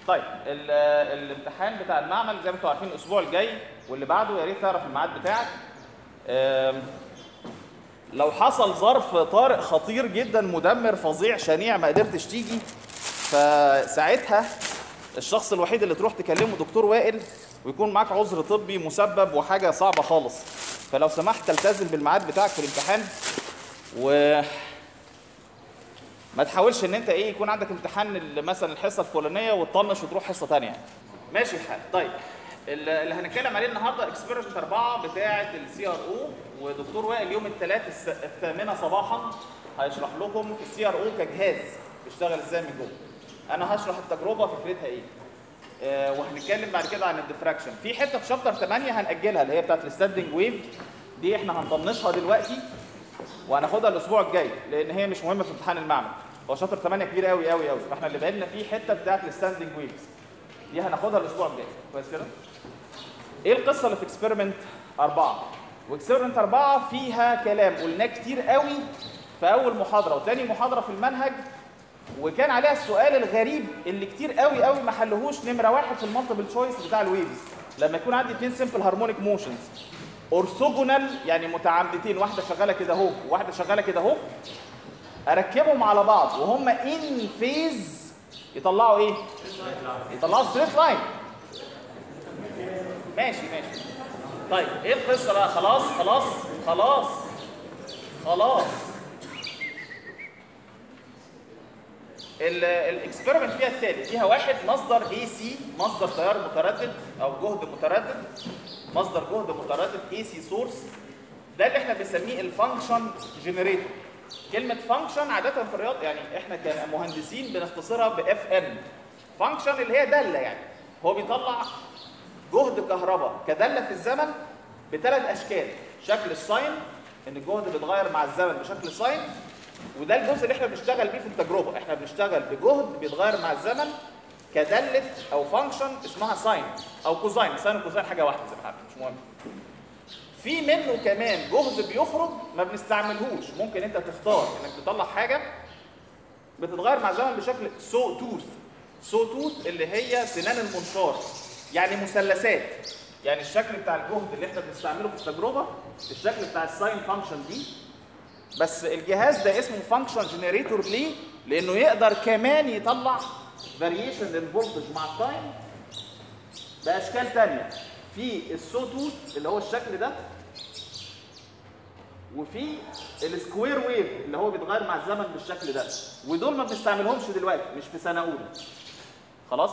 طيب ال- الامتحان بتاع المعمل زي ما انتم عارفين الاسبوع الجاي واللي بعده يا ريت تعرف الميعاد بتاعك آم، لو حصل ظرف طارئ خطير جدا مدمر فظيع شنيع ما قدرتش تيجي فساعتها الشخص الوحيد اللي تروح تكلمه دكتور وائل ويكون معاك عذر طبي مسبب وحاجه صعبه خالص فلو سمحت تلتزم بالميعاد بتاعك في الامتحان و ما تحاولش ان انت ايه يكون عندك امتحان ال- مثلا الحصه الفلانيه وتطنش وتروح حصه ثانيه ماشي الحال طيب ال- اللي هنتكلم عليه النهارده اكسبيرمنت 4 بتاعه السي ار او ودكتور وائل يوم الثلاث الثامنه صباحا هيشرح لكم السي ار او كجهاز بيشتغل ازاي من جوه انا هشرح التجربه فكرتها ايه آه، وهنتكلم بعد كده عن الديفراكشن في حته في شابتر 8 هنأجلها اللي هي بتاعت الستاندنج ويف دي احنا هنطنشها دلوقتي وهناخدها الاسبوع الجاي لان هي مش مهمه في امتحان المعمل هو شابتر 8 كبير قوي قوي قوي فاحنا اللي بعدنا فيه حته بتاعت الستاندنج ويفز دي هناخدها الاسبوع الجاي كويس كده ايه القصه اللي في اكسبيرمنت 4 واكسبيرمنت 4 فيها كلام قلناه كتير قوي في اول محاضره وتاني محاضره في المنهج وكان عليها السؤال الغريب اللي كتير قوي قوي ما حلهوش نمره واحد في المالتيبل تشويس بتاع الويفز لما يكون عندي اثنين سمبل هارمونيك موشنز اورثوجونال يعني متعامدتين واحده شغاله كده اهو وواحده شغاله كده اهو اركبهم على بعض وهم ان فيز يطلعوا ايه؟ يطلعوا ستريت لاين ماشي ماشي طيب ايه القصه بقى خلاص خلاص خلاص خلاص الاكسبيرمنت فيها التالي فيها واحد مصدر اي سي مصدر تيار متردد او جهد متردد مصدر جهد متردد اي سي سورس ده اللي احنا بنسميه الفانكشن جنريتور كلمه فانكشن عاده في الرياضه يعني احنا كمهندسين بنختصرها باف ان فانكشن اللي هي داله يعني هو بيطلع جهد كهرباء كداله في الزمن بثلاث اشكال شكل الساين ان الجهد بيتغير مع الزمن بشكل ساين وده الجزء اللي احنا بنشتغل بيه في التجربه احنا بنشتغل بجهد بيتغير مع الزمن كداله او فانكشن اسمها ساين او كوزاين ساين وكوزاين حاجه واحده زي ما احنا مش مهم في منه كمان جهد بيخرج ما بنستعملهوش ممكن انت تختار انك تطلع حاجه بتتغير مع الزمن بشكل سو توث سو توث اللي هي سنان المنشار يعني مثلثات يعني الشكل بتاع الجهد اللي احنا بنستعمله في التجربه الشكل بتاع الساين فانكشن دي بس الجهاز ده اسمه فانكشن جنريتور ليه؟ لانه يقدر كمان يطلع فاريشن للفولتج مع التايم باشكال تانية في السوتوت اللي هو الشكل ده وفي السكوير ويف اللي هو بيتغير مع الزمن بالشكل ده ودول ما بنستعملهمش دلوقتي مش في سنه اولى خلاص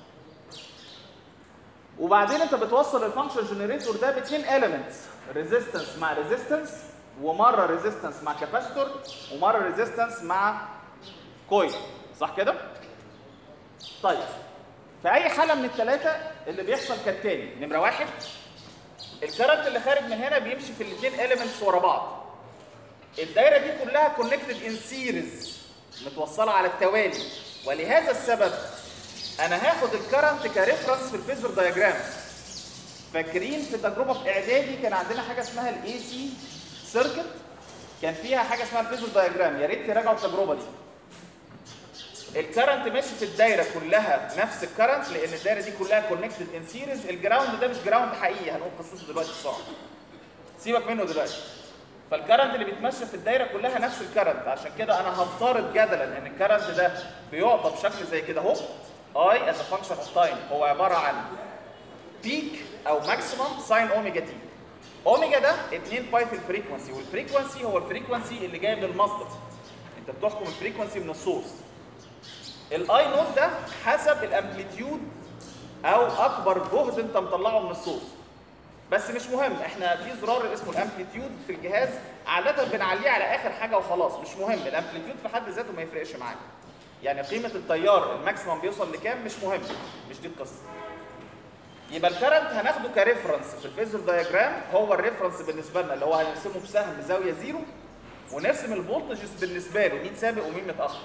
وبعدين انت بتوصل الفانكشن جنريتور ده باثنين اليمنتس ريزيستنس مع ريزيستنس ومره ريزيستنس مع كاباسيتور ومره ريزيستنس مع كويل صح كده طيب في اي حاله من الثلاثه اللي بيحصل كالتالي نمره واحد الكرنت اللي خارج من هنا بيمشي في الاثنين اليمنتس ورا بعض الدايره دي كلها كونكتد ان سيريز متوصله على التوالي ولهذا السبب انا هاخد الكرنت كريفرنس في الفيزور دايجرامز فاكرين في تجربه في اعدادي كان عندنا حاجه اسمها الاي سي سيركت كان فيها حاجه اسمها الفيزور دايجرام يا ريت تراجعوا التجربه دي الكرنت ماشي في الدايره كلها نفس الكرنت لان الدايره دي كلها كونكتد ان سيريز الجراوند ده مش جراوند حقيقي هنقول قصته دلوقتي بسرعه سيبك منه دلوقتي فالكرنت اللي بيتمشى في الدايره كلها نفس الكرنت عشان كده انا هفترض جدلا ان الكرنت ده بيعطى بشكل زي كده اهو اي از فانكشن اوف تايم هو عباره عن بيك او ماكسيمم ساين اوميجا تي اوميجا ده 2 باي في الفريكونسي والفريكونسي هو الفريكونسي اللي جاي من المصدر انت بتحكم الفريكونسي من السورس الاي نوت ده حسب الامبليتيود او اكبر جهد انت مطلعه من السورس بس مش مهم احنا في زرار اسمه الامبليتيود في الجهاز عاده بنعليه على اخر حاجه وخلاص مش مهم الامبليتيود في حد ذاته ما يفرقش معاك يعني قيمه التيار الماكسيمم بيوصل لكام مش مهم مش دي القصه يبقى الكرنت هناخده كريفرنس في الفيزور دايجرام هو الريفرنس بالنسبه لنا اللي هو هنرسمه بسهم زاويه زيرو ونرسم الفولتجز بالنسبه له مين سابق ومين متاخر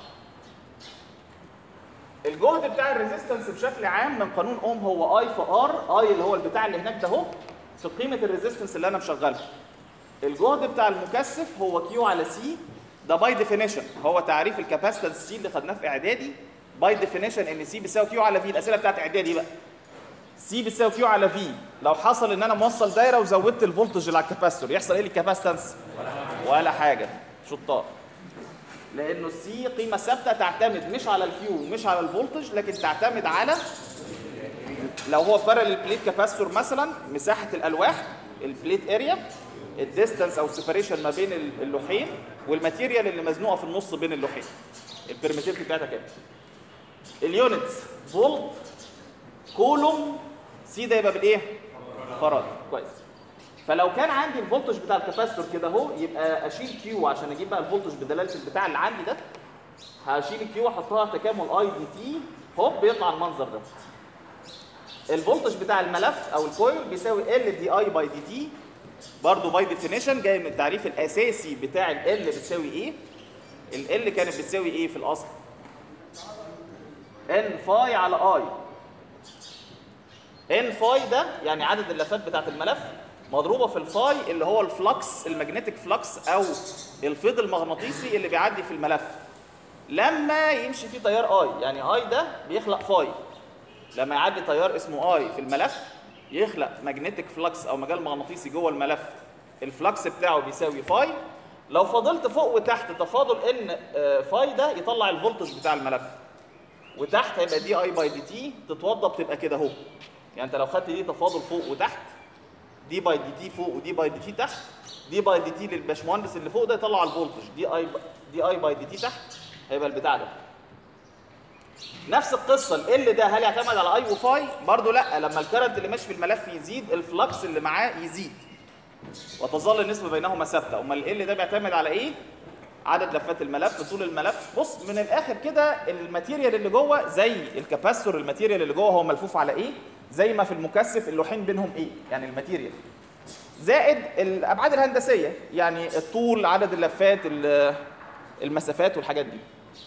الجهد بتاع الريزيستنس بشكل عام من قانون اوم هو اي في ار اي اللي هو البتاع اللي هناك ده اهو في قيمه الريزيستنس اللي انا مشغلها الجهد بتاع المكثف هو كيو على سي ده باي ديفينيشن هو تعريف الكاباسيتنس سي اللي خدناه في اعدادي باي ديفينيشن ان سي بيساوي كيو على في الاسئله بتاعت اعدادي بقى سي بيساوي كيو على في لو حصل ان انا موصل دايره وزودت الفولتج اللي على الكاباستور يحصل ايه للكاباستنس ولا حاجه شطار لانه السي قيمه ثابته تعتمد مش على الكيو مش على الفولتج لكن تعتمد على لو هو بارallel بليت كاباستور مثلا مساحه الالواح البليت اريا الديستانس او السيبريشن ما بين اللوحين والماتيريال اللي مزنوقه في النص بين اللوحين البرميتيفيتي بتاعتها كام اليونتس فولت كولوم سي ده يبقى بالايه فراد كويس فلو كان عندي الفولتج بتاع الكاباستور كده اهو يبقى اشيل كيو عشان اجيب بقى الفولتج بدلاله البتاع اللي عندي ده هشيل الكيو واحطها تكامل اي دي تي هوب بيطلع المنظر ده الفولتج بتاع الملف او الكويل بيساوي ال دي اي باي دي تي برضه باي ديفينيشن جاي من التعريف الاساسي بتاع ال بتساوي ايه ال كانت بتساوي ايه في الاصل ان فاي على اي ان فاي ده يعني عدد اللفات بتاعت الملف مضروبه في الفاي اللي هو الفلكس المagnetic فلكس او الفيض المغناطيسي اللي بيعدي في الملف لما يمشي فيه تيار اي يعني اي ده بيخلق فاي لما يعدي تيار اسمه اي في الملف يخلق ماجنتيك فلكس او مجال مغناطيسي جوه الملف الفلكس بتاعه بيساوي فاي لو فضلت فوق وتحت تفاضل ان فاي ده يطلع الفولتج بتاع الملف وتحت هيبقى دي اي باي دي تي تتوضى بتبقى كده اهو يعني انت لو خدت دي تفاضل فوق وتحت دي باي دي تي فوق ودي باي دي تي تحت دي باي دي تي للباشمهندس اللي فوق ده يطلع الفولتج دي اي دي اي باي دي تي تحت هيبقى البتاع ده نفس القصه ال ده هل يعتمد على اي وفاي برضه لا لما الكرنت اللي ماشي في الملف يزيد الفلكس اللي معاه يزيد وتظل النسبه بينهما ثابته امال ال ده بيعتمد على ايه عدد لفات الملف طول الملف بص من الاخر كده الماتيريال اللي جوه زي الكاباستور الماتيريال اللي جوه هو ملفوف على ايه زي ما في المكثف اللوحين بينهم ايه يعني الماتيريال زائد الابعاد الهندسيه يعني الطول عدد اللفات المسافات والحاجات دي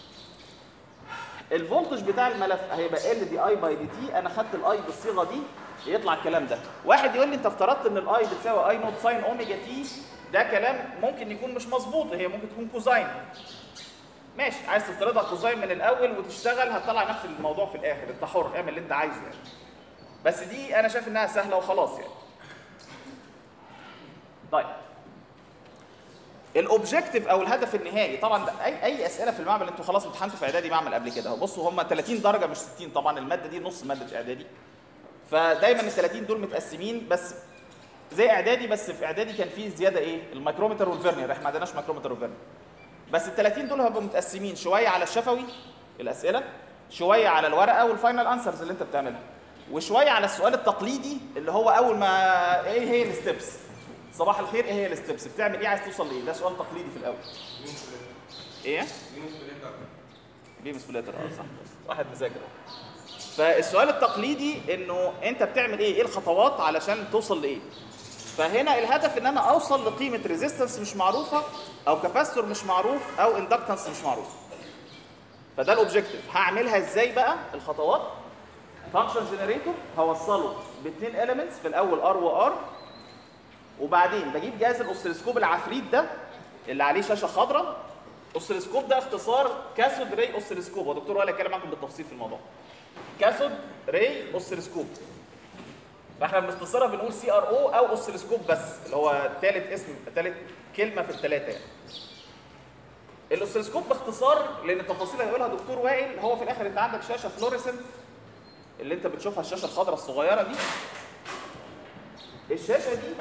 الفولتج بتاع الملف هيبقى ال دي اي باي دي تي انا خدت الاي بالصيغه دي يطلع الكلام ده واحد يقول لي انت افترضت ان الاي بتساوي اي نوت ساين اوميجا تي ده كلام ممكن يكون مش مظبوط هي ممكن تكون كوزاين ماشي عايز تفترضها كوزاين من الاول وتشتغل هتطلع نفس الموضوع في الاخر انت حر اعمل اللي انت عايزه يعني بس دي انا شايف انها سهله وخلاص يعني طيب الاوبجيكتيف او الهدف النهائي طبعا اي اي اسئله في المعمل انتوا خلاص امتحنتوا في اعدادي معمل قبل كده بصوا هم 30 درجه مش 60 طبعا الماده دي نص ماده اعدادي فدايما ال 30 دول متقسمين بس زي اعدادي بس في اعدادي كان في زياده ايه الميكرومتر والفيرنير احنا ما عندناش ميكرومتر وفيرنير بس ال 30 دول هيبقوا متقسمين شويه على الشفوي الاسئله شويه على الورقه والفاينل انسرز اللي انت بتعملها وشويه على السؤال التقليدي اللي هو اول ما ايه هي الستبس صباح الخير ايه هي الستبس بتعمل ايه عايز توصل لايه ده سؤال تقليدي في الاول ايه بيم سبليتر اه صح واحد مذاكر فالسؤال التقليدي انه انت بتعمل ايه ايه الخطوات علشان توصل لايه فهنا الهدف ان انا اوصل لقيمه ريزيستنس مش معروفه او كاباستور مش معروف او اندكتنس مش معروف فده الاوبجيكتيف هعملها ازاي بقى الخطوات فانكشن جنريتور هوصله باثنين اليمنتس في الاول ار وار وبعدين بجيب جهاز الاوسيلوسكوب العفريت ده اللي عليه شاشه خضراء اوسيلوسكوب ده اختصار كاثود راي اوسيلوسكوب ودكتور وائل هيتكلم معاكم بالتفصيل في الموضوع كاثود راي اوسيلوسكوب فاحنا بنختصرها بنقول سي ار او او اوسيلوسكوب بس اللي هو ثالث اسم ثالث كلمه في الثلاثه يعني الاوسيلوسكوب باختصار لان التفاصيل اللي هيقولها دكتور وائل هو في الاخر انت عندك شاشه فلوريسنت اللي انت بتشوفها الشاشه الخضراء الصغيره دي الشاشه دي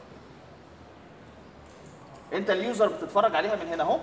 انت اليوزر بتتفرج عليها من هنا اهو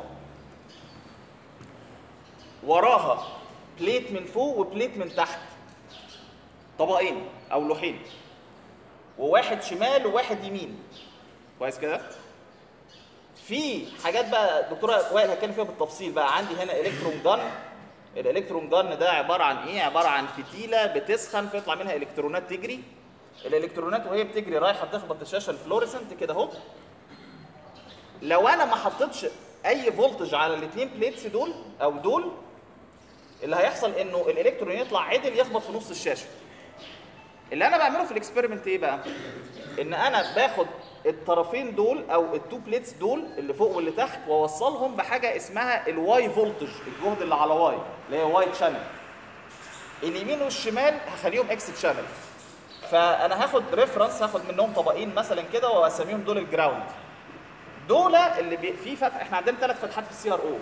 وراها بليت من فوق وبليت من تحت طبقين او لوحين وواحد شمال وواحد يمين كويس كده في حاجات بقى دكتوره وائل هتكلم فيها بالتفصيل بقى عندي هنا الكترون جن الالكترون جن ده عباره عن ايه عباره عن فتيله بتسخن فيطلع منها الكترونات تجري الالكترونات وهي بتجري رايحه تخبط الشاشه الفلوريسنت كده اهو لو انا ما حطيتش اي فولتج على الاثنين بليتس دول او دول اللي هيحصل انه الالكترون يطلع عدل يخبط في نص الشاشه اللي انا بعمله في الاكسبيرمنت ايه بقى ان انا باخد الطرفين دول او التو بليتس دول اللي فوق واللي تحت واوصلهم بحاجه اسمها الواي فولتج الجهد اللي على واي اللي هي واي شانل اليمين والشمال هخليهم اكس شانل فانا هاخد ريفرنس هاخد منهم طبقين مثلا كده واسميهم دول الجراوند دول اللي بي... في فتح احنا عندنا ثلاث فتحات في السي ار او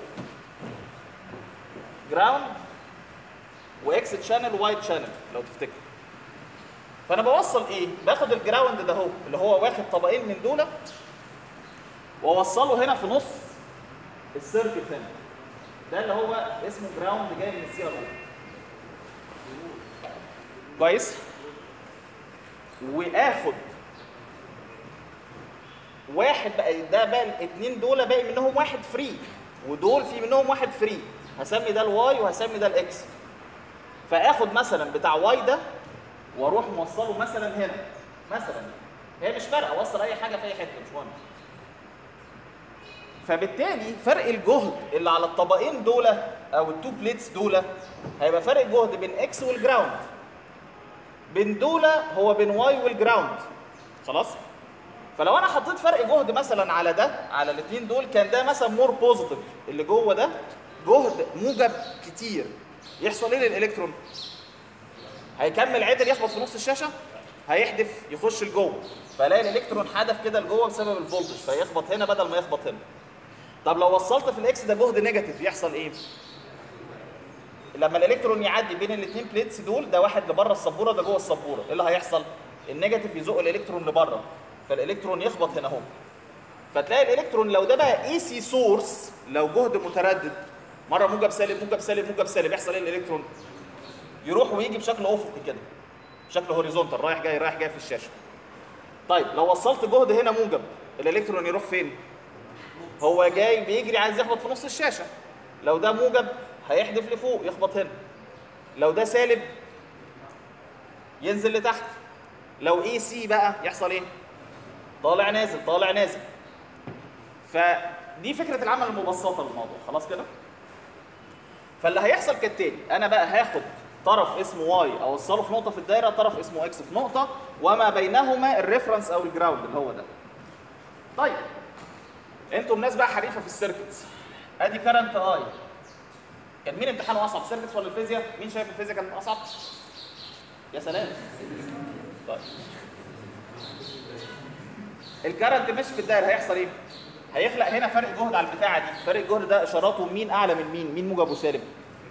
جراوند واكس شانل ووايت شانل لو تفتكر فانا بوصل ايه باخد الجراوند ده اهو اللي هو واخد طبقين من دول واوصله هنا في نص السيركت هنا ده اللي هو اسمه جراوند جاي من السي ار او كويس واخد واحد بقى ده بقى الاثنين دول باقي منهم واحد فري ودول في منهم واحد فري هسمي ده الواي وهسمي ده الاكس فاخد مثلا بتاع واي ده واروح موصله مثلا هنا مثلا هي مش فارقه اوصل اي حاجه في اي حته مش مهم فبالتالي فرق الجهد اللي على الطبقين دول او التو بليتس دول هيبقى فرق الجهد بين اكس والجراوند بين دول هو بين واي والجراوند خلاص فلو انا حطيت فرق جهد مثلا على ده على الاثنين دول كان ده مثلا مور بوزيتيف اللي جوه ده جهد موجب كتير يحصل ايه للالكترون هيكمل عدل يخبط في نص الشاشه هيحدف يخش لجوه فلاقي الالكترون حدف كده لجوه بسبب الفولتج فيخبط هنا بدل ما يخبط هنا طب لو وصلت في الاكس ده جهد نيجاتيف يحصل ايه لما الالكترون يعدي بين الاثنين بليتس دول ده واحد لبره السبوره ده جوه السبوره ايه اللي هيحصل النيجاتيف يزق الالكترون لبره فالالكترون يخبط هنا اهو فتلاقي الالكترون لو ده بقى اي سي سورس لو جهد متردد مره موجب سالب موجب سالب موجب سالب يحصل ايه الالكترون يروح ويجي بشكل افقي كده بشكل هوريزونتال رايح جاي رايح جاي في الشاشه طيب لو وصلت جهد هنا موجب الالكترون يروح فين هو جاي بيجري عايز يخبط في نص الشاشه لو ده موجب هيحدف لفوق يخبط هنا لو ده سالب ينزل لتحت لو اي سي بقى يحصل ايه طالع نازل طالع نازل فدي فكره العمل المبسطه للموضوع خلاص كده فاللي هيحصل كالتالي انا بقى هاخد طرف اسمه واي اوصله في نقطه في الدايره طرف اسمه اكس في نقطه وما بينهما الريفرنس او الجراوند اللي هو ده طيب انتوا الناس بقى حريفه في السيركتس ادي كارنت اي كان مين امتحانه اصعب سيركتس ولا الفيزياء مين شايف الفيزياء كانت اصعب يا سلام طيب الكارنت مش في الدايره هيحصل ايه هيخلق هنا فرق جهد على البتاعه دي فرق الجهد ده اشاراته مين اعلى من مين مين موجب وسالب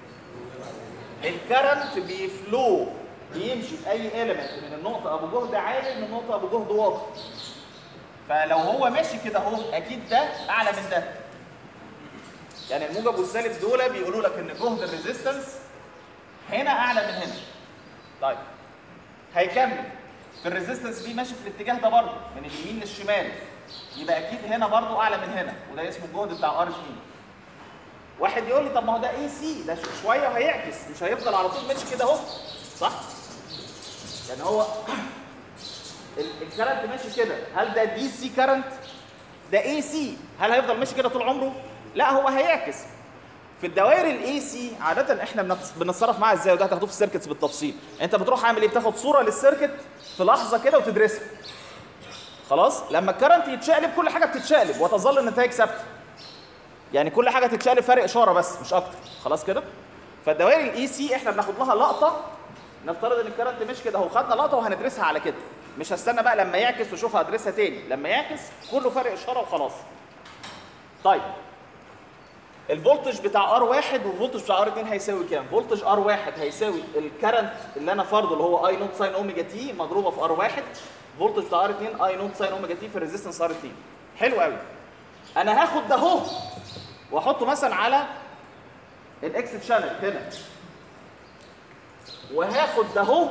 الكرنت بيفلو بيمشي في اي اليمنت من النقطه ابو جهد عالي من النقطه ابو جهد واطي فلو هو ماشي كده اهو اكيد ده اعلى من ده يعني الموجب والسالب دول بيقولوا لك ان جهد الريزيستنس هنا اعلى من هنا طيب هيكمل في الريزيستنس دي ماشي في الاتجاه ده برضه من اليمين للشمال يبقى اكيد هنا برضه اعلى من هنا وده اسمه الجهد بتاع ار جي واحد يقول لي طب ما هو ده اي سي ده شويه وهيعكس مش هيفضل على طول ماشي كده اهو صح يعني هو الكرنت ماشي كده هل ده دي سي كرنت ده اي سي هل هيفضل ماشي كده طول عمره لا هو هيعكس في الدوائر الاي سي عاده احنا بنتصرف معاها ازاي وده هتاخدوه في السيركتس بالتفصيل انت بتروح عامل ايه بتاخد صوره للسيركت في لحظه كده وتدرسها خلاص لما الكرنت يتشقلب كل حاجه بتتشقلب وتظل النتائج ثابته يعني كل حاجه تتشقلب فرق اشاره بس مش اكتر خلاص كده فالدوائر الاي سي احنا بناخد لها لقطه نفترض ان الكرنت مش كده اهو خدنا لقطه وهندرسها على كده مش هستنى بقى لما يعكس واشوف هدرسها تاني لما يعكس كله فرق اشاره وخلاص طيب الفولتج بتاع ار واحد والفولتج بتاع ار 2 هيساوي كام؟ فولتج ار واحد هيساوي الكرنت اللي انا فرضه اللي هو اي نوت ساين اوميجا تي مضروبه في ار واحد فولتج بتاع ار 2 اي نوت ساين اوميجا تي في الريزيستنس ار 2 حلو قوي انا هاخد ده اهو واحطه مثلا على الاكس شانل هنا وهاخد ده اهو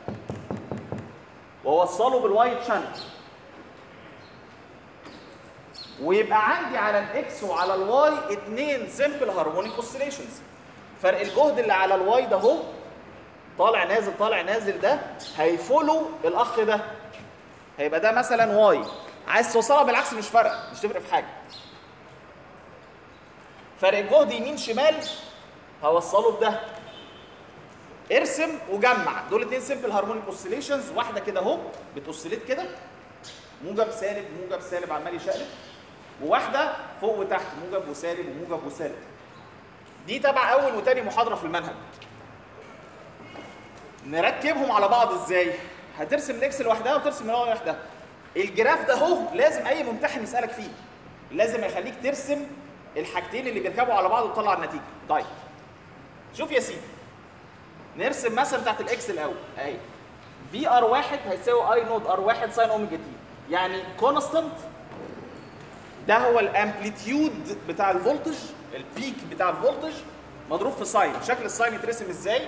واوصله بالوايت شانل ويبقى عندي على الاكس وعلى الواي اثنين سمبل هارمونيك اوسيليشنز فرق الجهد اللي على الواي ده اهو طالع نازل طالع نازل ده هيفولو الاخ ده هيبقى ده مثلا واي عايز توصلها بالعكس مش فارقه مش تفرق في حاجه فرق الجهد يمين شمال هوصله بده ارسم وجمع دول اتنين سمبل هارمونيك اوسيليشنز واحده كده اهو بتوسيليت كده موجب سالب موجب سالب عمال يشقلب وواحده فوق وتحت موجب وسالب وموجب وسالب دي تبع اول وتاني محاضره في المنهج نركبهم على بعض ازاي هترسم الاكس لوحدها وترسم الواي لوحدها الجراف ده اهو لازم اي ممتحن يسالك فيه لازم يخليك ترسم الحاجتين اللي بيركبوا على بعض وتطلع النتيجه طيب شوف يا سيدي نرسم مثلا بتاعت الاكس الاول اهي في ار واحد هيساوي اي نود ار واحد ساين اوميجا تي يعني كونستنت ده هو الامبليتيود بتاع الفولتج البيك بتاع الفولتج مضروب في ساين شكل الساين يترسم ازاي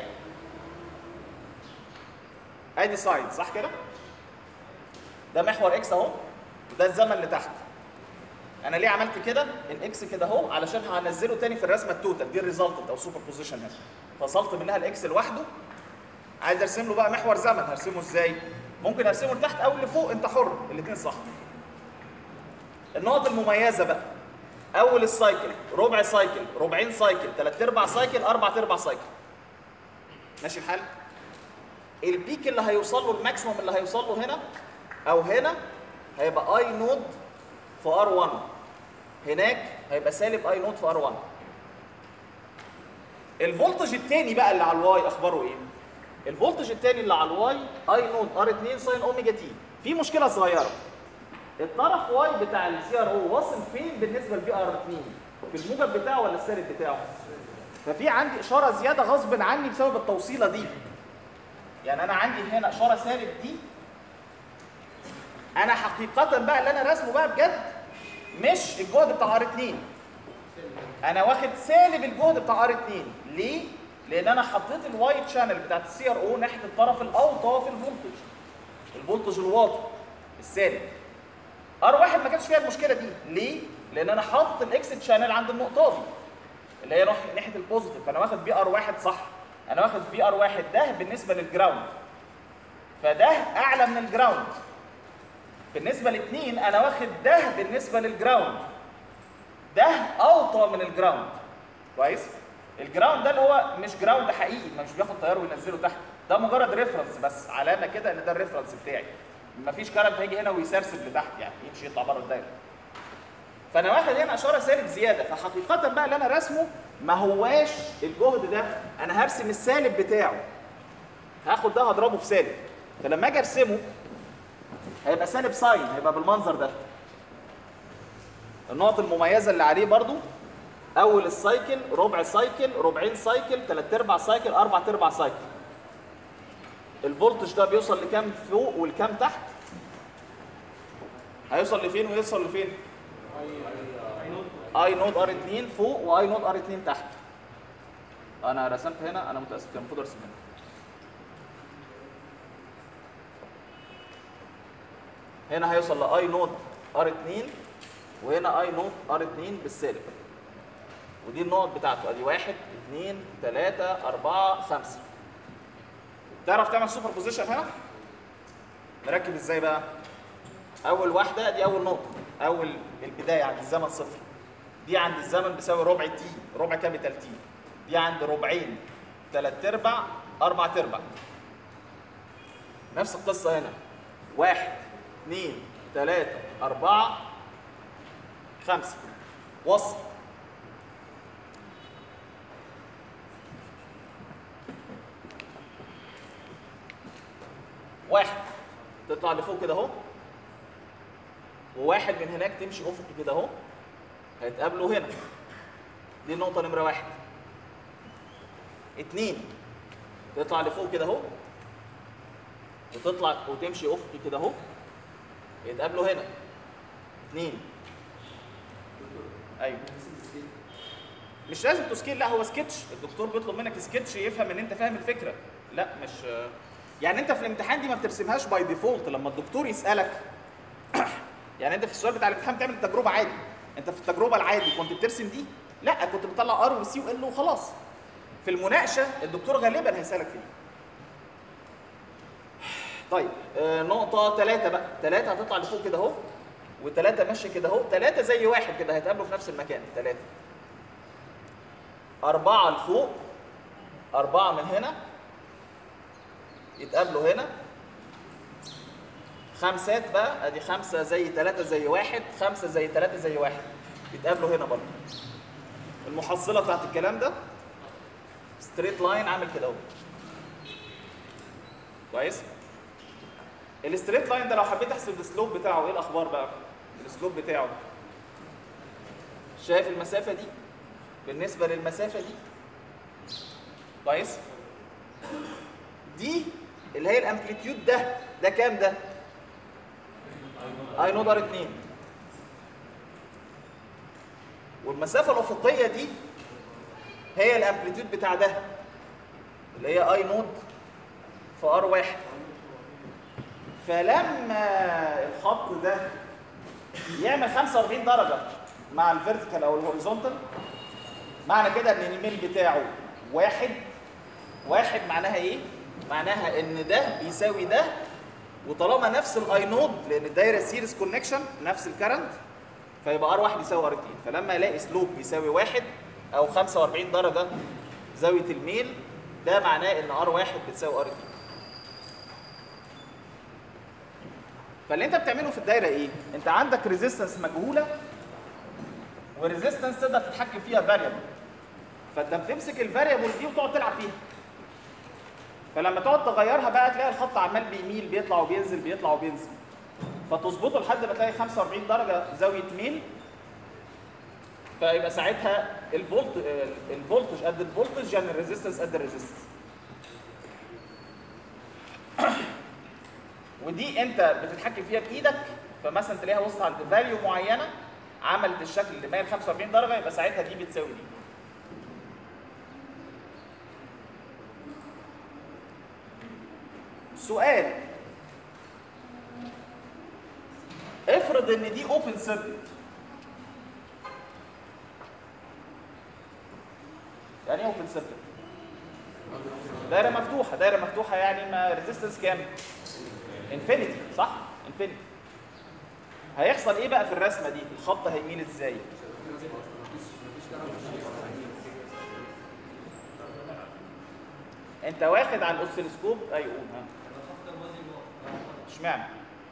ادي ساين صح كده ده محور اكس اهو وده الزمن اللي تحت انا ليه عملت كده الاكس كده اهو علشان هنزله تاني في الرسمه التوتال دي الريزلتنت او سوبر بوزيشن هنا فصلت منها الاكس لوحده عايز ارسم له بقى محور زمن هرسمه ازاي ممكن ارسمه لتحت او لفوق انت حر الاثنين صح النقط المميزه بقى اول السايكل ربع سايكل ربعين سايكل ثلاث ارباع سايكل اربع ارباع سايكل ماشي الحال البيك اللي هيوصل له الماكسيموم اللي هيوصل له هنا او هنا هيبقى اي نود في ار 1 هناك هيبقى سالب اي نود في ار 1 الفولتج الثاني بقى اللي على الواي اخباره ايه الفولتج الثاني اللي على الواي اي نود ار 2 ساين اوميجا تي في مشكله صغيره الطرف واي بتاع السي ار او واصل فين بالنسبه للبي ار 2 في الموجب بتاعه ولا السالب بتاعه ففي عندي اشاره زياده غصب عني بسبب التوصيله دي يعني انا عندي هنا اشاره سالب دي انا حقيقه بقى اللي انا راسمه بقى بجد مش الجهد بتاع ار 2 انا واخد سالب الجهد بتاع ار 2 ليه لان انا حطيت الوايت شانل بتاعت السي ار او ناحيه الطرف الاوطى في الفولتج الفولتج الواطي السالب ار واحد ما كانش فيها المشكله دي ليه لان انا حاطط الاكس شانل عند النقطه دي اللي هي ناحيه ناحيه البوزيتيف فانا واخد بي ار واحد صح انا واخد بي ار واحد ده بالنسبه للجراوند فده اعلى من الجراوند بالنسبه لاثنين انا واخد ده بالنسبه للجراوند ده اوطى من الجراوند كويس الجراوند ده اللي هو مش جراوند حقيقي ما مش بياخد تيار وينزله تحت ده مجرد ريفرنس بس علامه كده ان ده الريفرنس بتاعي مفيش كارنت هيجي هنا ويسرسب لتحت يعني يمشي يطلع بره الدايره فانا واخد هنا اشاره سالب زياده فحقيقه بقى اللي انا راسمه ما هواش الجهد ده انا هرسم السالب بتاعه هاخد ده هضربه في سالب فلما اجي ارسمه هيبقى سالب ساين هيبقى بالمنظر ده النقط المميزه اللي عليه برضو اول السايكل ربع سايكل ربعين سايكل ثلاث ارباع سايكل اربع ارباع سايكل الفولتج ده بيوصل لكام فوق والكام تحت هيوصل لفين ويوصل لفين اي نود ار 2 فوق واي نود ار 2 تحت انا رسمت هنا انا متاسف كان المفروض ارسم هنا هنا هيوصل لاي نود ار 2 وهنا اي نود ار 2 بالسالب ودي النقط بتاعته ادي واحد اثنين ثلاثة أربعة خمسة تعرف تعمل سوبر بوزيشن هنا؟ نركب ازاي بقى؟ أول واحدة دي أول نقطة أول البداية عند الزمن صفر دي عند الزمن بيساوي ربع تي ربع كابيتال تي دي عند ربعين ثلاث ارباع اربع ارباع نفس القصة هنا واحد اثنين ثلاثة أربعة خمسة وصل واحد تطلع لفوق كده اهو وواحد من هناك تمشي افقي كده اهو هيتقابلوا هنا دي النقطة نمرة واحد اتنين تطلع لفوق كده اهو وتطلع وتمشي افقي كده اهو يتقابلوا هنا اتنين ايوه مش لازم تسكيل لا هو سكتش الدكتور بيطلب منك سكتش يفهم ان انت فاهم الفكره لا مش يعني انت في الامتحان دي ما بترسمهاش باي ديفولت لما الدكتور يسالك يعني انت في السؤال بتاع الامتحان بتعمل التجربه عادي انت في التجربه العادي كنت بترسم دي لا كنت بتطلع ار وسي وال وخلاص في المناقشه الدكتور غالبا هيسالك فيه طيب آه نقطة ثلاثة بقى، ثلاثة هتطلع لفوق كده أهو، وثلاثة ماشية كده أهو، ثلاثة زي واحد كده هيتقابلوا في نفس المكان، ثلاثة. أربعة لفوق، أربعة من هنا، يتقابلوا هنا. خمسات بقى، أدي خمسة زي ثلاثة زي واحد، خمسة زي ثلاثة زي واحد، يتقابلوا هنا برضه. المحصلة بتاعت الكلام ده ستريت لاين عامل كده أهو. كويس الستريت لاين ده لو حبيت احسب السلوب بتاعه ايه الاخبار بقى السلوب بتاعه شايف المسافه دي بالنسبه للمسافه دي كويس دي اللي هي الامبليتيود ده ده كام ده اي نود ار 2 والمسافه الافقيه دي هي الامبليتيود بتاع ده اللي هي اي نود في ار واحد فلما الخط ده يعمل 45 درجه مع الفيرتيكال او الهوريزونتال معنى كده ان الميل بتاعه واحد واحد معناها ايه؟ معناها ان ده بيساوي ده وطالما نفس الاي نود لان الدايره سيريس كونكشن نفس الكرنت فيبقى ار واحد يساوي ار 2 فلما الاقي سلوب بيساوي واحد او 45 درجه زاويه الميل ده معناه ان ار واحد بتساوي ار 2 فاللي انت بتعمله في الدايره ايه؟ انت عندك ريزيستنس مجهوله وريزيستنس تقدر تتحكم فيها فاريبل فانت بتمسك الفاريبل دي وتقعد تلعب فيها فلما تقعد تغيرها بقى تلاقي الخط عمال بيميل بيطلع وبينزل بيطلع وبينزل فتظبطه لحد ما تلاقي 45 درجه زاويه ميل فيبقى ساعتها الفولت الفولتج قد الفولتج يعني الريزيستنس قد الريزيستنس ودي انت بتتحكم فيها بايدك فمثلا تلاقيها وصلت عند فاليو معينه عملت الشكل اللي مايل 45 درجه يبقى ساعتها دي بتساوي دي سؤال افرض ان دي اوبن سيركت يعني ايه اوبن سيركت دايره مفتوحه دايره مفتوحه يعني ما ريزيستنس كام انفينيتي صح انفينيتي هيحصل ايه بقى في الرسمه دي الخط هيميل ازاي انت واخد على الاوسيلوسكوب ايوه قول ها اشمعنى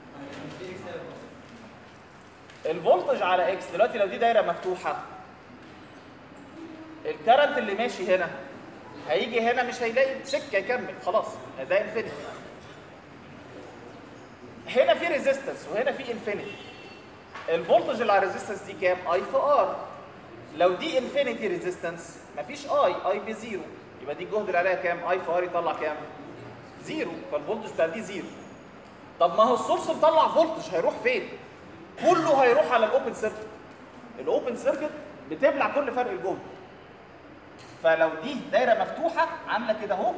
الفولتج على اكس دلوقتي لو دي دايره مفتوحه الكرنت اللي ماشي هنا هيجي هنا مش هيلاقي سكه يكمل خلاص ده انفينيتي هنا في ريزيستنس وهنا في انفينيتي الفولتج اللي على الريزيستنس دي كام اي في ار لو دي انفينيتي ريزيستنس مفيش اي اي بزيرو يبقى دي الجهد اللي عليها كام اي في ار يطلع كام زيرو فالفولتج بتاع دي زيرو طب ما هو السورس مطلع فولتج هيروح فين كله هيروح على الاوبن سيركت الاوبن سيركت بتبلع كل فرق الجهد فلو دي دايره مفتوحه عامله كده اهو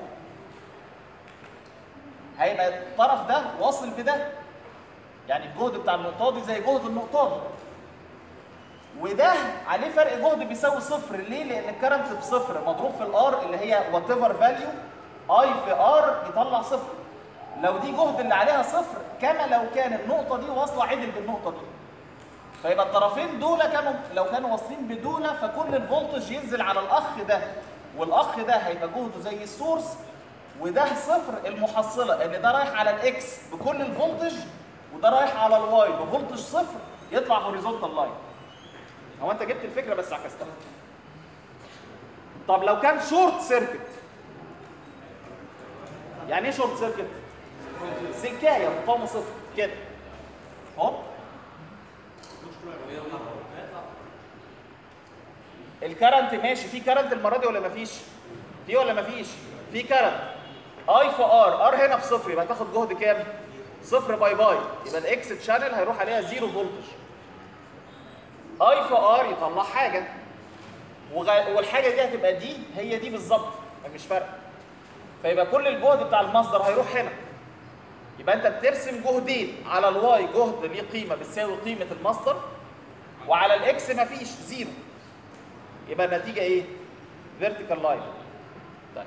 هيبقى الطرف ده واصل بده يعني الجهد بتاع النقطه دي زي جهد النقطه دي وده عليه فرق جهد بيساوي صفر ليه؟ لان الكرنت بصفر مضروب في الار اللي هي وات ايفر فاليو اي في ار يطلع صفر لو دي جهد اللي عليها صفر كما لو كان النقطه دي واصله عدل بالنقطه دي فيبقى الطرفين دول كانوا لو كانوا واصلين بدول فكل الفولتج ينزل على الاخ ده والاخ ده هيبقى جهده زي السورس وده صفر المحصله ان ده رايح على الاكس بكل الفولتج وده رايح على الواي بفولتج صفر يطلع هوريزونتال لاين هو انت جبت الفكره بس عكستها طب لو كان شورت سيركت يعني ايه شورت سيركت سكايه مقاومه صفر كده اهو الكرنت ماشي في كرنت المره دي ولا مفيش في ولا مفيش في كرنت اي في ار ار هنا بصفر يبقى تاخد جهد كام صفر باي باي يبقى الاكس تشانل هيروح عليها زيرو فولتج اي في ار يطلع حاجه وغ... والحاجه دي هتبقى دي هي دي بالظبط مش فرق فيبقى كل الجهد بتاع المصدر هيروح هنا يبقى انت بترسم جهدين على الواي جهد ليه قيمه بتساوي قيمه المصدر وعلى الاكس مفيش زيرو يبقى النتيجه ايه فيرتيكال لاين طيب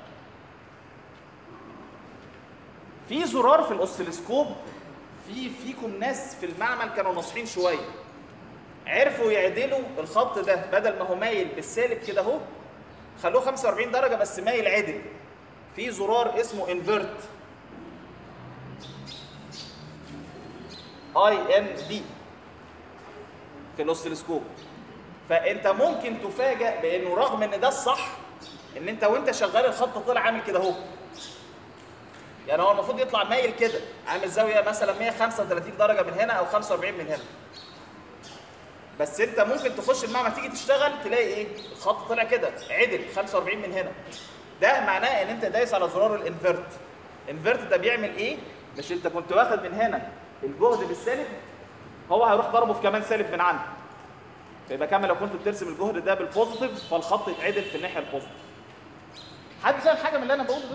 في زرار في الاوسيلوسكوب في فيكم ناس في المعمل كانوا ناصحين شويه عرفوا يعدلوا الخط ده بدل ما هو مايل بالسالب كده اهو خلوه 45 درجه بس مايل عدل في زرار اسمه انفيرت اي ان في في الاوسيلوسكوب فانت ممكن تفاجئ بانه رغم ان ده الصح ان انت وانت شغال الخط طلع عامل كده اهو يعني هو المفروض يطلع مايل كده عامل زاويه مثلا 135 درجه من هنا او 45 من هنا بس انت ممكن تخش المعمل تيجي تشتغل تلاقي ايه الخط طلع كده عدل 45 من هنا ده معناه ان انت دايس على زرار الانفرت انفرت ده بيعمل ايه مش انت كنت واخد من هنا الجهد بالسالب هو هيروح ضربه في كمان سالب من عنده فيبقى كمان لو كنت بترسم الجهد ده بالبوزيتيف فالخط يتعدل في الناحيه البوزيتيف حد فاهم حاجه من اللي انا بقوله ده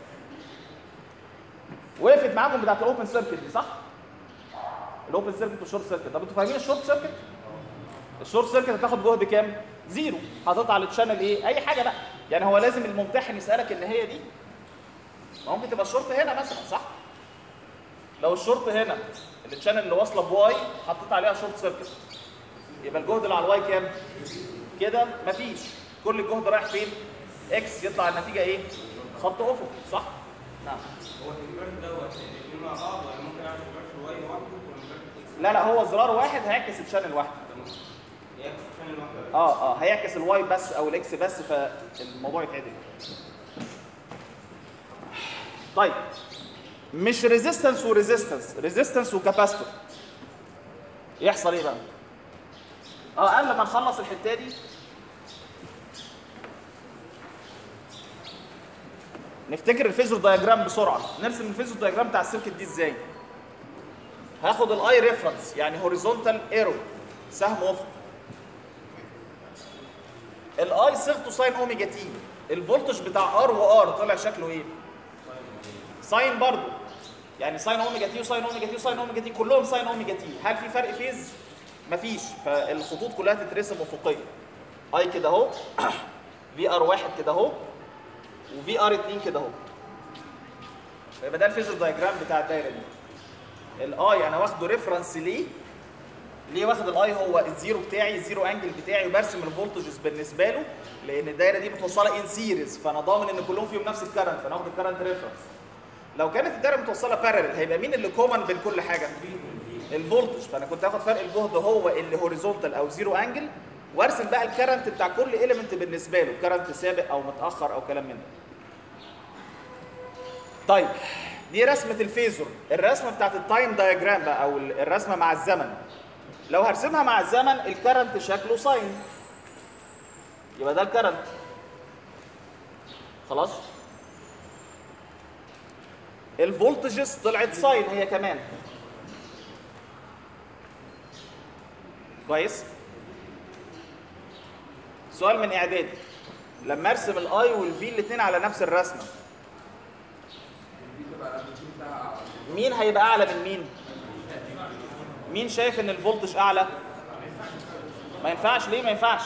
وقفت معاكم بتاعت الاوبن سيركت دي صح الاوبن سيركت والشورت سيركت طب انتوا فاهمين الشورت سيركت الشورت سيركت هتاخد جهد كام زيرو حاططها على الشانل ايه اي حاجه بقى يعني هو لازم الممتحن يسالك ان هي دي ما ممكن تبقى الشورت هنا مثلا صح لو الشورت هنا الشانل اللي واصله بواي حطيت عليها شورت سيركت يبقى الجهد اللي على الواي كام كده مفيش كل الجهد رايح فين اكس يطلع النتيجه ايه خط افق صح نعم هو الانفرت دوت الاثنين مع بعض ولا ممكن اعمل انفرت واي لوحده والانفرت اكس لا لا هو زرار واحد هيعكس الشانل واحد تمام هي اكس ثاني لوحده اه اه هيعكس الواي بس او الاكس بس فالموضوع يتعدل طيب مش ريزيستنس وريزيستنس ريزيستنس وكاباستور يحصل ايه بقى اه قبل ما نخلص الحته دي نفتكر الفيزور دايجرام بسرعه نرسم الفيزور دايجرام بتاع السيركت دي ازاي هاخد الاي ريفرنس يعني هوريزونتال ايرو سهم افق الاي صيغته ساين اوميجا تي الفولتج بتاع ار وار طلع شكله ايه ساين برضو يعني ساين اوميجا تي وساين اوميجا تي وساين اوميجا تي كلهم ساين اوميجا تي هل في فرق فيز مفيش فالخطوط كلها تترسم افقيه اي كده اهو في ار واحد كده اهو وفي ار 2 كده اهو يبقى ده الفيزر دايجرام بتاع الدايره دي الاي انا واخده ريفرنس ليه ليه واخد الاي هو الزيرو بتاعي الزيرو انجل بتاعي وبرسم الفولتجز بالنسبه له لان الدايره دي متوصله ان سيريز فانا ضامن ان كلهم فيهم نفس الكرنت فانا واخد الكرنت ريفرنس لو كانت الدايره متوصله بارلل هيبقى مين اللي كومن بين كل حاجه الفولتج فانا كنت هاخد فرق الجهد هو اللي هوريزونتال او زيرو انجل وارسم بقى الكرنت بتاع كل اليمنت بالنسبه له كرنت سابق او متاخر او كلام من ده طيب دي رسمه الفيزور الرسمه بتاعت التايم دايجرام بقى او الرسمه مع الزمن لو هرسمها مع الزمن الكرنت شكله ساين يبقى ده الكرنت خلاص الفولتجز طلعت ساين هي كمان كويس سؤال من اعدادي لما ارسم الاي والفي الاثنين على نفس الرسمه مين هيبقى اعلى من مين مين شايف ان الفولتج اعلى ما ينفعش ليه ما ينفعش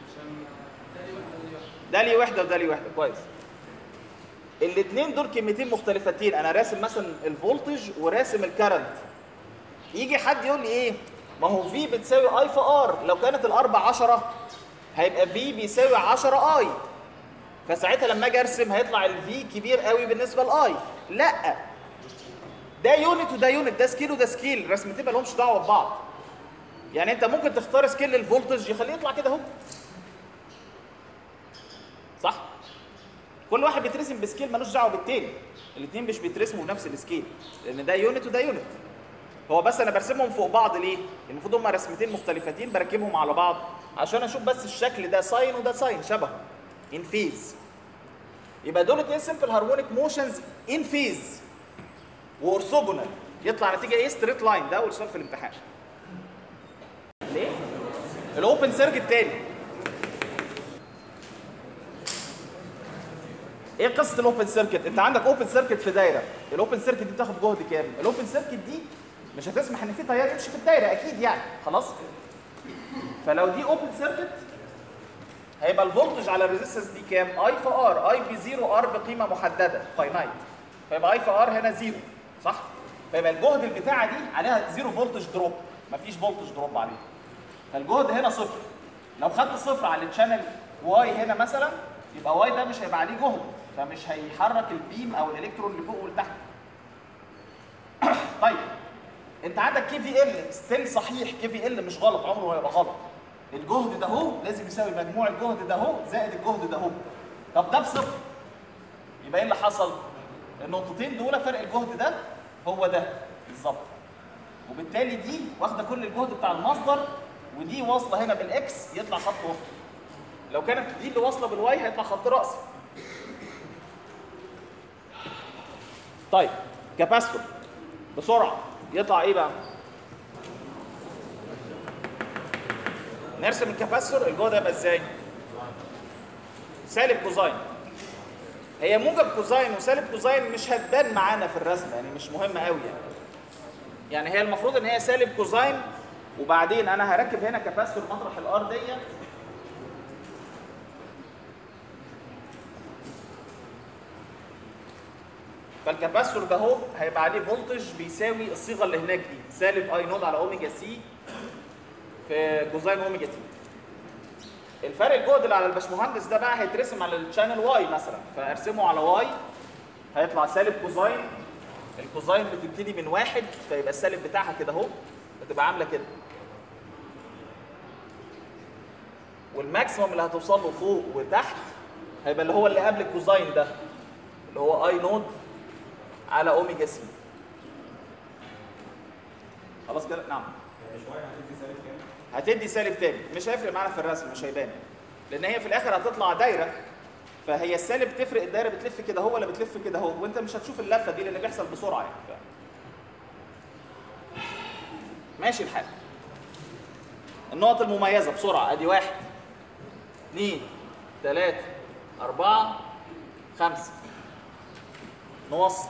ده ليه وحده وده ليه وحده كويس الاثنين دول كلمتين مختلفتين انا راسم مثلا الفولتج وراسم الكرنت يجي حد يقول لي ايه ما هو في بتساوي اي في ار لو كانت الار ب 10 هيبقى في بيساوي 10 اي فساعتها لما اجي ارسم هيطلع الفي كبير قوي بالنسبه لاي لا ده يونت وده يونت ده سكيل وده سكيل رسمتين مالهمش دعوه ببعض يعني انت ممكن تختار سكيل الفولتج يخليه يطلع كده اهو صح كل واحد بيترسم بسكيل ملوش دعوه بالتاني الاثنين مش بيترسموا بنفس السكيل لان ده يونت وده يونت هو بس انا برسمهم فوق بعض ليه المفروض هم رسمتين مختلفتين بركبهم على بعض عشان اشوف بس الشكل ده ساين وده ساين شبه ان فيز يبقى دول اتنين سمبل هارمونيك موشنز ان فيز واورثوجونال يطلع نتيجه ايه ستريت لاين ده اول سؤال في الامتحان ليه الاوبن سيركت تاني ايه قصه الاوبن سيركت انت عندك اوبن سيركت في دايره الاوبن سيركت دي بتاخد جهد كام الاوبن سيركت دي مش هتسمح ان في تيار يمشي في الدايره اكيد يعني خلاص فلو دي اوبن سيركت هيبقى الفولتج على الريزيستنس دي كام اي في ار اي بزيرو ار بقيمه محدده فاينايت فيبقى اي في ار هنا زيرو صح فيبقى الجهد البتاعه دي عليها زيرو فولتج دروب مفيش فولتج دروب عليها فالجهد هنا صفر لو خدت صفر على الشانل واي هنا مثلا يبقى واي ده مش هيبقى عليه جهد فمش هيحرك البيم او الالكترون اللي فوق ولتحت طيب انت عندك كي في ال ستيل صحيح كي في ال مش غلط عمره ما هيبقى غلط الجهد ده اهو لازم يساوي مجموع الجهد ده اهو زائد الجهد ده اهو طب ده بصفر يبقى ايه اللي حصل النقطتين دول فرق الجهد ده هو ده بالظبط وبالتالي دي واخده كل الجهد بتاع المصدر ودي واصله هنا بالاكس يطلع خط افقي لو كانت دي اللي واصله بالواي هيطلع خط راسي طيب كاباستور بسرعه يطلع ايه بقى نرسم الكاباستور الجهد هيبقى ازاي سالب كوزاين هي موجب كوزاين وسالب كوزاين مش هتبان معانا في الرسم يعني مش مهمه قوي يعني يعني هي المفروض ان هي سالب كوزاين وبعدين انا هركب هنا كاباستور مطرح الار دي فالكاباستور ده اهو هيبقى عليه فولتج بيساوي الصيغه اللي هناك دي سالب اي نود على اوميجا سي في كوزاين اوميجا تي الفرق الجهد اللي على الباشمهندس ده بقى هيترسم على الشانل واي مثلا فارسمه على واي هيطلع سالب كوزاين الكوزاين بتبتدي من واحد فيبقى السالب بتاعها كده اهو بتبقى عامله كده والماكسيموم اللي هتوصل له فوق وتحت هيبقى اللي هو اللي قبل الكوزاين ده اللي هو اي نود على اوميجا سي خلاص كده نعم شويه هتدي سالب كام؟ هتدي سالب تاني مش هيفرق معانا في الرسم مش هيبان لان هي في الاخر هتطلع دايره فهي السالب تفرق الدايره بتلف كده هو ولا بتلف كده هو وانت مش هتشوف اللفه دي لان بيحصل بسرعه يعني ف... ماشي الحال النقط المميزه بسرعه ادي واحد اثنين ثلاثة أربعة خمسة نوصل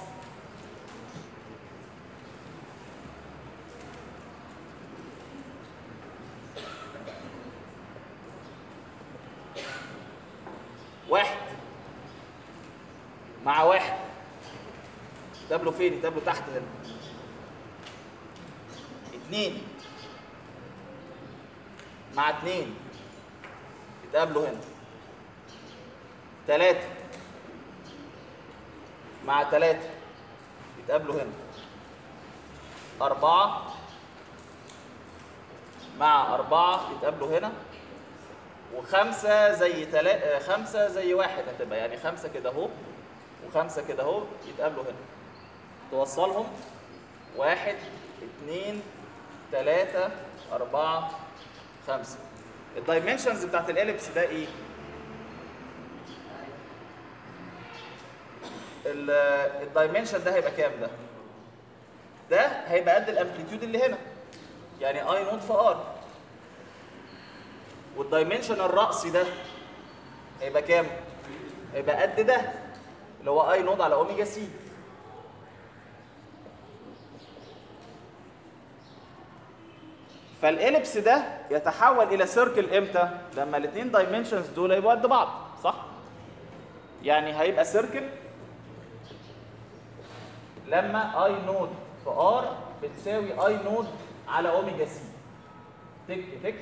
واحد مع واحد تابلو فين؟ تابلو تحت هنا اتنين مع اتنين يتقابلوا هنا تلاتة مع تلاتة يتقابلوا هنا أربعة مع أربعة يتقابلوا هنا وخمسة زي تلا... آه، خمسة زي واحد هتبقى يعني خمسة كده اهو وخمسة كده اهو يتقابلوا هنا توصلهم واحد اتنين تلاتة أربعة خمسة الدايمنشنز بتاعت الاليبس ده ايه؟ الدايمنشن ده هيبقى كام ده؟ ده هيبقى قد الامبليتيود اللي هنا يعني اي نوت في ار والدايمنشن الرأسي ده هيبقى كام؟ هيبقى قد ده اللي هو اي نود على اوميجا سي فالاليبس ده يتحول الى سيركل امتى؟ لما الاثنين دايمنشنز دول يبقوا قد بعض صح؟ يعني هيبقى سيركل لما اي نود في ار بتساوي اي نود على اوميجا سي تك تك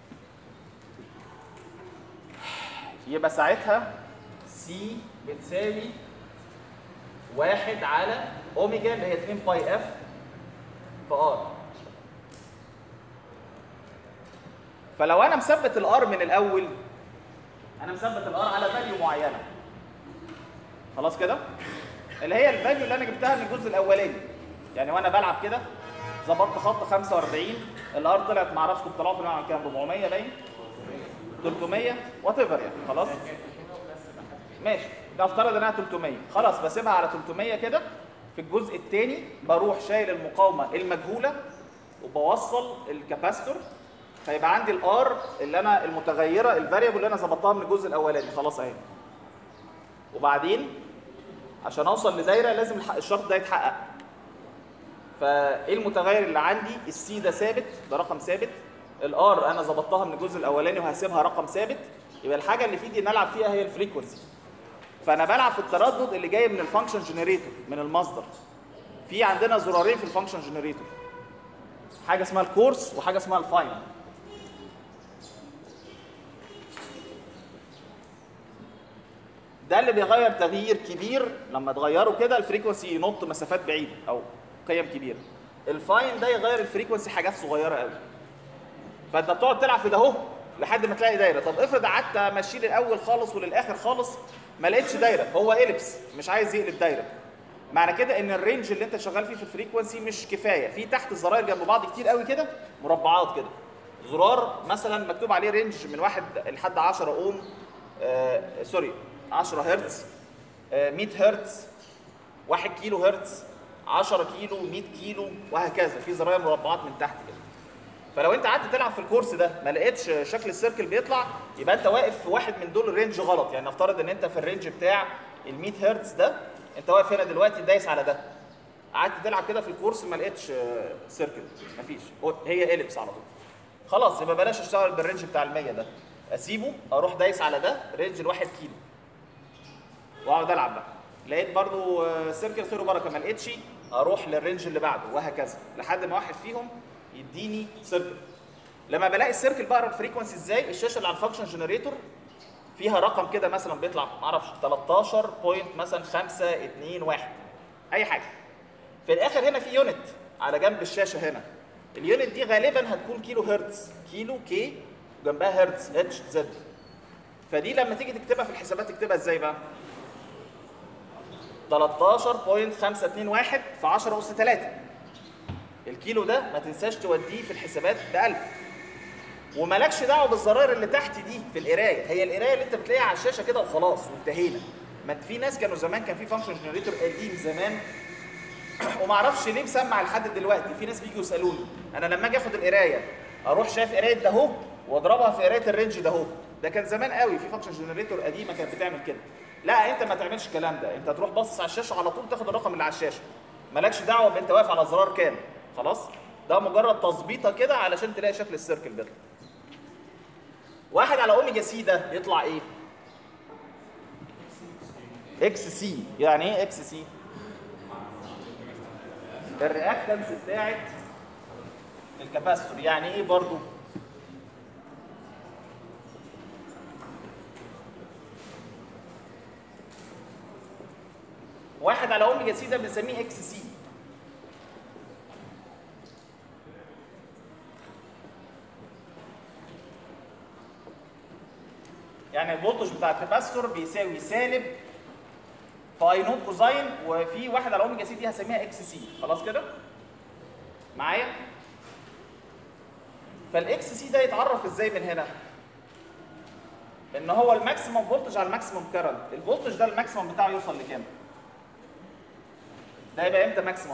يبقى ساعتها سي بتساوي واحد على اوميجا اللي هي 2 باي اف في ار فلو انا مثبت الار من الاول انا مثبت الار على فاليو معينه خلاص كده اللي هي الفاليو اللي انا جبتها من الجزء الاولاني يعني وانا بلعب كده ظبطت خط 45 الار طلعت معرفش كنت طلعت منها عن كام 400 باين 300 وات ايفر يعني خلاص ماشي ده افترض انها 300 خلاص بسيبها على 300 كده في الجزء الثاني بروح شايل المقاومه المجهوله وبوصل الكاباستور فيبقى عندي الار اللي انا المتغيره الفاريبل اللي انا ظبطتها من الجزء الاولاني خلاص اهي وبعدين عشان اوصل لدايره لازم الح- الشرط ده يتحقق فايه المتغير اللي عندي السي ده ثابت ده رقم ثابت الار انا ظبطتها من الجزء الاولاني وهسيبها رقم ثابت يبقى الحاجه اللي في ايدي نلعب فيها هي الفريكونسي فانا بلعب في التردد اللي جاي من الفانكشن جنريتور من المصدر في عندنا زرارين في الفانكشن جنريتور حاجه اسمها الكورس وحاجه اسمها الفاينل ده اللي بيغير تغيير كبير لما تغيره كده الفريكونسي ينط مسافات بعيده او قيم كبيره الفاين ده يغير الفريكونسي حاجات صغيره قوي فانت بتقعد تلعب في ده اهو لحد ما تلاقي دايره طب افرض قعدت امشيه للاول خالص وللاخر خالص ما لقيتش دايره هو اليبس مش عايز يقلب دايره معنى كده ان الرينج اللي انت شغال فيه في الفريكونسي مش كفايه في تحت الزراير جنب بعض كتير قوي كده مربعات كده زرار مثلا مكتوب عليه رينج من واحد لحد 10 اوم آه سوري 10 هرتز آه 100 هرتز 1 كيلو هرتز 10 كيلو 100 كيلو وهكذا في زراير مربعات من تحت كده فلو انت قعدت تلعب في الكورس ده ما لقيتش شكل السيركل بيطلع يبقى انت واقف في واحد من دول الرينج غلط يعني نفترض ان انت في الرينج بتاع ال 100 هرتز ده انت واقف هنا دلوقتي دايس على ده قعدت تلعب كده في الكورس ما لقيتش آه، سيركل مفيش هو- هي اليبس على طول خلاص يبقى بلاش اشتغل بالرينج بتاع ال 100 ده اسيبه اروح دايس على ده رينج الواحد كيلو واقعد العب بقى لقيت برضو آه، سيركل خير وبركه ما لقيتش اروح للرينج اللي بعده وهكذا لحد ما واحد فيهم يديني سيركل لما بلاقي السيركل بقرا الفريكونسي ازاي الشاشه اللي على الفانكشن جنريتور فيها رقم كده مثلا بيطلع معرفش 13 بوينت مثلا 5 2 1 اي حاجه في الاخر هنا في يونت على جنب الشاشه هنا اليونت دي غالبا هتكون كيلو هرتز كيلو كي وجنبها هرتز اتش زد فدي لما تيجي تكتبها في الحسابات تكتبها ازاي بقى 13.521 في 10 أس 3 الكيلو ده ما تنساش توديه في الحسابات ب 1000 ومالكش دعوه بالزراير اللي تحت دي في القرايه هي القرايه اللي انت بتلاقيها على الشاشه كده وخلاص وانتهينا ما انت- في ناس كانوا زمان كان في فانكشن جنريتور قديم زمان وما اعرفش ليه مسمع لحد دلوقتي في ناس بيجوا يسالوني انا لما اجي اخد القرايه اروح شايف قرايه ده اهو واضربها في قرايه الرينج ده اهو ده كان زمان قوي في فانكشن جنريتور قديمه كانت بتعمل كده لا انت ما تعملش الكلام ده انت تروح باصص على الشاشه على طول تاخد الرقم اللي على الشاشه مالكش دعوه بانت واقف على زرار كام خلاص ده مجرد تظبيطه كده علشان تلاقي شكل السيركل بيطلع واحد على اوميجا سي ده يطلع ايه اكس سي يعني ايه اكس سي الرياكتنس بتاعت الكاباستور يعني ايه برضو واحد على اوميجا سي ده بنسميه اكس سي يعني الفولتج بتاع الكاباستور بيساوي سالب فاي نوت كوزاين وفي واحد على اوميجا سي دي هسميها اكس سي خلاص كده معايا فالاكس سي ده يتعرف ازاي من هنا ان هو الماكسيمم فولتج على الماكسيمم كارنت الفولتج ده الماكسيمم بتاعه يوصل لكام ده يبقى امتى ماكسيمم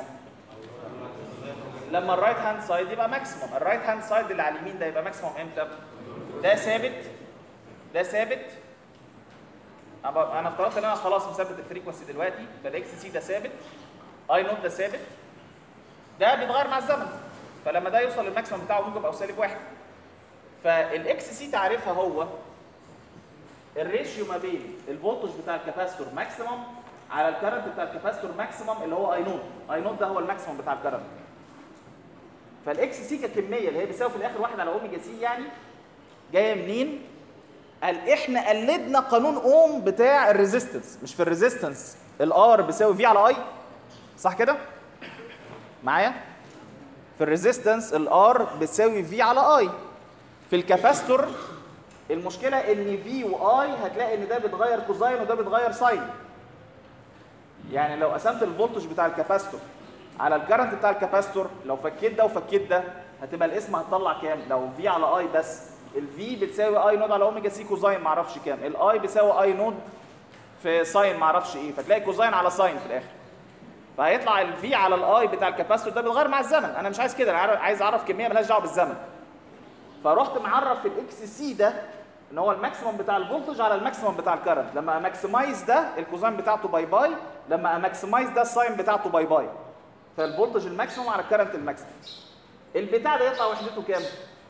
لما الرايت هاند سايد يبقى ماكسيمم الرايت هاند سايد اللي على اليمين ده يبقى ماكسيمم امتى ده ثابت ده ثابت انا أنا افترضت ان انا خلاص مثبت الفريكونسي دلوقتي فالاكس سي ده ثابت اي نوت ده ثابت ده بيتغير مع الزمن فلما ده يوصل للماكسيمم بتاعه موجب او سالب واحد فالاكس سي تعريفها هو الريشيو ما بين الفولتج بتاع الكاباستور ماكسيمم على الكرنت بتاع الكاباستور ماكسيمم اللي هو اي نوت اي نوت ده هو الماكسيمم بتاع الكرنت فالاكس سي ككميه اللي هي بيساوي في الاخر واحد على اوميجا سي يعني جايه منين قال احنا قلدنا قانون اوم بتاع الريزيستنس مش في الريزيستنس الار بيساوي في على اي صح كده معايا في الريزيستنس الار بتساوي في على اي في الكاباستور المشكله ان في واي هتلاقي ان ده بيتغير كوزاين وده بيتغير ساين يعني لو قسمت الفولتج بتاع الكاباستور على الكرنت بتاع الكاباستور لو فكيت ده وفكيت ده هتبقى الاسم هتطلع كام لو في على اي بس الفي بتساوي اي نود على اوميجا سي كوزاين معرفش كام الاي بيساوي اي نود في ساين معرفش ايه فتلاقي كوزاين على ساين في الاخر فهيطلع الفي على الاي بتاع الكاباستور ده بيتغير مع الزمن انا مش عايز كده انا عايز- عايز اعرف كميه مالهاش دعوه بالزمن فرحت معرف في الاكس سي ده ان هو الماكسيمم بتاع الفولتج على الماكسيمم بتاع الكرنت لما اماكسمايز ده الكوزاين بتاعته باي باي لما اماكسمايز ده الساين بتاعته باي باي فالفولتج الماكسيمم على الكرنت الماكسيمم البتاع ده يطلع وحدته كام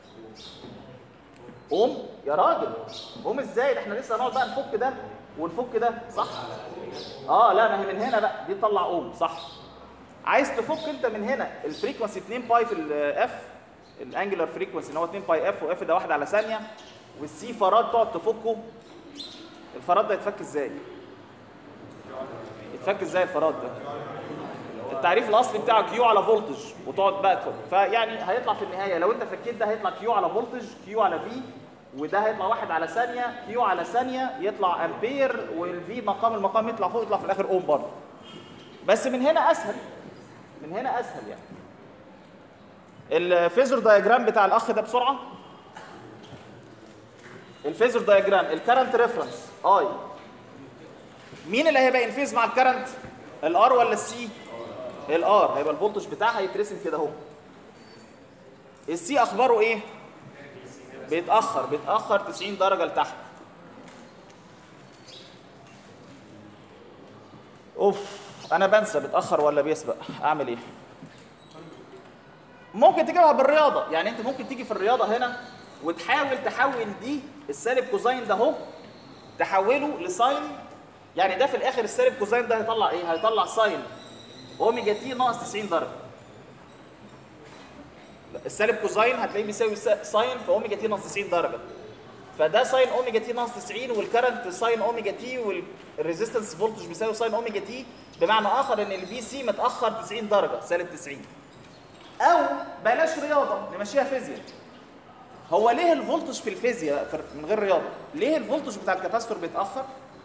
اوم يا راجل اوم ازاي ده احنا لسه هنقعد بقى نفك ده ونفك ده صح اه لا ما هي من هنا بقى دي تطلع اوم صح عايز تفك انت من هنا الفريكونسي 2 باي في الاف الانجلر فريكونسي ان هو 2 باي اف واف ده واحد على ثانيه والسي فراد تقعد تفكه الفراد ده يتفك ازاي؟ يتفك ازاي الفراد ده؟ التعريف الاصلي بتاعه كيو على فولتج وتقعد بقى تفك فيعني هيطلع في النهايه لو انت فكيت ده هيطلع كيو على فولتج كيو على في وده هيطلع واحد على ثانيه كيو على ثانيه يطلع امبير والفي مقام المقام يطلع فوق يطلع في الاخر اوم برضه بس من هنا اسهل من هنا اسهل يعني الفيزور دايجرام بتاع الاخ ده بسرعه الفيزور دايجرام الكرنت ريفرنس اي مين اللي هيبقى انفيز مع الكرنت الار ولا السي الار هيبقى الفولتج بتاعها هيترسم كده اهو السي اخباره ايه بيتاخر بيتاخر 90 درجه لتحت اوف انا بنسى بتاخر ولا بيسبق اعمل ايه ممكن تجيبها بالرياضه يعني انت ممكن تيجي في الرياضه هنا وتحاول تحول دي السالب كوزين ده اهو تحوله لساين يعني ده في الاخر السالب كوزين ده هيطلع ايه هيطلع ساين اوميجا تي ناقص 90 درجه السالب كوزين هتلاقيه بيساوي سا- ساين في اوميجا تي ناقص 90 درجه فده ساين اوميجا تي ناقص 90 والكرنت ساين اوميجا تي والريزيستنس فولتج بيساوي ساين اوميجا تي بمعنى اخر ان الفي سي متاخر 90 درجه سالب 90 او بلاش رياضه نمشيها فيزياء هو ليه الفولتج في الفيزياء في- من غير رياضه ليه الفولتج بتاع الكاباستور بيتاخر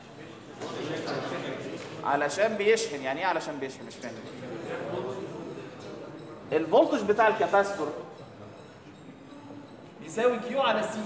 علشان بيشحن يعني ايه علشان بيشحن مش فاهم الفولتج بتاع الكاباستور يساوي كيو على سي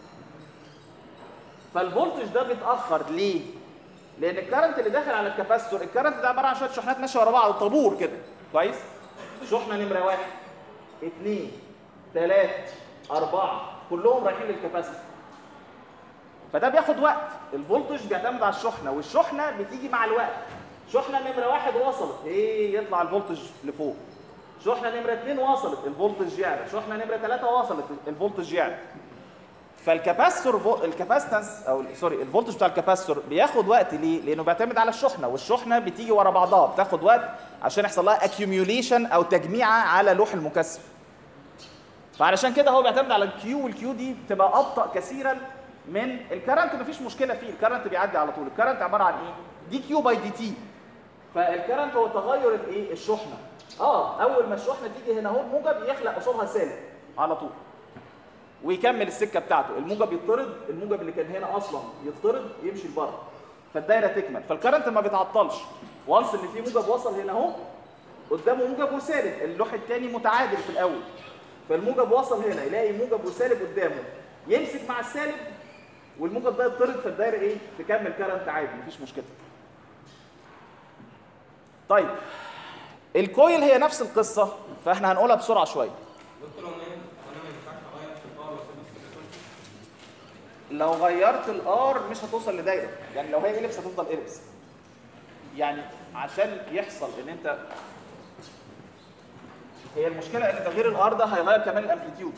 فالفولتج ده بيتاخر ليه لان الكرنت اللي داخل على الكاباستور الكرنت ده عباره عن شويه شحنات ماشيه ورا بعض طابور كده كويس شحنه نمره واحد اثنين ثلاثة أربعة كلهم رايحين للكاباستور فده بياخد وقت الفولتج بيعتمد على الشحنة والشحنة بتيجي مع الوقت شحنة نمرة واحد وصلت ايه يطلع الفولتج لفوق شحنة نمرة اتنين وصلت الفولتج يعلى شحنة نمرة ثلاثة وصلت الفولتج يعلى فالكاباستور فو... الكاباستنس او سوري الفولتج بتاع الكاباستور بياخد وقت ليه؟ لانه بيعتمد على الشحنه والشحنه بتيجي ورا بعضها بتاخد وقت عشان يحصل لها اكيوميوليشن او تجميعه على لوح المكثف. فعلشان كده هو بيعتمد على الكيو والكيو دي بتبقى ابطا كثيرا من الكرنت مفيش مشكله فيه الكرنت بيعدي على طول الكرنت عباره عن ايه؟ دي كيو باي دي تي فالكرنت هو تغير الايه؟ الشحنه. اه اول ما الشحنه تيجي هنا اهو الموجب يخلق قصادها سالب على طول. ويكمل السكه بتاعته الموجب يطرد الموجب اللي كان هنا اصلا يطرد يمشي لبره فالدايره تكمل فالكرنت ما بيتعطلش وانس ان في موجب وصل هنا اهو قدامه موجب وسالب اللوح الثاني متعادل في الاول فالموجب وصل هنا يلاقي موجب وسالب قدامه يمسك مع السالب والموجب ده يطرد فالدايره ايه تكمل كرنت عادي مفيش مشكله طيب الكويل هي نفس القصه فاحنا هنقولها بسرعه شويه دكتور هو انا انا ما ينفعش اغير في الباور واسيب السيليكون لو غيرت الار مش هتوصل لدايره يعني لو هي اليبس هتفضل اليبس يعني عشان يحصل ان انت هي المشكله ان تغيير الار ده هيغير كمان الامبليتيود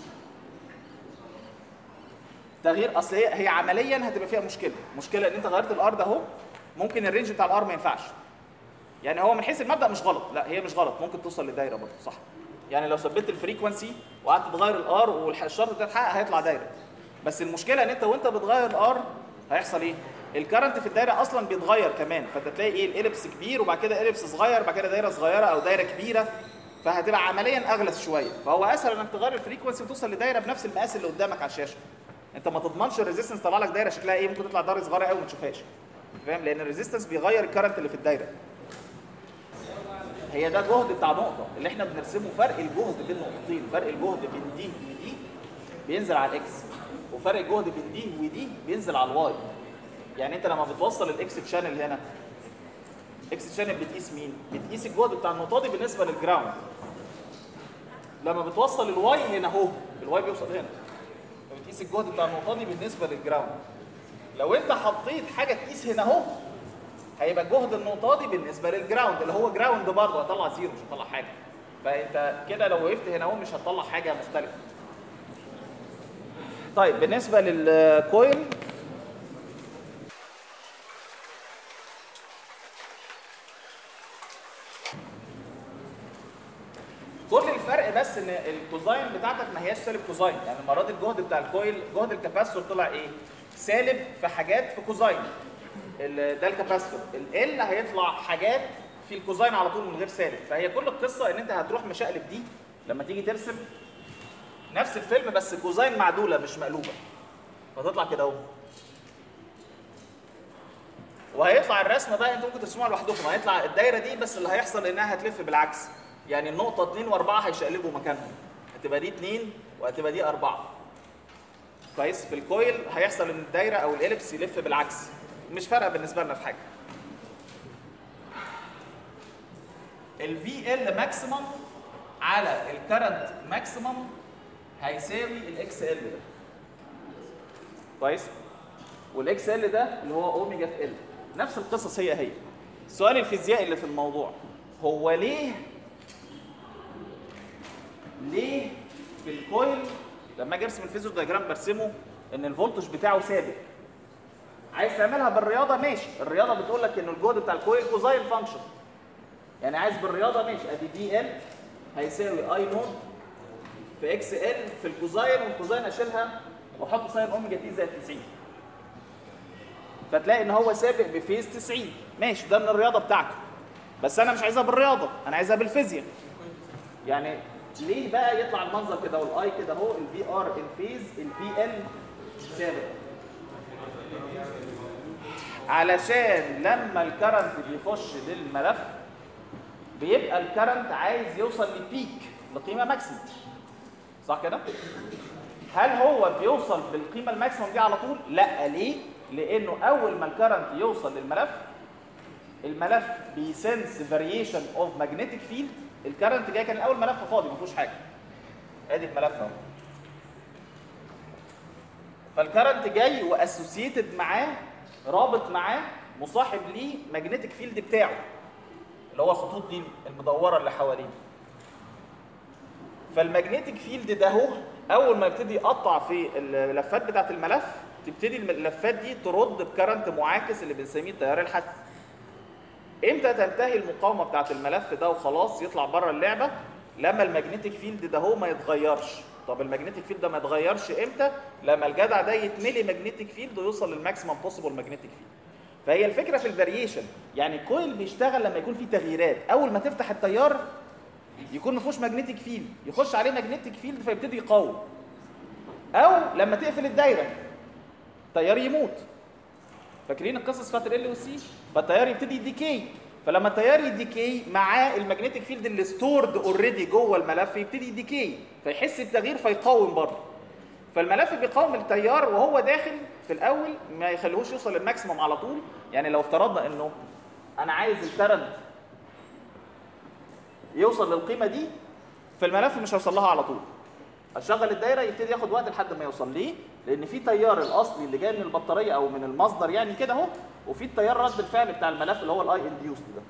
تغيير اصل هي هي عمليا هتبقى فيها مشكله مشكله ان انت غيرت الار ده اهو ممكن الرينج بتاع الار ما ينفعش يعني هو من حيث المبدا مش غلط لا هي مش غلط ممكن توصل لدايره برضه صح يعني لو ثبت الفريكونسي وقعدت تغير الار والشرط ده اتحقق هيطلع دايره بس المشكله ان انت وانت بتغير الار هيحصل ايه الكرنت في الدايره اصلا بيتغير كمان فانت تلاقي ايه الاليبس كبير وبعد كده اليبس صغير بعد كده دايره صغيره او دايره كبيره فهتبقى عمليا اغلس شويه فهو اسهل انك تغير الفريكونسي وتوصل لدايره بنفس المقاس اللي قدامك على الشاشه انت ما تضمنش الريزيستنس طلع لك دايره شكلها ايه ممكن تطلع دايره صغيره قوي ما تشوفهاش فاهم لان الريزيستنس بيغير الكرنت اللي في الدايره هي ده جهد بتاع نقطه اللي احنا بنرسمه فرق الجهد بين نقطتين فرق الجهد بين دي ودي بينزل على الاكس وفرق الجهد بين دي ودي بينزل على الواي يعني انت لما بتوصل الاكس تشانل هنا اكس تشانل بتقيس مين بتقيس الجهد بتاع النقطه دي بالنسبه للجراوند لما بتوصل الواي هنا اهو الواي بيوصل هنا فبتقيس الجهد بتاع النقطه دي بالنسبه للجراوند لو انت حطيت حاجه تقيس هنا اهو هيبقى جهد النقطه دي بالنسبه للجراوند اللي هو جراوند برضه هيطلع زيرو مش هيطلع حاجه فانت كده لو وقفت هنا اهو مش هتطلع حاجه مختلفه طيب بالنسبه للكويل كل الفرق بس ان الكوزاين بتاعتك ما هياش سالب كوزاين يعني المره دي الجهد بتاع الكويل جهد الكاباسيتور طلع ايه سالب في حاجات في كوزاين ال- ده الكاباسيتور ال هيطلع حاجات في الكوزاين على طول من غير سالب فهي كل القصه ان انت هتروح مشقلب دي لما تيجي ترسم نفس الفيلم بس كوزاين معدوله مش مقلوبه فتطلع كده اهو وهيطلع الرسمه بقى انتوا ممكن ترسموها لوحدكم هيطلع الدايره دي بس اللي هيحصل انها هتلف بالعكس يعني النقطه 2 و4 هيشقلبوا مكانهم هتبقى دي 2 وهتبقى دي 4 كويس في الكويل هيحصل ان الدايره او الاليبس يلف بالعكس مش فارقه بالنسبه لنا في حاجه الفي ال ماكسيمم على الكرنت ماكسيمم هيساوي الاكس ال ده كويس والاكس ال ده اللي هو اوميجا في ال نفس القصص هي هي السؤال الفيزيائي اللي في الموضوع هو ليه ليه في الكويل لما اجي ارسم الفيزيو دياجرام برسمه ان الفولتج بتاعه ثابت عايز تعملها بالرياضه ماشي الرياضه بتقول لك ان الجهد بتاع الكويل كوزاين فانكشن يعني عايز بالرياضه ماشي ادي دي ال هيساوي اي نود في اكس ال في الكوزاين والكوزاين اشيلها واحط ساين اوميجا تي زائد 90 فتلاقي ان هو سابق بفيز 90 ماشي ده من الرياضه بتاعته بس انا مش عايزها بالرياضه انا عايزها بالفيزياء يعني ليه بقى يطلع المنظر كده والاي كده اهو الفي ار ان فيز الفي ال سابق علشان لما الكرنت بيخش للملف بيبقى الكرنت عايز يوصل لبيك لقيمه ماكسيمم صح كده هل هو بيوصل بالقيمه الماكسيمم دي على طول لا ليه لانه اول ما الكرنت يوصل للملف الملف بيسنس فاريشن اوف ماجنتيك فيلد الكرنت جاي كان الاول ملف فاضي ما فيهوش حاجه ادي الملف اهو فالكرنت جاي واسوسييتد معاه رابط معاه مصاحب ليه ماجنتيك فيلد بتاعه اللي هو الخطوط دي المدوره اللي حواليه فالماجنتيك فيلد ده هو اول ما يبتدي يقطع في اللفات بتاعه الملف تبتدي اللفات دي ترد بكرنت معاكس اللي بنسميه التيار الحثي امتى تنتهي المقاومه بتاعه الملف ده وخلاص يطلع بره اللعبه لما الماجنتيك فيلد ده هو ما يتغيرش طب الماجنتيك فيلد ده ما يتغيرش امتى لما الجدع ده يتملي ماجنتيك فيلد ويوصل للماكسيمم بوسيبل ماجنتيك فيلد فهي الفكره في الفاريشن يعني الكويل بيشتغل لما يكون فيه تغييرات اول ما تفتح التيار يكون ما فيهوش ماجنتيك فيلد يخش عليه ماجنتيك فيلد فيبتدي يقاوم او لما تقفل الدايره التيار يموت فاكرين القصص بتاعت ال والسي فالتيار يبتدي يديكي فلما التيار يديكي معاه الماجنتيك فيلد اللي ستورد اوريدي جوه الملف يبتدي يديكي فيحس بتغيير فيقاوم برضه فالملف بيقاوم التيار وهو داخل في الاول ما يخليهوش يوصل للماكسيموم على طول يعني لو افترضنا انه انا عايز الكرنت يوصل للقيمه دي فالملف مش هيوصل لها على طول اشغل الدايره يبتدي ياخد وقت لحد ما يوصل ليه لان في تيار الاصلي اللي جاي من البطاريه او من المصدر يعني كده اهو وفي التيار رد الفعل بتاع الملف اللي هو الاي انديوست ده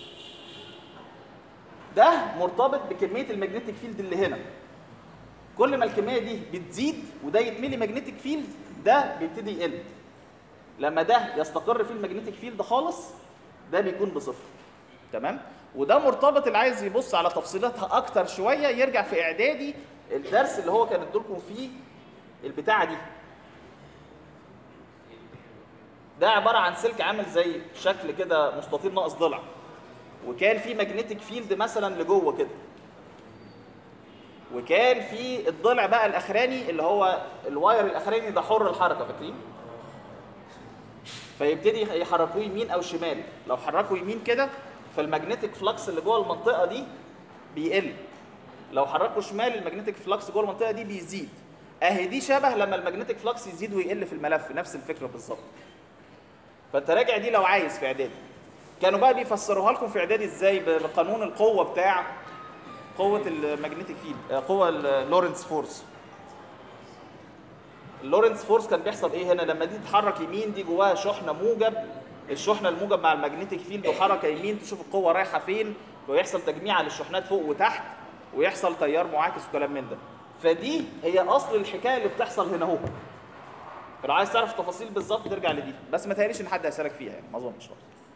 ده مرتبط بكميه المagnetic فيلد اللي هنا كل ما الكميه دي بتزيد وده يتملي ماجنتيك فيلد ده بيبتدي يقل لما ده يستقر فيه الماجنتيك فيلد خالص ده بيكون بصفر تمام وده مرتبط اللي عايز يبص على تفصيلاتها اكتر شويه يرجع في اعدادي الدرس اللي هو كان ادولكم فيه البتاعه دي ده عباره عن سلك عامل زي شكل كده مستطيل ناقص ضلع وكان في ماجنتيك فيلد مثلا لجوه كده وكان في الضلع بقى الاخراني اللي هو الواير الاخراني ده حر الحركه فاكرين فيبتدي يحركوه يمين او شمال لو حركوا يمين كده فالماجنتيك فلكس اللي جوه المنطقه دي بيقل لو حركوا شمال الماجنتيك فلكس جوه المنطقه دي بيزيد اهي دي شبه لما الماجنتيك فلكس يزيد ويقل في الملف نفس الفكره بالظبط فانت راجع دي لو عايز في اعدادي كانوا بقى بيفسروها لكم في اعدادي ازاي بقانون القوه بتاع قوه الماجنتيك فيلد قوه اللورنس فورس اللورنس فورس كان بيحصل ايه هنا لما دي تتحرك يمين دي جواها شحنه موجب الشحنه الموجب مع الماجنتيك فيلد وحركه يمين تشوف القوه رايحه فين ويحصل تجميع للشحنات فوق وتحت ويحصل تيار معاكس وكلام من ده فدي هي اصل الحكايه اللي بتحصل هنا اهو فلو عايز تعرف التفاصيل بالظبط ترجع لدي بس ما تهيأليش ان حد هيسالك فيها يعني ما اظنش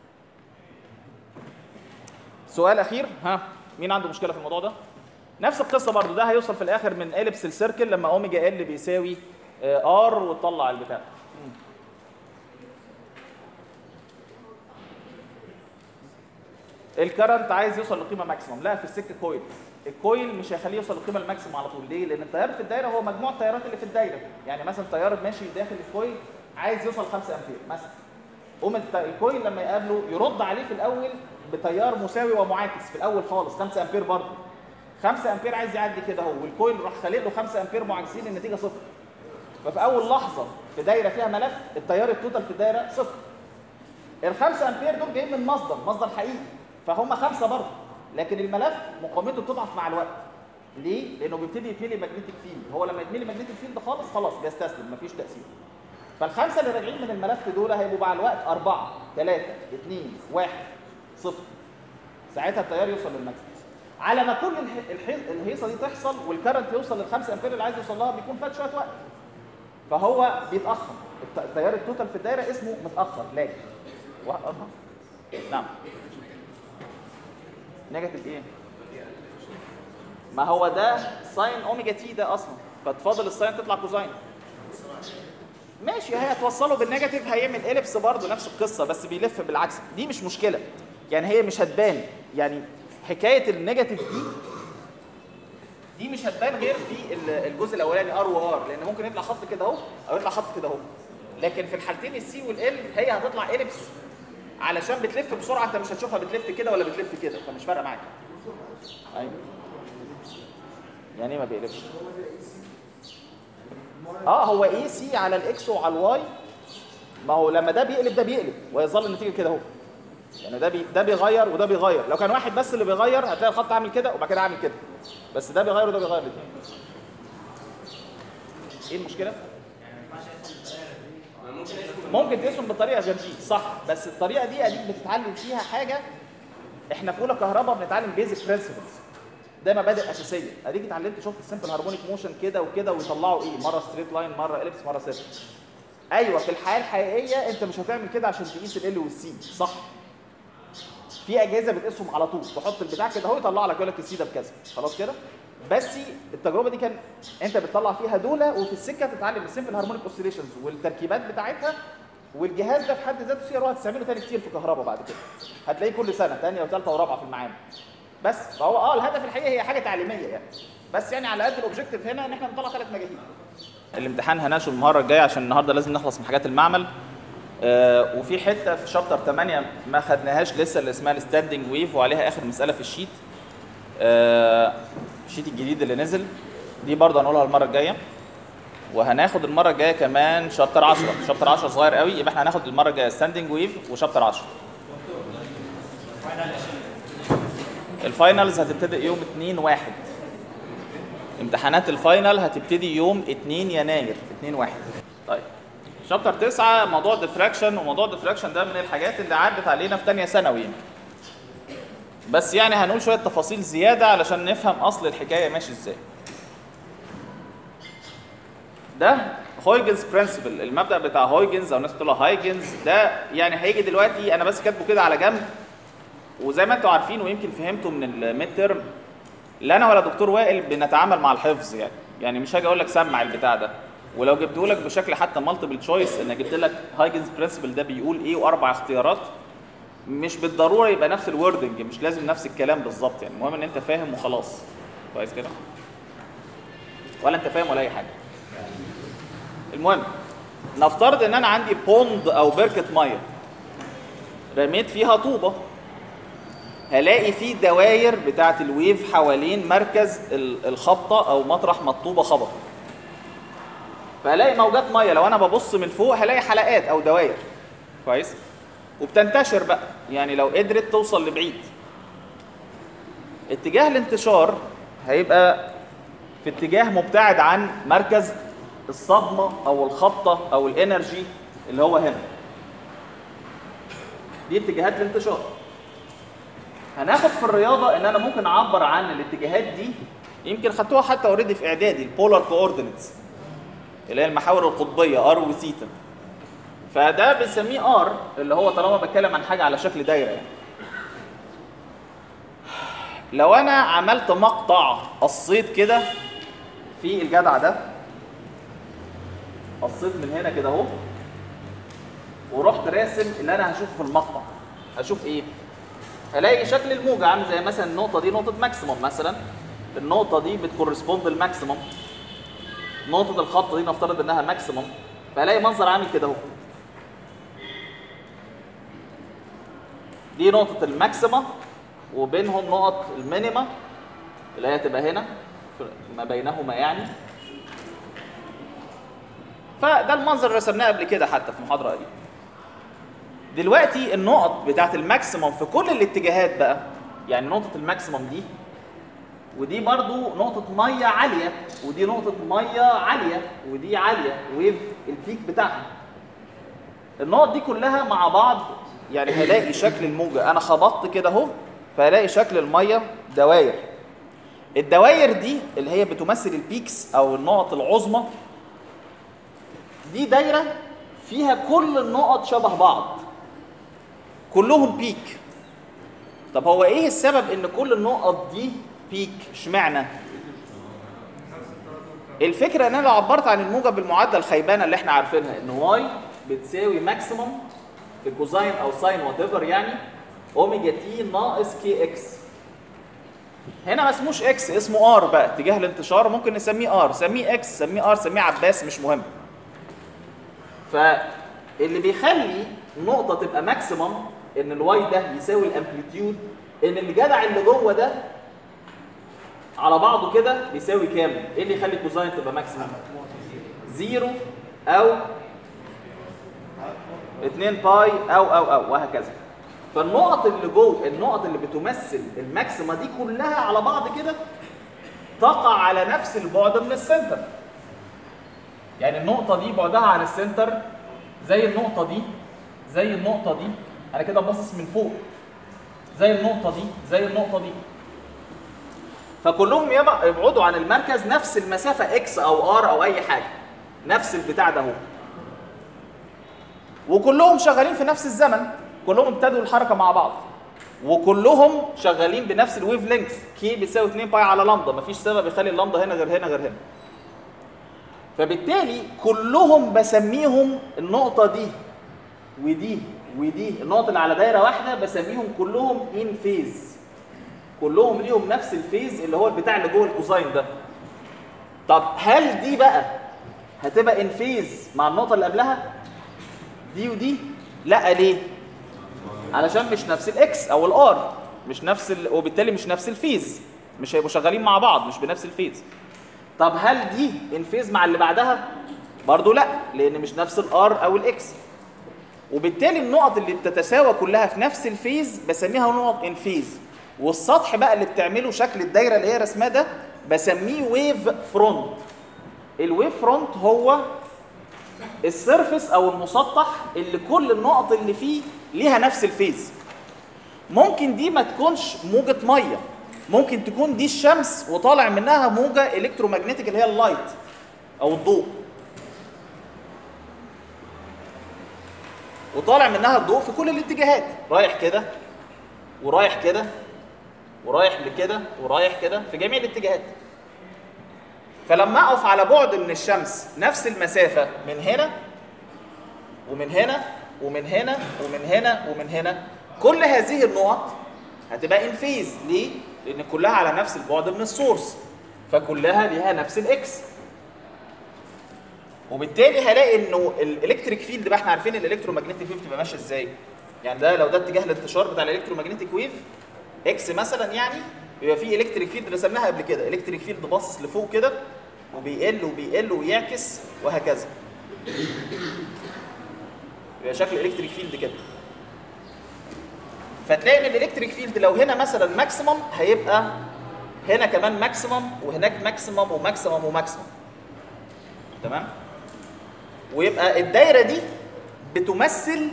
سؤال اخير ها مين عنده مشكله في الموضوع ده نفس القصه برضو ده هيوصل في الاخر من اليبس السيركل لما اوميجا ال بيساوي ار وتطلع البتاع الكرنت عايز يوصل لقيمه ماكسيموم لا في السكه كويل الكويل مش هيخليه يوصل للقيمه الماكسيموم على طول ليه لان التيار في الدايره هو مجموع التيارات اللي في الدايره يعني مثلا تيار ماشي داخل الكويل عايز يوصل 5 امبير مثلا قوم الت- الكويل لما يقابله يرد عليه في الاول بتيار مساوي ومعاكس في الاول خالص 5 امبير برضه 5 امبير عايز يعدي كده اهو والكويل راح خالق له 5 امبير معاكسين النتيجه صفر ففي اول لحظه في دايره فيها ملف التيار التوتال في الدايره صفر ال 5 امبير دول جايين من مصدر مصدر حقيقي فهم خمسه برضه لكن الملف مقاومته بتضعف مع الوقت ليه؟ لانه بيبتدي يتملي ماجنتيك فيلد هو لما يتملي ماجنتيك فيلد خالص خلاص بيستسلم مفيش تاثير فالخمسه اللي راجعين من الملف دول هيبقوا مع الوقت أربعة ثلاثة اثنين واحد صفر ساعتها التيار يوصل للماكسيمم على ما كل الح- الح- الهيصه دي تحصل والكرنت يوصل للخمسة امبير اللي عايز يوصل لها بيكون فات شويه وقت فهو بيتاخر الت- التيار التوتال في الدايره اسمه متاخر لاج واحد أربعة. نعم نيجاتيف ايه؟ ما هو ده ساين اوميجا تي ده اصلا فتفاضل الساين تطلع كوزاين ماشي هي هتوصله بالنيجاتيف هيعمل اليبس برضه نفس القصه بس بيلف بالعكس دي مش مشكله يعني هي مش هتبان يعني حكايه النيجاتيف دي دي مش هتبان غير في ال- الجزء الاولاني ار وار لان ممكن يطلع خط كده اهو او يطلع خط كده اهو لكن في الحالتين السي والال هي هتطلع اليبس علشان بتلف بسرعه انت مش هتشوفها بتلف كده ولا بتلف كده فمش فارقه معاك ايوه يعني ايه ما بيقلبش اه هو اي سي على الاكس وعلى الواي ما هو لما ده بيقلب ده بيقلب ويظل النتيجه كده اهو يعني ده بي ده بيغير وده بيغير لو كان واحد بس اللي بيغير هتلاقي الخط عامل كده وبعد كده عامل كده بس ده بيغير وده بيغير الاثنين ايه المشكله ممكن اسم ممكن تقسم بالطريقه غير دي صح بس الطريقه دي اديك بتتعلم فيها حاجه احنا في اولى كهرباء بنتعلم بيزك برنسبلز ده مبادئ اساسيه اديك اتعلمت شفت السمبل هارمونيك موشن كده وكده ويطلعوا ايه مره ستريت لاين مره اليبس مره سيركل ايوه في الحياه الحقيقيه انت مش هتعمل كده عشان تقيس ال والسي صح في اجهزه بتقيسهم على طول تحط البتاع كده اهو يطلع لك يقول لك السي ده بكذا خلاص كده بس التجربه دي كان انت بتطلع فيها دوله وفي السكه تتعلم السمبل هارمونيك اوسيليشنز والتركيبات بتاعتها والجهاز ده في حد ذاته سي ار هتستعمله تاني كتير في كهرباء بعد كده هتلاقيه كل سنه ثانيه وثالثه ورابعه في المعامل بس فهو اه الهدف الحقيقي هي حاجه تعليميه يعني بس يعني على قد الاوبجيكتيف هنا ان احنا بنطلع ثلاث مجاهيل الامتحان هناقشه المره الجايه عشان النهارده لازم نخلص من حاجات المعمل آه وفي حته في شابتر 8 ما خدناهاش لسه اللي اسمها الستاندنج ويف وعليها اخر مساله في الشيت آه الشيت الجديد اللي نزل دي برضه هنقولها المره الجايه وهناخد المره الجايه كمان شابتر 10 شابتر 10 صغير قوي يبقى احنا هناخد المره الجايه ستاندنج ويف وشابتر 10 الفاينلز هتبتدي يوم 2 1 امتحانات الفاينل هتبتدي يوم 2 يناير 2 1 طيب شابتر 9 موضوع ديفراكشن وموضوع ديفراكشن ده من الحاجات اللي عدت علينا في ثانيه ثانوي بس يعني هنقول شويه تفاصيل زياده علشان نفهم اصل الحكايه ماشي ازاي ده هويجنز برنسبل المبدا بتاع هويجنز او الناس بتقول هايجنز ده يعني هيجي دلوقتي انا بس كاتبه كده على جنب وزي ما انتم عارفين ويمكن فهمتوا من الميد ترم لا انا ولا دكتور وائل بنتعامل مع الحفظ يعني يعني مش هاجي اقول لك سمع البتاع ده ولو جبته لك بشكل حتى مالتيبل تشويس ان جبت لك هايجنز برنسبل ده بيقول ايه واربع اختيارات مش بالضروره يبقى نفس الوردنج مش لازم نفس الكلام بالظبط يعني المهم ان انت فاهم وخلاص كويس كده ولا انت فاهم ولا اي حاجه المهم نفترض ان انا عندي بوند او بركه ميه رميت فيها طوبه هلاقي في دواير بتاعه الويف حوالين مركز ال- الخبطه او مطرح ما الطوبه خبط فهلاقي موجات ميه لو انا ببص من فوق هلاقي حلقات او دواير كويس وبتنتشر بقى يعني لو قدرت توصل لبعيد اتجاه الانتشار هيبقى في اتجاه مبتعد عن مركز الصدمه او الخبطه او الانرجي اللي هو هنا دي اتجاهات الانتشار هناخد في الرياضه ان انا ممكن اعبر عن الاتجاهات دي يمكن خدتوها حتى اوريدي في اعدادي البولار كوردينتس اللي هي المحاور القطبيه ار وثيتا فده بنسميه ار اللي هو طالما بتكلم عن حاجه على شكل دايره يعني لو انا عملت مقطع قصيت كده في الجدع ده قصيت من هنا كده اهو ورحت راسم اللي انا هشوفه في المقطع هشوف ايه هلاقي شكل الموجة عامل زي مثلا النقطة دي نقطة ماكسيموم مثلا النقطة دي بتكورسبوند للماكسيموم نقطة الخط دي نفترض انها ماكسيموم فهلاقي منظر عامل كده اهو دي نقطة الماكسيما وبينهم نقط المينيما اللي هي تبقى هنا في- ما بينهما يعني فده المنظر اللي رسمناه قبل كده حتى في محاضرة قديمة دلوقتي النقط بتاعت الماكسيموم في كل الاتجاهات بقى يعني نقطة الماكسيموم دي ودي برضو نقطة مية عالية ودي نقطة مية عالية ودي عالية ويف البيك بتاعها النقط دي كلها مع بعض يعني هلاقي شكل الموجة أنا خبطت كده أهو فهلاقي شكل المية دواير الدواير دي اللي هي بتمثل البيكس أو النقط العظمى دي دايرة فيها كل النقط شبه بعض كلهم بيك طب هو ايه السبب ان كل النقط دي بيك اشمعنى الفكره ان انا لو عبرت عن الموجه بالمعادله الخيبانه اللي احنا عارفينها ان واي بتساوي ماكسيموم في كوزاين او ساين وات ايفر يعني اوميجا تي ناقص كي اكس هنا ما اسموش اكس اسمه ار بقى اتجاه الانتشار ممكن نسميه ار سميه اكس سميه ار سميه عباس مش مهم فاللي بيخلي نقطة تبقى ماكسيمم ان الواي ده يساوي الامبليتيود ان الجدع اللي جوه ده على بعضه كده بيساوي كام؟ ايه اللي يخلي كوزاين تبقى ماكسيمم؟ زيرو او 2 باي او او او وهكذا. فالنقط اللي جوه النقط اللي بتمثل الماكسيما دي كلها على بعض كده تقع على نفس البعد من السنتر. يعني النقطة دي بعدها عن السنتر زي النقطة دي زي النقطة دي أنا كده باصص من فوق زي النقطة دي زي النقطة دي فكلهم يبع- يبعدوا عن المركز نفس المسافة اكس أو ار أو أي حاجة نفس البتاع ده هو وكلهم شغالين في نفس الزمن كلهم ابتدوا الحركة مع بعض وكلهم شغالين بنفس الويف لينث كي بتساوي 2 باي على لامدا مفيش سبب يخلي اللامدا هنا غير هنا غير هنا فبالتالي كلهم بسميهم النقطة دي ودي ودي النقط اللي على دايرة واحدة بسميهم كلهم ان فيز كلهم ليهم نفس الفيز اللي هو البتاع اللي جوه الكوزاين ده طب هل دي بقى هتبقى ان فيز مع النقطة اللي قبلها دي ودي لا ليه علشان مش نفس الاكس او الار مش نفس ال... وبالتالي مش نفس الفيز مش هيبقوا شغالين مع بعض مش بنفس الفيز طب هل دي انفيز مع اللي بعدها برضو لا لان مش نفس الار او الاكس وبالتالي النقط اللي بتتساوى كلها في نفس الفيز بسميها نقط انفيز والسطح بقى اللي بتعمله شكل الدايره اللي هي رسماه ده بسميه ويف فرونت الويف فرونت هو السيرفس او المسطح اللي كل النقط اللي فيه ليها نفس الفيز ممكن دي ما تكونش موجة مية ممكن تكون دي الشمس وطالع منها موجة الكترومagnetic اللي هي اللايت او الضوء وطالع منها الضوء في كل الاتجاهات رايح كده ورايح كده ورايح لكده ورايح كده في جميع الاتجاهات فلما اقف على بعد من الشمس نفس المسافة من هنا ومن هنا ومن هنا ومن هنا ومن هنا كل هذه النقط هتبقى ان فيز ليه؟ لان كلها على نفس البعد من السورس فكلها ليها نفس الاكس وبالتالي هلاقي انه الالكتريك فيلد بقى احنا عارفين الالكترومagnetic ويف بتبقى ماشيه ازاي يعني ده لو ده اتجاه الانتشار بتاع الالكترومagnetic ويف اكس مثلا يعني بيبقى فيه الكتريك فيلد رسمناها قبل كده الكتريك فيلد باصص لفوق كده وبيقل وبيقل ويعكس وهكذا يبقى شكل الالكتريك فيلد كده فتلاقي ان الالكتريك فيلد لو هنا مثلا ماكسيمم هيبقى هنا كمان ماكسيمم وهناك ماكسيمم وماكسيمم وماكسيمم تمام ويبقى الدايره دي بتمثل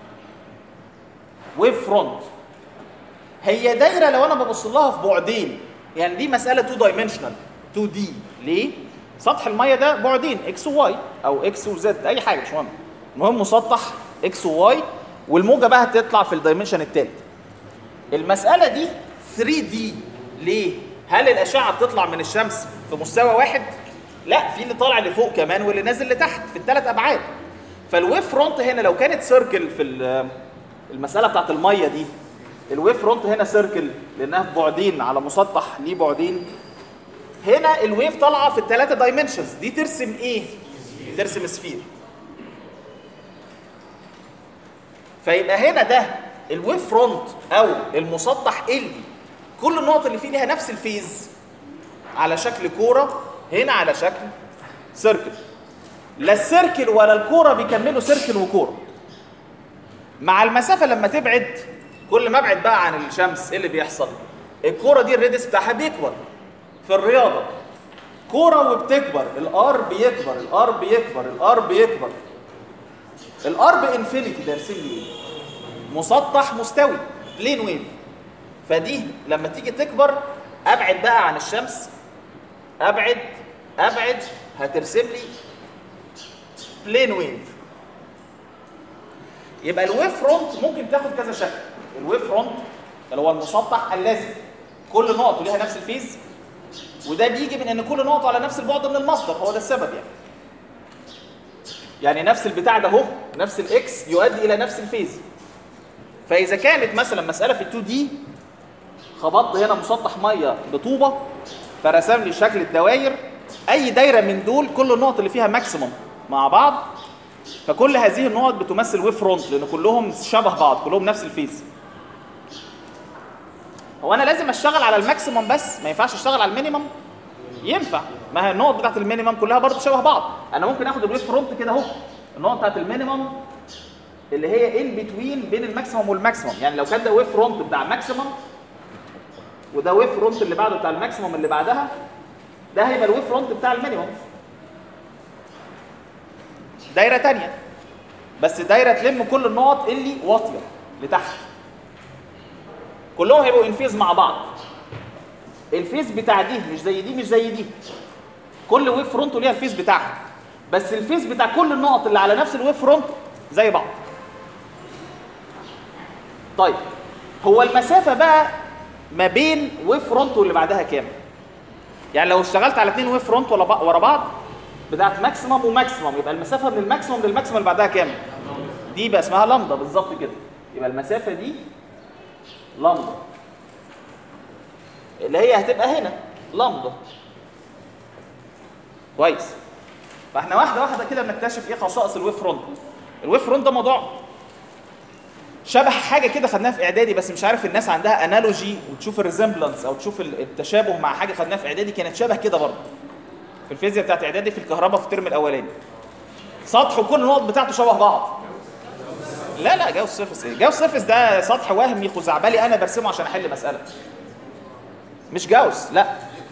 ويف فرونت هي دايره لو انا ببص لها في بعدين يعني دي مساله 2 دايمنشنال 2 دي ليه سطح الميه ده بعدين اكس وواي او اكس وزد اي حاجه مش مهم المهم مسطح اكس وواي والموجه بقى هتطلع في الدايمنشن الثالث المساله دي 3 دي ليه هل الاشعه بتطلع من الشمس في مستوى واحد لا في اللي طالع لفوق كمان واللي نازل لتحت في الثلاث ابعاد فالويف فرونت هنا لو كانت سيركل في ال- المساله بتاعت الميه دي الويف فرونت هنا سيركل لانها في بعدين على مسطح ليه بعدين هنا الويف طالعه في الثلاثه دايمنشنز دي ترسم ايه ترسم سفير فيبقى هنا ده الويف فرونت او المسطح اللي كل النقط اللي فيه ليها نفس الفيز على شكل كوره هنا على شكل سيركل لا السيركل ولا الكوره بيكملوا سيركل وكوره مع المسافه لما تبعد كل ما ابعد بقى عن الشمس ايه اللي بيحصل الكوره دي الريدس بتاعها بيكبر في الرياضه كوره وبتكبر الار بيكبر الار بيكبر الار بيكبر الار بانفينيتي ده يرسم لي ايه مسطح مستوي بلين ويف فدي لما تيجي تكبر ابعد بقى عن الشمس ابعد ابعد هترسم لي بلين ويف يبقى الويف فرونت ممكن تاخد كذا شكل الويف فرونت اللي هو المسطح اللازم كل نقطه ليها نفس الفيز وده بيجي من ان كل نقطه على نفس البعد من المصدر هو ده السبب يعني يعني نفس البتاع ده اهو نفس الاكس يؤدي الى نفس الفيز فاذا كانت مثلا مساله في 2 دي خبطت هنا مسطح ميه بطوبه فرسم لي شكل الدوائر اي دايره من دول كل النقط اللي فيها ماكسيموم مع بعض فكل هذه النقط بتمثل ويف فرونت لان كلهم شبه بعض كلهم نفس الفيز هو انا لازم اشتغل على الماكسيموم بس ما ينفعش اشتغل على المينيمم ينفع ما هي النقط بتاعت المينيمم كلها برضه شبه بعض انا ممكن اخد الويف فرونت كده اهو النقط بتاعت المينيمم اللي هي ان بتوين بين الماكسيموم والماكسيموم يعني لو كان ده ويف فرونت بتاع ماكسيموم وده ويف فرونت اللي بعده بتاع الماكسيموم اللي بعدها ده هيبقى الويف فرونت بتاع المينيمم دايره تانية بس دايره تلم كل النقط اللي واطيه لتحت كلهم هيبقوا انفيز مع بعض الفيز بتاع دي مش زي دي مش زي دي كل ويف فرونت ليها الفيز بتاعها بس الفيز بتاع كل النقط اللي على نفس الويف فرونت زي بعض طيب هو المسافه بقى ما بين ويف فرونت واللي بعدها كام يعني لو اشتغلت على اثنين ويف فرونت ورا بعض بتاعت ماكسيمم وماكسيمم يبقى المسافه من الماكسيمم للماكسيمم اللي بعدها كام دي بقى اسمها لامدا بالظبط كده يبقى المسافه دي لامدا اللي هي هتبقى هنا لامدا كويس فاحنا واحده واحده كده بنكتشف ايه خصائص الويف فرونت الويف فرونت ده موضوع شبه حاجه كده خدناها في اعدادي بس مش عارف الناس عندها انالوجي وتشوف الريزمبلانس او تشوف التشابه مع حاجه خدناها في اعدادي كانت شبه كده برضه في الفيزياء بتاعت اعدادي في الكهرباء في الترم الاولاني سطح وكل النقط بتاعته شبه بعض لا لا جاوس سيرفس ايه جاوس سيرفس ده سطح وهمي خزعبلي انا برسمه عشان احل مساله مش جاوس لا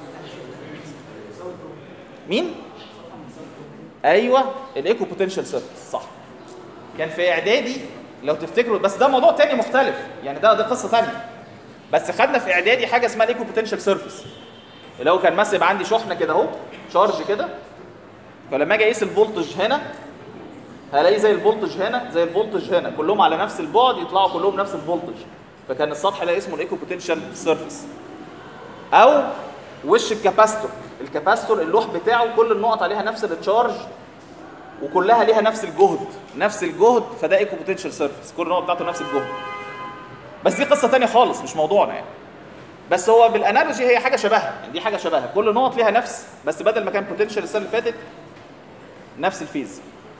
مين ايوه الايكو بوتنشال سيرفس صح كان في اعدادي لو تفتكروا بس ده موضوع تاني مختلف يعني ده ده قصه تانية بس خدنا في اعدادي حاجه اسمها الايكو بوتنشال سيرفس اللي هو كان مثلا يبقى عندي شحنه كده اهو شارج كده فلما اجي اقيس الفولتج هنا هلاقي زي الفولتج هنا زي الفولتج هنا كلهم على نفس البعد يطلعوا كلهم نفس الفولتج فكان السطح ده اسمه الايكو بوتنشال سيرفيس او وش الكاباستور الكاباستور اللوح بتاعه كل النقط عليها نفس التشارج وكلها ليها نفس الجهد نفس الجهد فده ايكو بوتنشال سيرفيس كل النقط بتاعته نفس الجهد بس دي قصه ثانيه خالص مش موضوعنا يعني بس هو بالانالوجي هي حاجه شبهها يعني دي حاجه شبهها كل نقط ليها نفس بس بدل ما كان بوتنشال السنه اللي فاتت نفس الفيز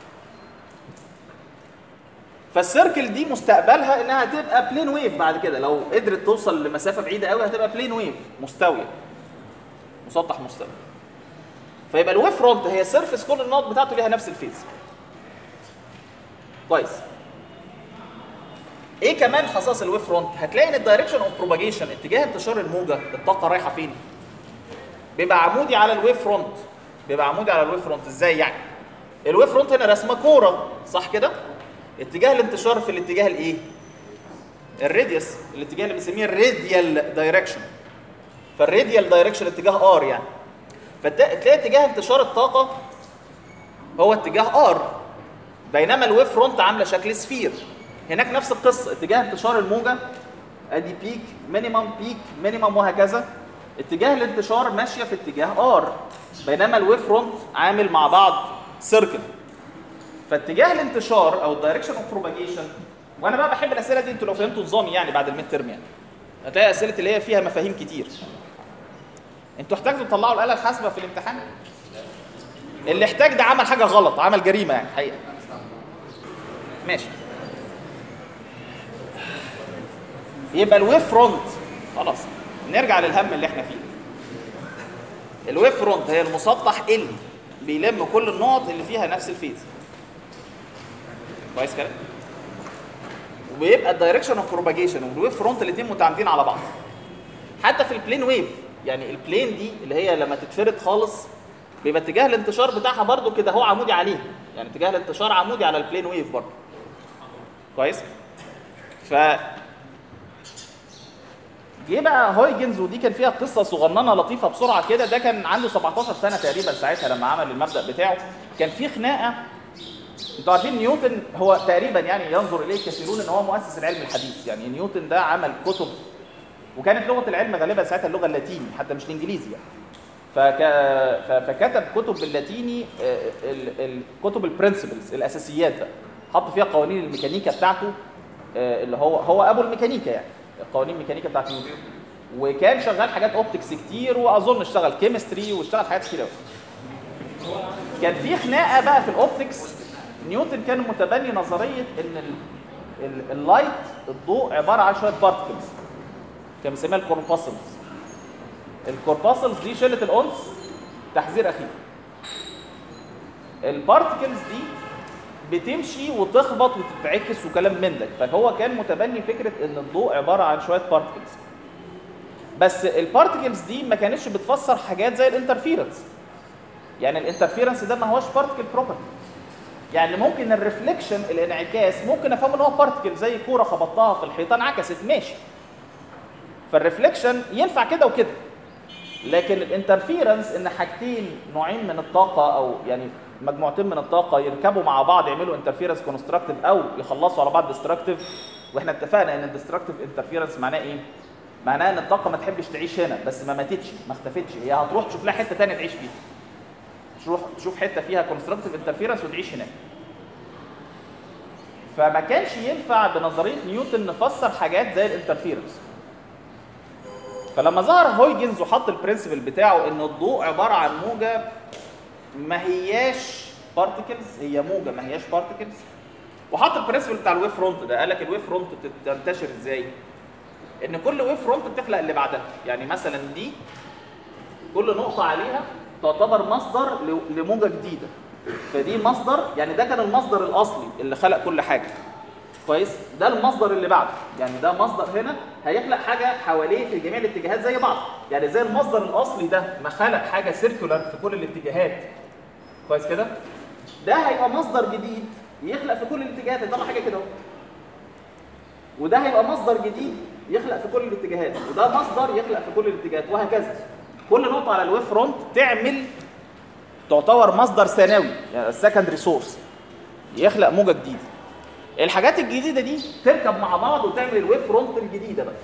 فالسيركل دي مستقبلها انها تبقى بلين ويف بعد كده لو قدرت توصل لمسافه بعيده قوي هتبقى بلين ويف مستويه مسطح مستوي فيبقى الويف فرونت هي سيرفيس كل النقط بتاعته ليها نفس الفيز كويس ايه كمان خصائص الويف فرونت هتلاقي ان الدايركشن اوف بروباجيشن اتجاه انتشار الموجه الطاقه رايحه فين بيبقى عمودي على الويف فرونت بيبقى عمودي على الويف فرونت ازاي يعني الويف فرونت هنا رسمه كوره صح كده اتجاه الانتشار في الاتجاه الايه الراديوس الاتجاه اللي بنسميه الراديال دايركشن فالراديال دايركشن اتجاه ار يعني فتلاقي اتجاه انتشار الطاقه هو اتجاه ار بينما الويف فرونت عامله شكل سفير هناك نفس القصه اتجاه انتشار الموجه ادي بيك مينيمم بيك مينيمم وهكذا اتجاه الانتشار ماشيه في اتجاه ار بينما الويف فرونت عامل مع بعض سيركل فاتجاه الانتشار او الدايركشن اوف بروباجيشن وانا بقى بحب الاسئله دي انتوا لو فهمتوا نظامي يعني بعد الميد ترم يعني هتلاقي اسئله اللي هي فيها مفاهيم كتير انتوا احتاجتوا تطلعوا الاله الحاسبه في الامتحان اللي احتاج ده عمل حاجه غلط عمل جريمه يعني حقيقه ماشي يبقى الويف فرونت خلاص نرجع للهم اللي احنا فيه الويف فرونت هي المسطح اللي بيلم كل النقط اللي فيها نفس الفيز كويس كده وبيبقى الدايركشن اوف بروباجيشن والويف فرونت الاثنين متعامدين على بعض حتى في البلين ويف يعني البلين دي اللي هي لما تتفرد خالص بيبقى اتجاه الانتشار بتاعها برضو كده هو عمودي عليه يعني اتجاه الانتشار عمودي على البلين ويف برضو كويس ف جه بقى هويجنز ودي كان فيها قصه صغننه لطيفه بسرعه كده ده كان عنده 17 سنه تقريبا ساعتها لما عمل المبدا بتاعه كان في خناقه انتوا عارفين نيوتن هو تقريبا يعني ينظر اليه كثيرون ان هو مؤسس العلم الحديث يعني نيوتن ده عمل كتب وكانت لغه العلم غالبا ساعتها اللغه اللاتيني حتى مش الانجليزي يعني فك... ف- فكتب كتب باللاتيني آه، ال- الكتب البرنسبلز الاساسيات بقى حط فيها قوانين الميكانيكا بتاعته آه، اللي هو هو ابو الميكانيكا يعني قوانين الميكانيكا بتاعت نيوتن وكان شغال حاجات اوبتكس كتير واظن اشتغل كيمستري واشتغل حاجات كتير قوي كان في خناقه بقى في الاوبتكس نيوتن كان متبني نظريه ان ال- ال- اللايت الضوء عباره عن شويه بارتكلز كان بيسميها الكورباسلز الكورباسلز دي شله الانس تحذير اخير البارتكلز دي بتمشي وتخبط وتتعكس وكلام من ده فهو كان متبني فكره ان الضوء عباره عن شويه بارتكلز بس البارتكلز دي ما كانتش بتفسر حاجات زي الانترفيرنس يعني الانترفيرنس ده ما هوش بارتكل بروبرتي يعني ممكن الريفليكشن الانعكاس ممكن افهم ان هو بارتكل زي كوره خبطتها في الحيطه انعكست ماشي فالريفليكشن ينفع كده وكده لكن الانترفيرنس ان حاجتين نوعين من الطاقه او يعني مجموعتين من الطاقه يركبوا مع بعض يعملوا انترفيرنس كونستراكتيف او يخلصوا على بعض ديستراكتيف واحنا اتفقنا ان الديستراكتيف انترفيرنس معناه ايه؟ معناه ان الطاقه ما تحبش تعيش هنا بس ما ماتتش ما اختفتش هي هتروح تشوف لها حته ثانيه تعيش فيها تروح تشوف حته فيها كونستراكتيف انترفيرنس وتعيش هناك فما كانش ينفع بنظريه نيوتن نفسر حاجات زي الانترفيرنس فلما ظهر هويجنز وحط البرنسبل بتاعه ان الضوء عباره عن موجه ما هياش بارتكلز هي موجه ما هياش بارتكلز وحط البرنسبل بتاع الويف فرونت ده قال لك الويف فرونت بتنتشر ازاي؟ ان كل ويف فرونت بتخلق اللي بعدها يعني مثلا دي كل نقطه عليها تعتبر مصدر ل- لموجه جديده فدي مصدر يعني ده كان المصدر الاصلي اللي خلق كل حاجه كويس ده المصدر اللي بعده يعني ده مصدر هنا هيخلق حاجه حواليه في جميع الاتجاهات زي بعض يعني زي المصدر الاصلي ده ما خلق حاجه سيركولار في كل الاتجاهات كويس كده ده هيبقى مصدر جديد يخلق في كل الاتجاهات يطلع حاجه كده اهو وده هيبقى مصدر جديد يخلق في كل الاتجاهات وده مصدر يخلق في كل الاتجاهات وهكذا كل نقطه على الويف فرونت تعمل تعتبر مصدر ثانوي يعني سكندري سورس يخلق موجه جديده الحاجات الجديده دي تركب مع بعض وتعمل الويف فرونت الجديده بقى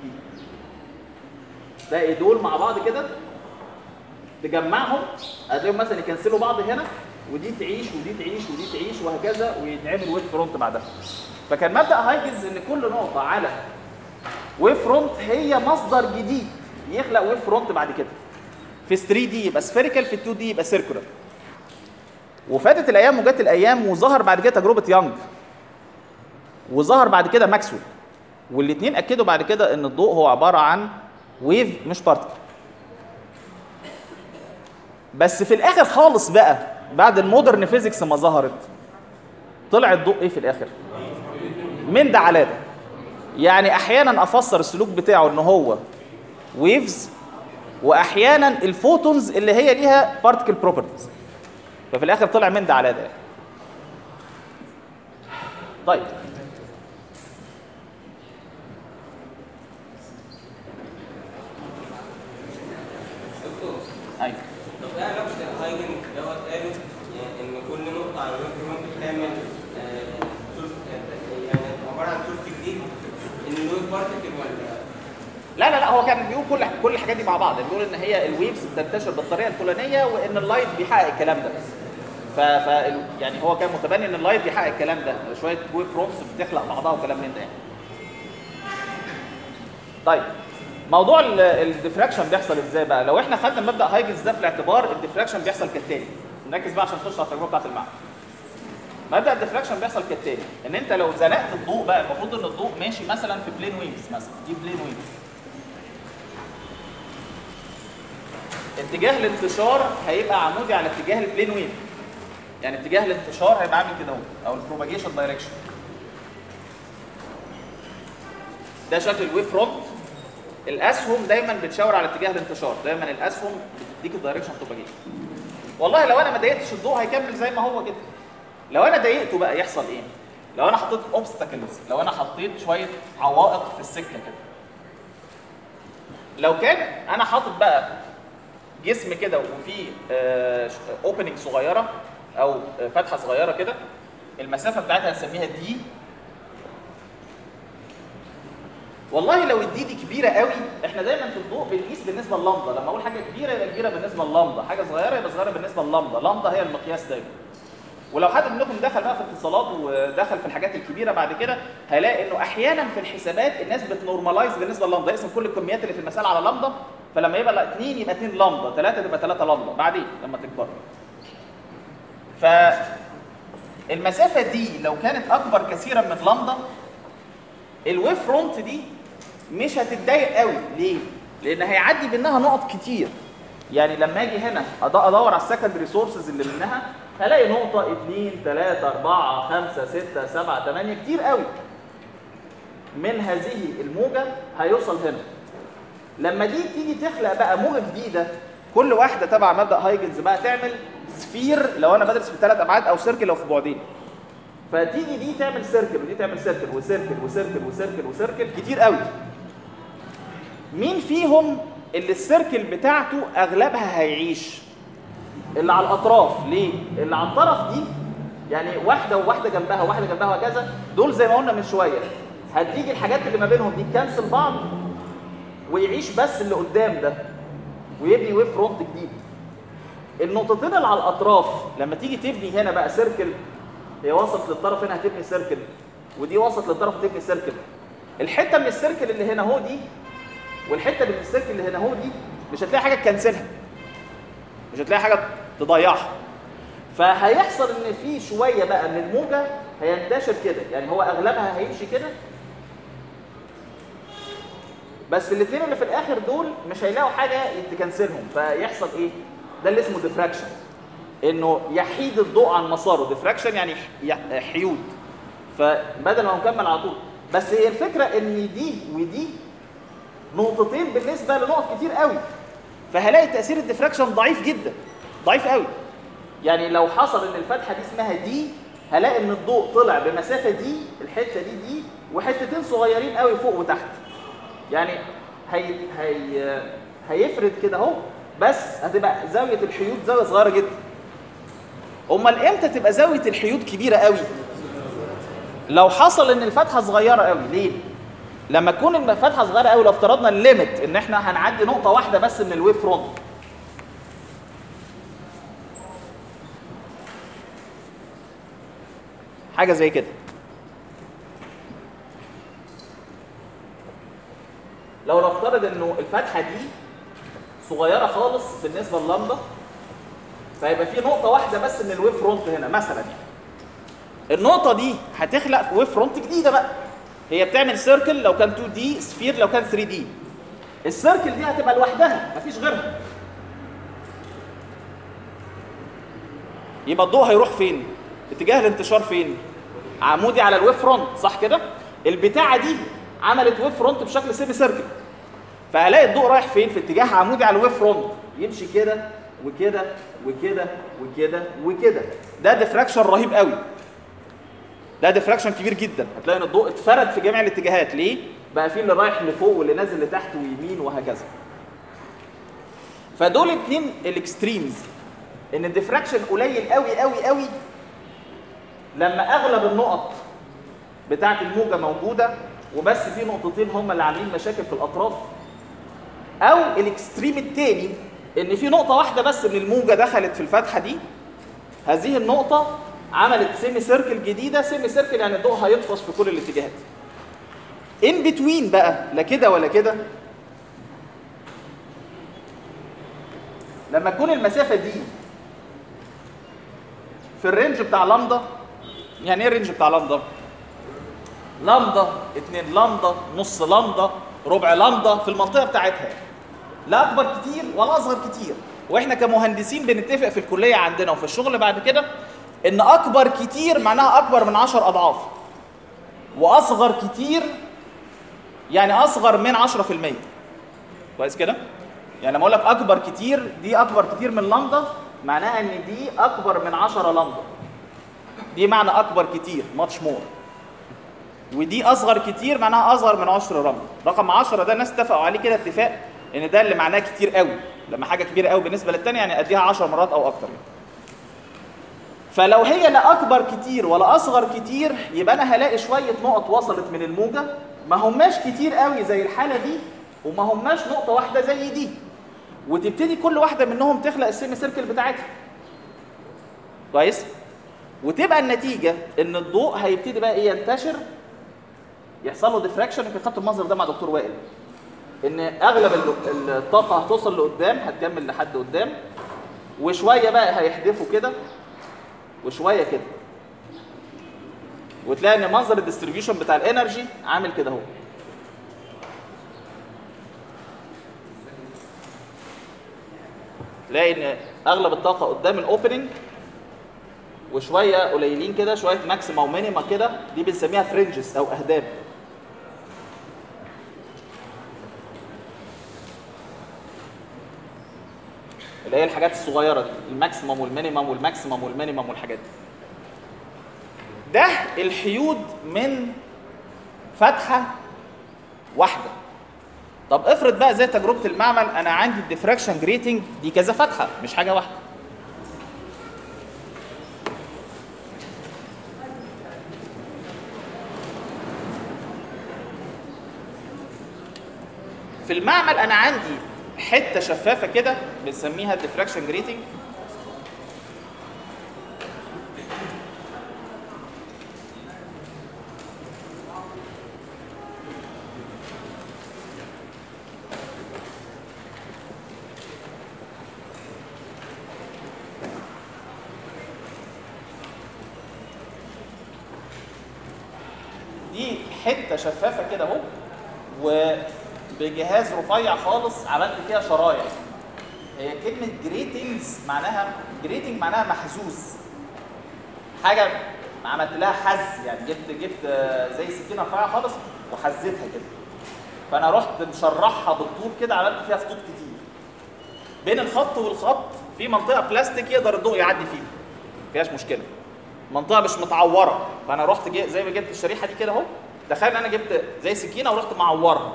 تلاقي دول مع بعض كده تجمعهم هتلاقيهم مثلا يكنسلوا بعض هنا ودي تعيش ودي تعيش ودي تعيش وهكذا ويتعمل ويف فرونت بعدها فكان مبدا هايجنز ان كل نقطه على ويف فرونت هي مصدر جديد يخلق ويف فرونت بعد كده في 3 دي يبقى سفيريكال في 2 دي يبقى سيركولار وفاتت الايام وجت الايام وظهر بعد كده تجربه يانج وظهر بعد كده ماكسويل والاثنين اكدوا بعد كده ان الضوء هو عباره عن ويف مش بارتكل بس في الاخر خالص بقى بعد المودرن فيزيكس ما ظهرت طلع الضوء ايه في الاخر من ده على ده يعني احيانا افسر السلوك بتاعه ان هو ويفز واحيانا الفوتونز اللي هي ليها بارتكل بروبرتيز ففي الاخر طلع من ده على ده طيب دكتور ايوه طب ايه علاقه الهايجن دوت قالوا يعني ان كل نقطه على الويب فرونت بتعمل آه، سورس آه، يعني عباره عن سورس جديد ان الويب بارتكل ولا لا لا لا هو كان بيقول كل كل الحاجات دي مع بعض بيقول ان هي الويفز بتنتشر بالطريقه الفلانيه وان اللايت بيحقق الكلام ده ف, ف يعني هو كان متبني ان اللايت بيحقق الكلام ده شويه ويف فرونتس بتخلق بعضها وكلام من ده يعني. طيب موضوع الديفراكشن بيحصل ازاي بقى لو احنا خدنا مبدا هايجنز ده في الاعتبار الديفراكشن بيحصل كالتالي نركز بقى عشان نخش على التجربه بتاعت المعمل مبدا الديفراكشن بيحصل كالتالي ان انت لو زنقت الضوء بقى المفروض ان الضوء ماشي مثلا في بلين ويفز مثلا دي بلين ويفز اتجاه الانتشار هيبقى عمودي على اتجاه البلين ويف يعني اتجاه الانتشار هيبقى عامل كده اهو او البروباجيشن دايركشن ده شكل الويف فرونت الاسهم دايما بتشاور على اتجاه الانتشار دايما الاسهم بتديك الدايركشن بروباجيشن والله لو انا ما ضايقتش الضوء هيكمل زي ما هو كده لو انا ضايقته بقى يحصل ايه لو انا حطيت اوبستاكلز لو انا حطيت شويه عوائق في السكه كده لو كان انا حاطط بقى جسم كده وفيه اوبننج صغيره او آه، فتحه صغيره كده المسافه بتاعتها هنسميها دي والله لو الدي دي كبيره قوي احنا دايما في الضوء بنقيس بالنسبه للمبدا لما اقول حاجه كبيره يبقى كبيره بالنسبه للمبدا حاجه صغيره يبقى صغيره بالنسبه للمبدا لمبدا هي المقياس دايما ولو حد منكم دخل بقى في الاتصالات ودخل في الحاجات الكبيره بعد كده هيلاقي انه احيانا في الحسابات الناس بتنورماليز بالنسبه للمبدا يقسم كل الكميات اللي في المساله على لمبدا فلما يبقى لا 2 يبقى 2 لمبدا 3 تبقى 3 لمبدا بعدين لما تكبر ف المسافه دي لو كانت اكبر كثيرا من لمبدا الويف فرونت دي مش هتتضايق قوي ليه؟ لان هيعدي منها نقط كتير يعني لما اجي هنا أد- ادور على السكندري سورسز اللي منها هلاقي نقطة 2 3 4 5 6 7 8 كتير قوي من هذه الموجة هيوصل هنا لما دي تيجي تخلق بقى موجة جديدة كل واحدة تبع مبدأ هايجنز بقى تعمل سفير لو انا بدرس في ثلاث ابعاد او سيركل لو في بعدين فتيجي دي تعمل سيركل ودي تعمل سيركل وسيركل وسيركل وسيركل وسيركل كتير قوي مين فيهم اللي السيركل بتاعته اغلبها هيعيش اللي على الاطراف ليه اللي على الطرف دي يعني واحده وواحده جنبها وواحده جنبها وهكذا دول زي ما قلنا من شويه هتيجي الحاجات اللي ما بينهم دي تكنسل بعض ويعيش بس اللي قدام ده ويبني ويف فرونت جديد النقطتين اللي على الاطراف لما تيجي تبني هنا بقى سيركل هي وصلت للطرف هنا هتبني سيركل ودي وصلت للطرف هتبني سيركل الحته من السيركل اللي هنا اهو دي والحته من السيركل اللي هنا اهو دي مش هتلاقي حاجه تكنسلها مش هتلاقي حاجه تضيعها فهيحصل ان في شويه بقى من الموجه هينتشر كده يعني هو اغلبها هيمشي كده بس الاثنين اللي في الاخر دول مش هيلاقوا حاجه تكنسلهم فيحصل ايه ده اللي اسمه ديفراكشن انه يحيد الضوء عن مساره ديفراكشن يعني ح- حيود فبدل ما هو مكمل على طول بس هي الفكره ان دي ودي نقطتين بالنسبه لنقط كتير قوي فهلاقي تاثير الديفراكشن ضعيف جدا ضعيف قوي يعني لو حصل ان الفتحه دي اسمها دي هلاقي ان الضوء طلع بمسافه دي الحته دي دي وحتتين صغيرين قوي فوق وتحت يعني هي هي هيفرد كده اهو بس هتبقى زاويه الحيود زاويه صغيره جدا امال امتى تبقى زاويه الحيود كبيره قوي لو حصل ان الفتحه صغيره قوي ليه لما تكون الفتحه صغيره قوي لو افترضنا الليميت ان احنا هنعدي نقطه واحده بس من الويف فرونت حاجه زي كده لو نفترض انه الفتحه دي صغيره خالص بالنسبه للمبه فيبقى في نقطه واحده بس من الويف فرونت هنا مثلا يعني النقطه دي هتخلق ويف فرونت جديده بقى هي بتعمل سيركل لو كان 2 دي سفير لو كان 3 دي السيركل دي هتبقى لوحدها مفيش غيرها يبقى الضوء هيروح فين اتجاه الانتشار فين عمودي على الويف فرونت صح كده البتاعه دي عملت ويف فرونت بشكل سيمي سيركل فهلاقي الضوء رايح فين في اتجاه عمودي على الويف فرونت يمشي كده وكده وكده وكده وكده ده ديفراكشن رهيب قوي ده ديفراكشن كبير جدا هتلاقي ان الضوء اتفرد في جميع الاتجاهات ليه بقى في اللي رايح لفوق واللي نازل لتحت ويمين وهكذا فدول اتنين الاكستريمز ان الديفراكشن قليل قوي قوي قوي لما اغلب النقط بتاعه الموجه موجوده وبس في نقطتين هم اللي عاملين مشاكل في الاطراف او الاكستريم الثاني ان في نقطه واحده بس من الموجه دخلت في الفتحه دي هذه النقطه عملت سيمي سيركل جديده سيمي سيركل يعني الضوء هيطفش في كل الاتجاهات ان بتوين بقى لا كده ولا كده لما تكون المسافه دي في الرينج بتاع لامدا يعني ايه الرينج بتاع لامدا لامدا 2 لامدا نص لامدا ربع لامدا في المنطقه بتاعتها لا اكبر كتير ولا اصغر كتير واحنا كمهندسين بنتفق في الكليه عندنا وفي الشغل بعد كده ان اكبر كتير معناها اكبر من 10 اضعاف واصغر كتير يعني اصغر من 10% كويس كده يعني لما اقول لك اكبر كتير دي اكبر كتير من لامدا معناها ان دي اكبر من 10 لامدا دي معنى اكبر كتير ماتش مور ودي اصغر كتير معناها اصغر من 10 لامدا رقم 10 ده الناس اتفقوا عليه كده اتفاق ان ده اللي معناه كتير قوي لما حاجه كبيره قوي بالنسبه للتانيه يعني اديها 10 مرات او اكتر يعني. فلو هي لا اكبر كتير ولا اصغر كتير يبقى انا هلاقي شويه نقط وصلت من الموجه ما هماش كتير قوي زي الحاله دي وما هماش نقطه واحده زي دي وتبتدي كل واحده منهم تخلق السيمي سيركل بتاعتها كويس وتبقى النتيجه ان الضوء هيبتدي بقى ايه ينتشر يحصل له ديفراكشن يمكن خدت المنظر ده مع دكتور وائل ان اغلب ال- الطاقه هتوصل لقدام هتكمل لحد قدام وشويه بقى هيحدفوا كده وشويه كده وتلاقي ان منظر الديستريبيوشن بتاع الانرجي عامل كده اهو تلاقي ان اغلب الطاقه قدام الاوبننج وشويه قليلين كده شويه ماكسيما ومينيما كده دي بنسميها فرنجز او اهداب اللي هي الحاجات الصغيره دي الماكسيمم والمينيمم والماكسيمم والمينيمم والحاجات دي ده الحيود من فتحه واحده طب افرض بقى زي تجربه المعمل انا عندي الديفراكشن جريتنج دي كذا فتحه مش حاجه واحده في المعمل انا عندي حته شفافه كده بنسميها الديفراكشن جريتنج دي حته شفافه كده اهو وبجهاز رفيع خالص عملت فيها شرايح هي كلمه جريتنجز معناها جريتنج معناها محزوز حاجه عملت لها حز يعني جبت جبت آه، زي سكينه رفيعه خالص وحزتها كده فانا رحت مشرحها بالطول كده عملت فيها خطوط كتير بين الخط والخط في منطقه بلاستيك يقدر الضوء يعدي فيها فيهاش مشكله منطقه مش متعوره فانا رحت جي زي ما جبت الشريحه دي كده اهو تخيل انا جبت زي سكينه ورحت معورها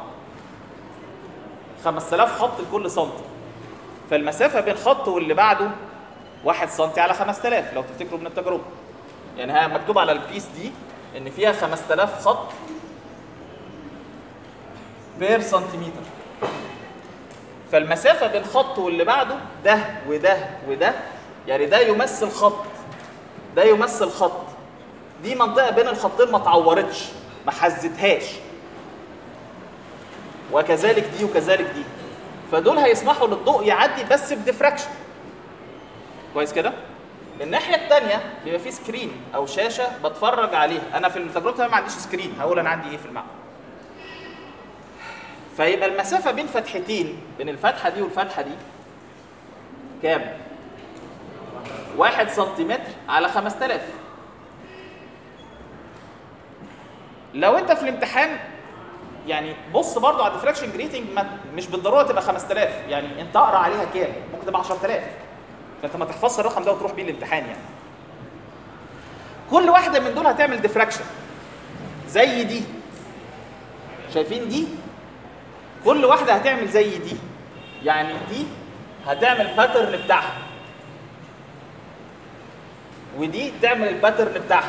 5000 خط لكل سنتي فالمسافه بين خط واللي بعده 1 سم على 5000 لو تفتكروا من التجربه يعني ها مكتوب على البيس دي ان فيها 5000 خط بير سنتيمتر فالمسافه بين خط واللي بعده ده وده وده يعني ده يمثل خط ده يمثل خط دي منطقه بين الخطين ما اتعورتش ما حزتهاش وكذلك دي وكذلك دي فدول هيسمحوا للضوء يعدي بس بديفراكشن كويس كده الناحيه الثانيه بيبقى في سكرين او شاشه بتفرج عليها انا في التجربه ما عنديش سكرين هقول انا عندي ايه في المعمل فيبقى المسافه بين فتحتين بين الفتحه دي والفتحه دي كام واحد سنتيمتر على 5000 لو انت في الامتحان يعني بص برضو على الديفراكشن جريتنج مش بالضروره تبقى 5000 يعني انت اقرا عليها كام ممكن تبقى 10000 فانت ما تحفظش الرقم ده وتروح بيه الامتحان يعني كل واحده من دول هتعمل ديفراكشن زي دي شايفين دي كل واحده هتعمل زي دي يعني دي هتعمل باترن بتاعها ودي تعمل الباترن بتاعها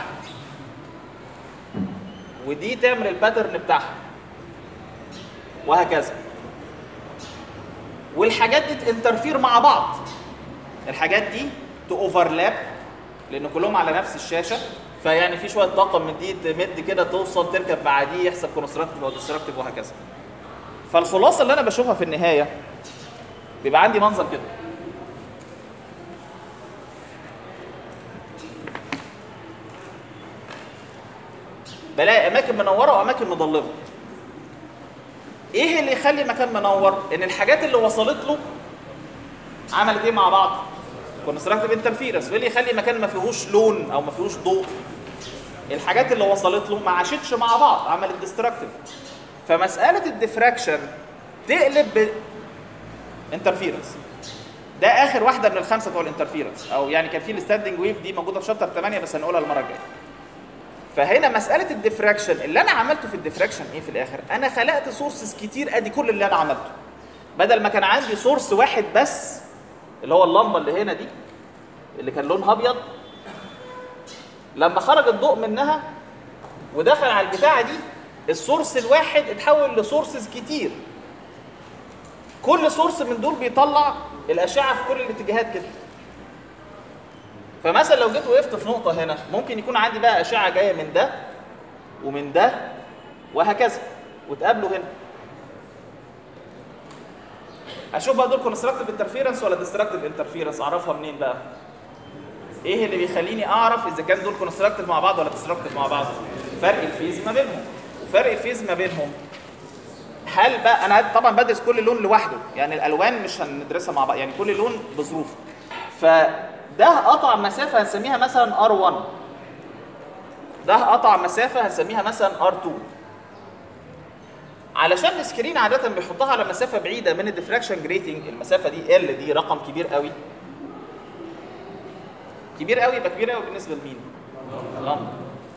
ودي تعمل الباترن بتاعها وهكذا والحاجات دي تنترفير مع بعض الحاجات دي تأوفرلاب لان كلهم على نفس الشاشه فيعني في شويه طاقه من دي تمد كده توصل تركب مع دي يحصل كونستراكتيف او ديستراكتيف وهكذا فالخلاصه اللي انا بشوفها في النهايه بيبقى عندي منظر كده بلاقي اماكن منوره واماكن مظلمه ايه اللي يخلي مكان منور ان الحاجات اللي وصلت له عملت ايه مع بعض كونستراكتيف انترفيرنس وايه اللي يخلي مكان ما فيهوش لون او ما فيهوش ضوء الحاجات اللي وصلت له ما عاشتش مع بعض عملت ديستراكتيف فمساله الديفراكشن تقلب ب انترفيرنس ده اخر واحده من الخمسه بتوع الانترفيرنس او يعني كان في الستاندنج ويف دي موجوده في شابتر 8 بس هنقولها المره الجايه فهنا مساله الديفراكشن اللي انا عملته في الديفراكشن ايه في الاخر انا خلقت سورسز كتير ادي كل اللي انا عملته بدل ما كان عندي سورس واحد بس اللي هو اللمبه اللي هنا دي اللي كان لونها ابيض لما خرج الضوء منها ودخل على البتاعه دي السورس الواحد اتحول لسورسز كتير كل سورس من دول بيطلع الاشعه في كل الاتجاهات كده فمثلا لو جيت وقفت في نقطه هنا ممكن يكون عندي بقى اشعه جايه من ده ومن ده وهكذا وتقابلوا هنا اشوف بقى دول كونستراكتيف انترفيرنس ولا ديستراكتيف انترفيرنس اعرفها منين بقى ايه اللي بيخليني اعرف اذا كان دول كونستراكتيف مع بعض ولا ديستراكتيف مع بعض فرق الفيز ما بينهم وفرق الفيز ما بينهم هل بقى انا طبعا بدرس كل لون لوحده يعني الالوان مش هندرسها مع بعض يعني كل لون بظروفه فده قطع مسافه هنسميها مثلا R1 ده قطع مسافه هنسميها مثلا R2 علشان السكرين عاده بيحطها على مسافه بعيده من الديفراكشن جريتنج المسافه دي ال دي رقم كبير قوي كبير قوي يبقى كبير قوي بالنسبه لمين؟ لمبه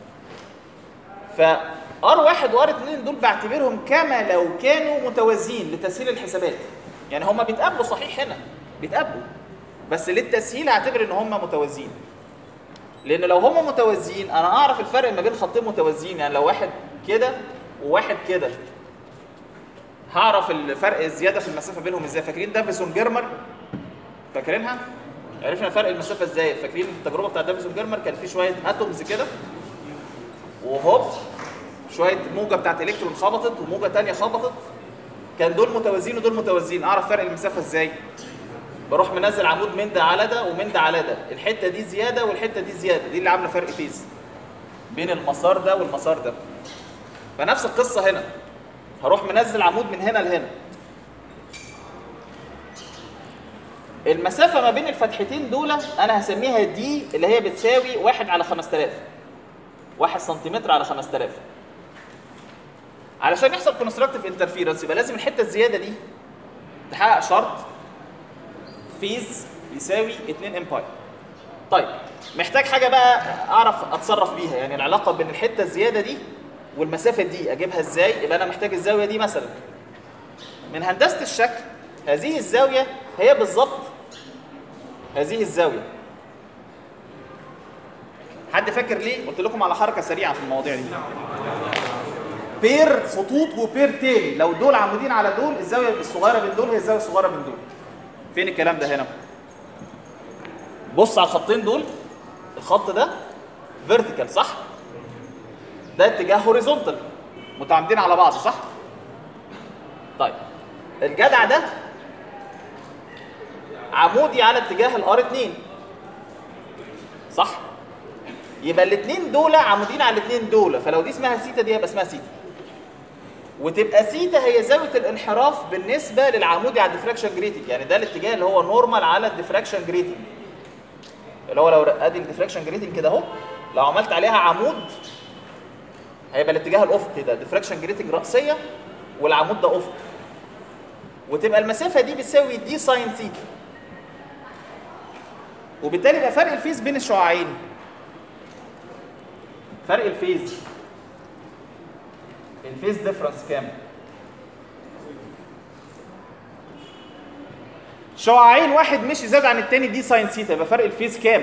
ف R1 و R2 دول بعتبرهم كما لو كانوا متوازيين لتسهيل الحسابات يعني هما بيتقابلوا صحيح هنا بيتقابلوا بس للتسهيل اعتبر ان هما متوازيين لان لو هما متوازيين انا اعرف الفرق ما بين خطين متوازيين يعني لو واحد كده وواحد كده هعرف الفرق الزياده في المسافه بينهم ازاي فاكرين دافيسون جيرمر فاكرينها عرفنا فرق المسافه ازاي فاكرين التجربه بتاعت دافيسون جيرمر كان في شويه اتومز كده وهوب شويه موجه بتاعت الكترون خبطت وموجه تانية خبطت كان دول متوازيين ودول متوازيين اعرف فرق المسافه ازاي بروح منزل عمود من ده على ده ومن ده على ده الحته دي زياده والحته دي زياده دي اللي عامله فرق فيز بين المسار ده والمسار ده فنفس القصه هنا هروح منزل عمود من هنا لهنا المسافه ما بين الفتحتين دول انا هسميها دي اللي هي بتساوي 1 على 5000 1 سنتيمتر على 5000 علشان يحصل كونستراكتيف انترفيرنس يبقى لازم الحته الزياده دي تحقق شرط فيز يساوي 2 امباير طيب محتاج حاجه بقى اعرف اتصرف بيها يعني العلاقه بين الحته الزياده دي والمسافه دي اجيبها ازاي يبقى انا محتاج الزاويه دي مثلا من هندسه الشكل هذه الزاويه هي بالظبط هذه الزاويه حد فاكر ليه قلت لكم على حركه سريعه في المواضيع دي بير خطوط وبير تيل لو دول عمودين على دول الزاويه الصغيره بين دول هي الزاويه الصغيره بين دول فين الكلام ده هنا بص على الخطين دول الخط ده فيرتيكال صح ده اتجاه هوريزونتال متعامدين على بعض صح طيب الجدع ده عمودي على اتجاه الار 2 صح يبقى الاثنين دول عمودين على الاثنين دول فلو دي اسمها سيتا دي هيبقى اسمها سيتا وتبقى سيتا هي زاويه الانحراف بالنسبه للعمودي على الديفراكشن جريتنج يعني ده الاتجاه اللي هو نورمال على الديفراكشن جريتنج اللي هو لو ادي الديفراكشن جريتنج كده اهو لو عملت عليها عمود هيبقى الاتجاه الافقي ده ديفراكشن جريتنج راسيه والعمود ده افقي وتبقى المسافه دي بتساوي دي ساين ثيتا وبالتالي يبقى فرق الفيز بين الشعاعين فرق الفيز الفيز ديفرنس كام؟ شعاعين واحد مشي زاد عن التاني دي ساين ثيتا يبقى فرق الفيز كام؟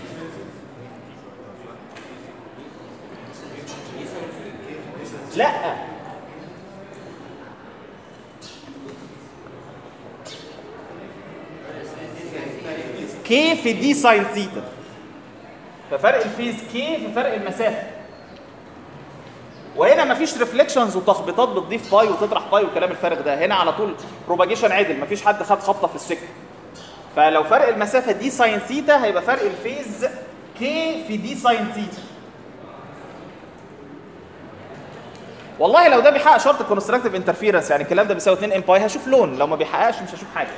لا كي في دي ساين ثيتا ففرق الفيز كي في فرق المسافه وهنا مفيش ريفليكشنز وتخبيطات بتضيف باي وتطرح باي والكلام الفارغ ده هنا على طول بروباجيشن عدل مفيش حد خد خبطه في السكه فلو فرق المسافه دي ساين ثيتا هيبقى فرق الفيز كي في دي ساين ثيتا والله لو ده بيحقق شرط الكونستراكتيف انترفيرنس يعني الكلام ده بيساوي 2 ام باي هشوف لون لو ما بيحققش مش هشوف حاجه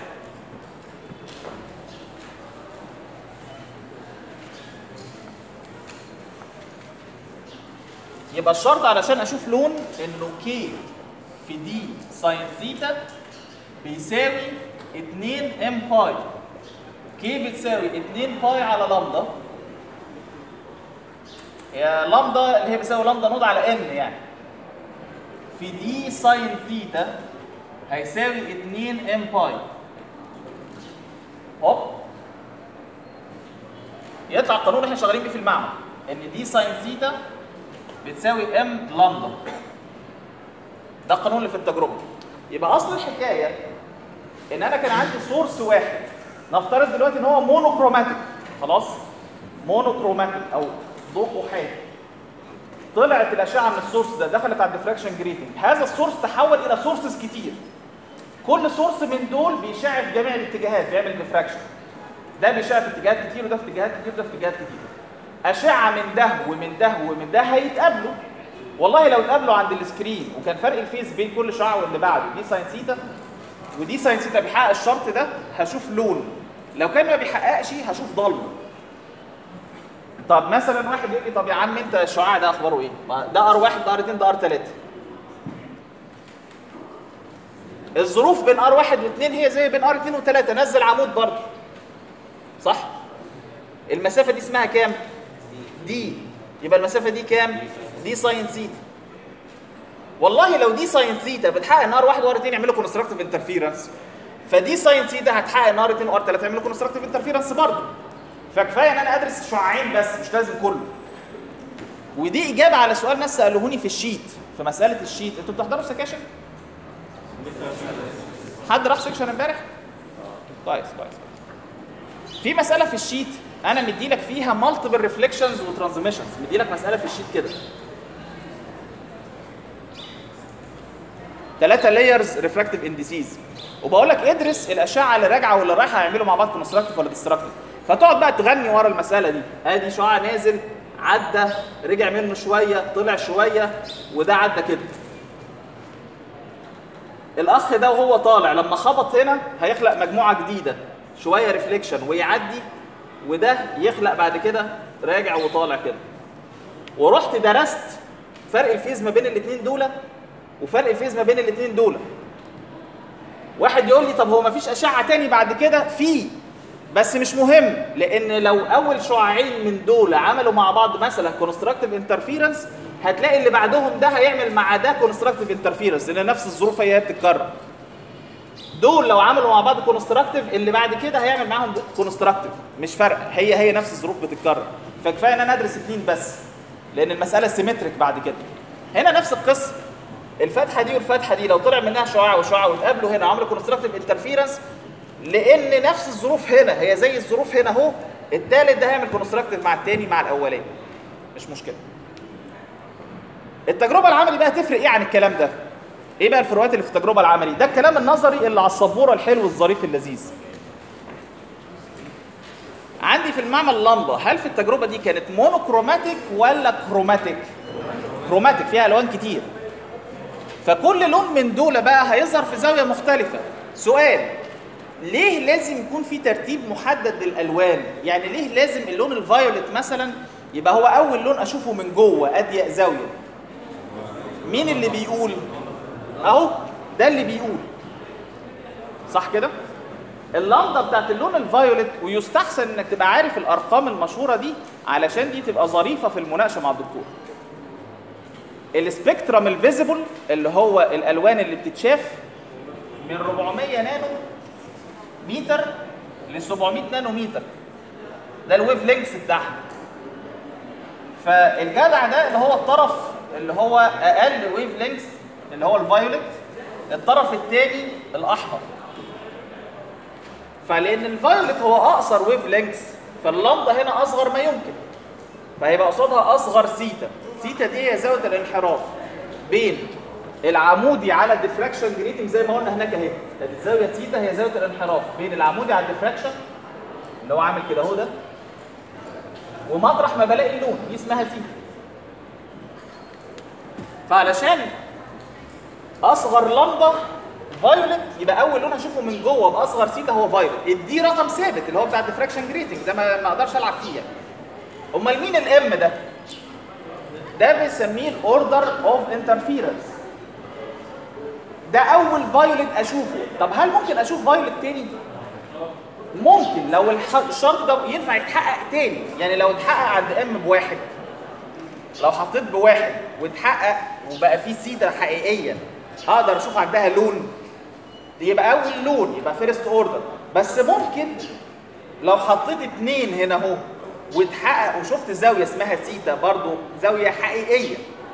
يبقى الشرط علشان اشوف لون انه كي في دي ساين ثيتا بيساوي 2 ام باي كي بتساوي 2 باي على لامدا هي لامدا اللي هي بتساوي لامدا نود على ان يعني في دي ساين ثيتا هيساوي 2 ام باي هوب يطلع القانون اللي احنا شغالين بيه في المعمل ان دي ساين ثيتا بتساوي ام لامدا ده القانون اللي في التجربه يبقى اصل الحكايه ان انا كان عندي سورس واحد نفترض دلوقتي ان هو مونوكروماتيك خلاص مونوكروماتيك او ضوء احادي طلعت الاشعه من السورس ده دخلت على الديفراكشن جريتنج هذا السورس تحول الى سورسز كتير كل سورس من دول بيشع في جميع الاتجاهات بيعمل ديفراكشن ده بيشع في اتجاهات كتير وده في اتجاهات كتير وده في اتجاهات كتير اشعه من ده ومن ده ومن ده هيتقابلوا والله لو اتقابلوا عند السكرين وكان فرق الفيز بين كل شعاع واللي بعده دي ساين ثيتا ودي ساين ثيتا بيحقق الشرط ده هشوف لون لو كان ما بيحققش هشوف ضلمه طب مثلا واحد يقول لي طب يا عم انت الشعاع ده اخباره ايه؟ ما ده ار واحد ده ار 2 ده ار 3 الظروف بين ار واحد واثنين هي زي بين ار 2 وثلاثه نزل عمود برضه صح؟ المسافه دي اسمها كام؟ دي يبقى المسافه دي كام؟ دي ساين ثيتا والله لو دي ساين ثيتا بتحقق ان ار 1 وار 2 يعملوا كونستراكتيف انترفيرنس فدي ساين ثيتا هتحقق ان ار 2 وار 3 يعملوا كونستراكتيف انترفيرنس برضه فكفايه ان انا ادرس شعاعين بس مش لازم كله ودي اجابه على سؤال ناس سالوهوني في الشيت في مساله الشيت انتوا بتحضروا سكاشن حد راح سكشن امبارح كويس كويس في مساله في الشيت انا مدي لك فيها مالتيبل ريفليكشنز وترانزميشنز مدي لك مساله في الشيت كده ثلاثة لايرز ريفراكتيف انديسيز وبقول لك ادرس الاشعه اللي راجعه واللي رايحه هيعملوا مع بعض كونستراكتيف ولا ديستراكتيف فتقعد بقى تغني ورا المساله دي ادي شعاع نازل عدى رجع منه شويه طلع شويه وده عدى كده الاخ ده وهو طالع لما خبط هنا هيخلق مجموعه جديده شويه ريفليكشن ويعدي وده يخلق بعد كده راجع وطالع كده ورحت درست فرق الفيز ما بين الاثنين دول وفرق الفيز ما بين الاثنين دول واحد يقول لي طب هو ما فيش اشعه تاني بعد كده في بس مش مهم لان لو اول شعاعين من دول عملوا مع بعض مثلا كونستراكتيف انترفيرنس هتلاقي اللي بعدهم ده هيعمل مع ده كونستراكتيف انترفيرنس لان نفس الظروف هي بتتكرر دول لو عملوا مع بعض كونستراكتيف اللي بعد كده هيعمل معاهم كونستراكتيف مش فرق هي هي نفس الظروف بتتكرر فكفايه ان انا ادرس اثنين بس لان المساله سيمتريك بعد كده هنا نفس القصه الفتحه دي والفتحه دي لو طلع منها شعاع وشعاع واتقابلوا هنا عملوا كونستراكتيف انترفيرنس لان نفس الظروف هنا هي زي الظروف هنا اهو الثالث ده هيعمل كونستراكتيف مع الثاني مع الاولاني مش مشكله التجربه العملي بقى تفرق ايه عن الكلام ده ايه بقى الفروقات اللي في التجربه العملي ده الكلام النظري اللي على السبوره الحلو الظريف اللذيذ عندي في المعمل لمبه هل في التجربه دي كانت مونوكروماتيك ولا كروماتيك كروماتيك فيها الوان كتير فكل لون من دول بقى هيظهر في زاويه مختلفه سؤال ليه لازم يكون في ترتيب محدد للالوان يعني ليه لازم اللون الفايوليت مثلا يبقى هو اول لون اشوفه من جوه اضيق زاويه مين اللي بيقول اهو ده اللي بيقول صح كده اللمضه بتاعت اللون الفايوليت ويستحسن انك تبقى عارف الارقام المشهوره دي علشان دي تبقى ظريفه في المناقشه مع الدكتور السبيكترم الفيزيبل اللي هو الالوان اللي بتتشاف من 400 نانو متر ل 700 نانو متر ده الويف لينكس بتاعها فالجدع ده اللي هو الطرف اللي هو اقل ويف لينكس اللي هو الفايوليت الطرف الثاني الاحمر فلان الفايوليت هو اقصر ويف لينكس فاللمبه هنا اصغر ما يمكن فهيبقى قصادها اصغر سيتا سيتا دي هي زاويه الانحراف بين العمودي على الديفراكشن جريتنج زي ما قلنا هناك اهي الزاويه سيتا هي زاويه الانحراف بين العمودي على الديفراكشن اللي هو عامل كده اهو ده ومطرح ما بلاقي اللون دي اسمها سيتا فعلشان اصغر لمبه فايولت يبقى اول لون هشوفه من جوه باصغر سيتا هو فايولت الدي رقم ثابت اللي هو بتاع الديفراكشن جريتنج ده ما ما اقدرش العب فيه يعني. امال مين الام ده ده بنسميه الاوردر اوف انترفيرنس ده اول فايولت اشوفه طب هل ممكن اشوف فايولت تاني ممكن لو الح- الشرط ده ينفع يتحقق تاني يعني لو اتحقق عند ام بواحد لو حطيت بواحد واتحقق وبقى فيه سيده حقيقيه اقدر اشوف عندها لون دي يبقى اول لون يبقى فيرست اوردر بس ممكن لو حطيت اتنين هنا اهو واتحقق وشفت زاويه اسمها سيتا برضو زاويه حقيقيه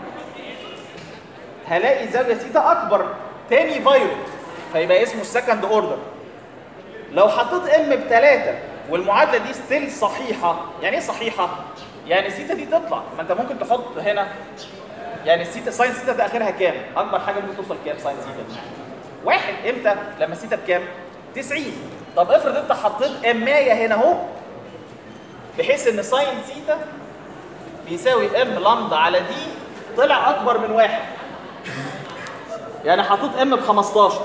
هلاقي زاويه سيتا اكبر تاني فايولت فيبقى اسمه السكند اوردر لو حطيت ام بثلاثة والمعادله دي ستيل صحيحه يعني ايه صحيحه يعني السيتا دي تطلع ما انت ممكن تحط هنا يعني السيتا ساين سيتا ده اخرها كام اكبر حاجه ممكن توصل كام ساين سيتا دي واحد امتى لما السيتا بكام 90 طب افرض انت حطيت امايه هنا اهو بحيث ان ساين سيتا بيساوي ام لامدا على دي طلع اكبر من واحد يعني حطيت ام ب 15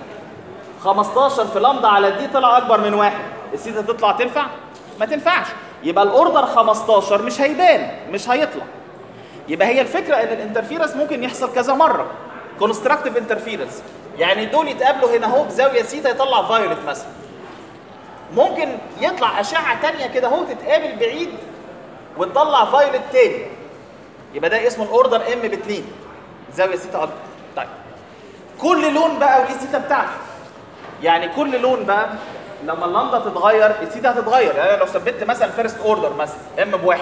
15 في لامدا على دي طلع اكبر من واحد السيتا تطلع تنفع ما تنفعش يبقى الاوردر 15 مش هيبان مش هيطلع يبقى هي الفكره ان الانترفيرنس ممكن يحصل كذا مره كونستراكتيف انترفيرنس يعني دول يتقابلوا هنا اهو بزاويه سيتا يطلع فايولت مثلا ممكن يطلع اشعه تانية كده اهو تتقابل بعيد وتطلع فايولت تاني يبقى ده اسمه الاوردر ام باتنين زاويه سيتا اكبر طيب كل لون بقى وليه السيتا بتاعته يعني كل لون بقى لما اللمبه تتغير السيتا هتتغير يعني لو ثبت مثلا فيرست اوردر مثلا ام بواحد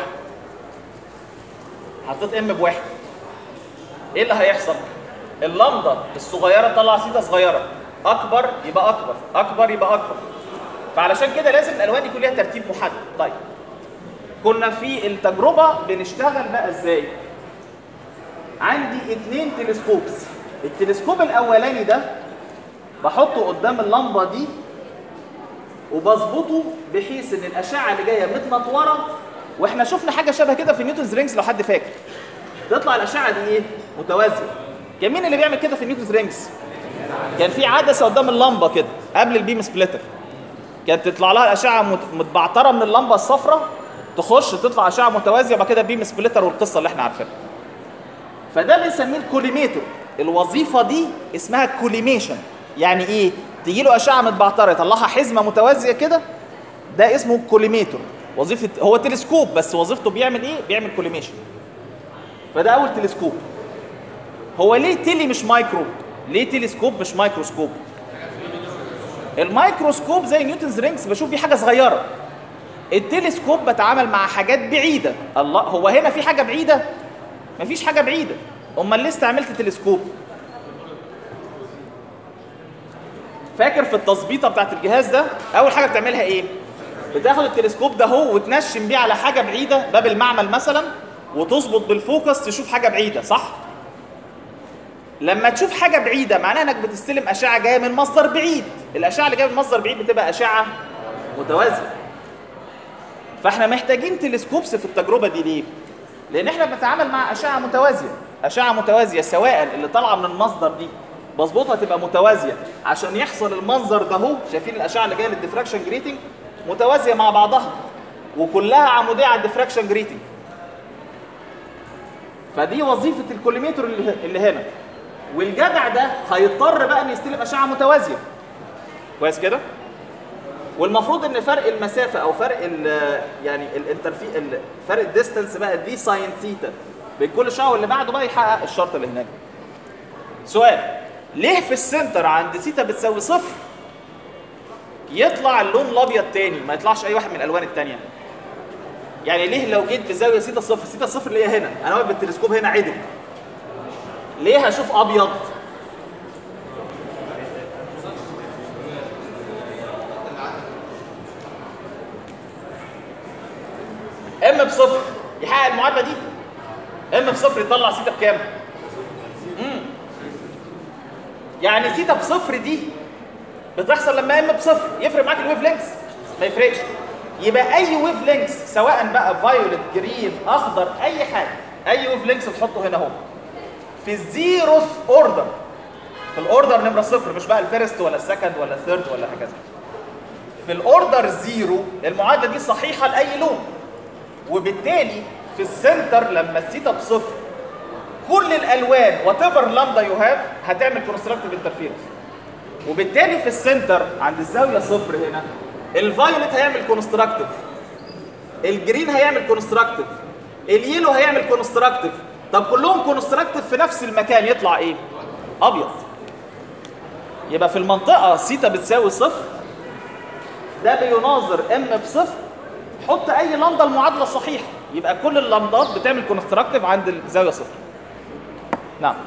حطيت ام بواحد ايه اللي هيحصل؟ اللمبه الصغيره تطلع سيتا صغيره اكبر يبقى اكبر اكبر يبقى اكبر فعلشان كده لازم الالوان يكون ليها ترتيب محدد طيب كنا في التجربه بنشتغل بقى ازاي عندي اتنين تلسكوبس التلسكوب الاولاني ده بحطه قدام اللمبه دي وبظبطه بحيث ان الاشعه اللي جايه متنطوره واحنا شفنا حاجه شبه كده في نيوتنز رينجز لو حد فاكر تطلع الاشعه دي ايه متوازيه كان مين اللي بيعمل كده في نيوتنز رينجز كان في عدسه قدام اللمبه كده قبل البيم سبليتر كانت تطلع لها الاشعه مت- متبعتره من اللمبه الصفراء تخش تطلع اشعه متوازيه وبعد كده بيم سبليتر والقصه اللي احنا عارفينها فده بنسميه الكوليميتر الوظيفه دي اسمها كوليميشن يعني ايه تيجي له اشعه متبعتره يطلعها حزمه متوازيه كده ده اسمه كوليميتر وظيفه هو تلسكوب بس وظيفته بيعمل ايه بيعمل كوليميشن فده اول تلسكوب هو ليه تيلي مش مايكرو ليه تلسكوب مش مايكروسكوب الميكروسكوب زي نيوتنز رينجز بشوف بيه حاجه صغيره التلسكوب بتعامل مع حاجات بعيده الله هو هنا في حاجه بعيده مفيش حاجه بعيده امال ليه استعملت تلسكوب فاكر في التظبيطه بتاعت الجهاز ده اول حاجه بتعملها ايه بتاخد التلسكوب ده هو وتنشم بيه على حاجه بعيده باب المعمل مثلا وتظبط بالفوكس تشوف حاجه بعيده صح لما تشوف حاجه بعيده معناها انك بتستلم اشعه جايه من مصدر بعيد الاشعه اللي جايه من مصدر بعيد بتبقى اشعه متوازيه فاحنا محتاجين تلسكوبس في التجربه دي ليه لان احنا بنتعامل مع اشعه متوازيه اشعه متوازيه سواء اللي طالعه من المصدر دي بظبطها تبقى متوازيه عشان يحصل المنظر ده اهو شايفين الاشعه اللي جايه للديفراكشن جريتنج متوازيه مع بعضها وكلها عموديه على الديفراكشن جريتنج فدي وظيفه الكوليميتر اللي اللي هنا والجدع ده هيضطر بقى ان يستلم اشعه متوازيه كويس كده والمفروض ان فرق المسافه او فرق ال يعني الانترفي ال- فرق الديستنس بقى دي ساين ثيتا بين كل اشعه واللي بعده بقى يحقق الشرط اللي هناك سؤال ليه في السنتر عند ثيتا بتساوي صفر يطلع اللون الابيض تاني ما يطلعش اي واحد من الالوان التانيه يعني ليه لو جيت بزاويه ثيتا صفر ثيتا صفر اللي هي هنا انا واقف بالتلسكوب هنا عدل ليه هشوف ابيض ام بصفر يحقق المعادله دي ام بصفر يطلع سيتا بكام امم يعني سيتا بصفر دي بتحصل لما ام بصفر يفرق معاك الويف لينكس ما يفرقش يبقى اي ويف لينكس سواء بقى فايولت جرين اخضر اي حاجه اي ويف لينكس تحطه هنا اهو في الزيروث اوردر في الاوردر نمره صفر مش بقى الفيرست ولا السكند ولا الثيرد ولا هكذا في الاوردر زيرو المعادله دي صحيحه لاي لون وبالتالي في السنتر لما الثيتا بصفر كل الالوان وات ايفر لامدا يو هاف هتعمل كونستراكتيف انترفيرنس وبالتالي في السنتر عند الزاويه صفر هنا الفايوليت هيعمل كونستراكتيف الجرين هيعمل كونستراكتيف اليلو هيعمل كونستراكتيف طب كلهم كونستراكتيف في نفس المكان يطلع ايه ابيض يبقى في المنطقه سيتا بتساوي صفر ده بيناظر ام بصفر حط اي لمضه المعادله صحيحه يبقى كل اللمضات بتعمل كونستراكتيف عند الزاويه صفر نعم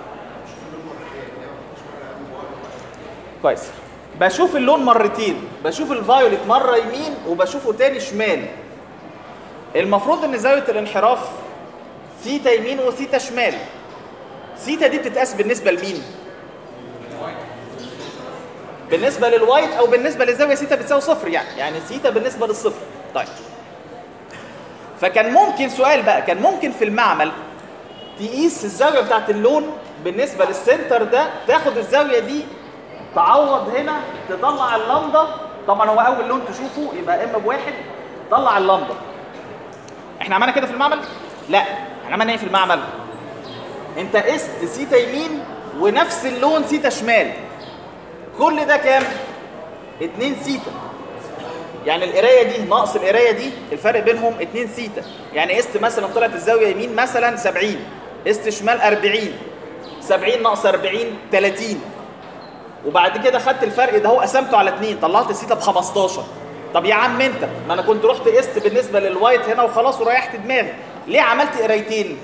كويس بشوف اللون مرتين بشوف الفايوليت مره يمين وبشوفه تاني شمال المفروض ان زاويه الانحراف سيتا يمين وسيتا شمال سيتا دي بتتقاس بالنسبه لمين بالنسبه للوايت او بالنسبه للزاويه سيتا بتساوي صفر يعني يعني سيتا بالنسبه للصفر طيب فكان ممكن سؤال بقى كان ممكن في المعمل تقيس الزاويه بتاعت اللون بالنسبه للسنتر ده تاخد الزاويه دي تعوض هنا تطلع اللمضه طبعا هو اول لون تشوفه يبقى اما بواحد طلع اللمضه احنا عملنا كده في المعمل لا احنا عملنا ايه في المعمل انت قست سيتا يمين ونفس اللون سيتا شمال كل ده كام 2 سيتا يعني القرايه دي ناقص القرايه دي الفرق بينهم 2 سيتا يعني قست مثلا طلعت الزاويه يمين مثلا 70 قست شمال 40 70 ناقص 40 30 وبعد كده خدت الفرق ده هو قسمته على 2 طلعت السيتا ب 15 طب يا عم انت ما انا كنت رحت قست بالنسبه للوايت هنا وخلاص وريحت دماغي ليه عملت قرايتين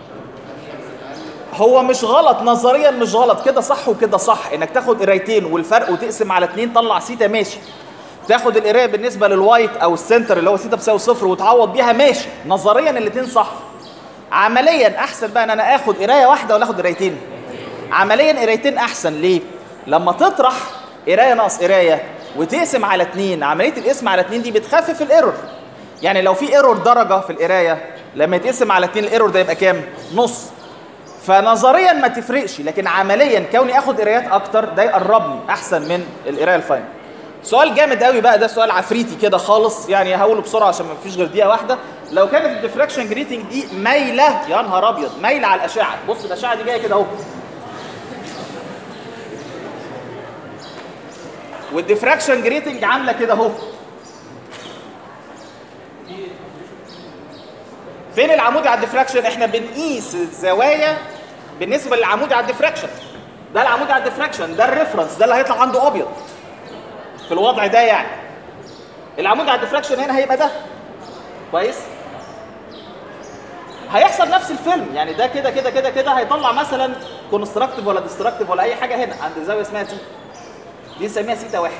هو مش غلط نظريا مش غلط كده صح وكده صح انك تاخد قرايتين والفرق وتقسم على اتنين طلع سيتا ماشي تاخد القرايه بالنسبه للوايت او السنتر اللي هو سيتا بتساوي صفر وتعوض بيها ماشي نظريا الاثنين صح عمليا احسن بقى ان انا اخد قرايه واحده ولا اخد قرايتين عمليا قرايتين احسن ليه لما تطرح قرايه ناقص قرايه وتقسم على اتنين عمليه القسم على اتنين دي بتخفف الايرور يعني لو في ايرور درجه في القرايه لما يتقسم على اتنين الايرور ده يبقى كام نص فنظريا ما تفرقش لكن عمليا كوني اخد قرايات اكتر ده يقربني احسن من القرايه الفاينل سؤال جامد قوي بقى ده سؤال عفريتي كده خالص يعني هقوله بسرعه عشان ما فيش غير دقيقه واحده لو كانت الديفراكشن جريتنج دي مايله يا نهار ابيض مايله على الاشعه بص الاشعه دي جايه كده اهو والديفراكشن جريتنج عامله كده اهو فين العمودي على الديفراكشن احنا بنقيس الزوايا بالنسبه للعمودي على الديفراكشن ده العمودي على الديفراكشن ده الريفرنس ده اللي هيطلع عنده ابيض في الوضع ده يعني العمودي على الديفراكشن هنا هيبقى ده كويس هيحصل نفس الفيلم يعني ده كده كده كده كده هيطلع مثلا كونستراكتيف ولا ديستراكتيف ولا اي حاجه هنا عند زاويه اسمها سي دي نسميها سيتا واحد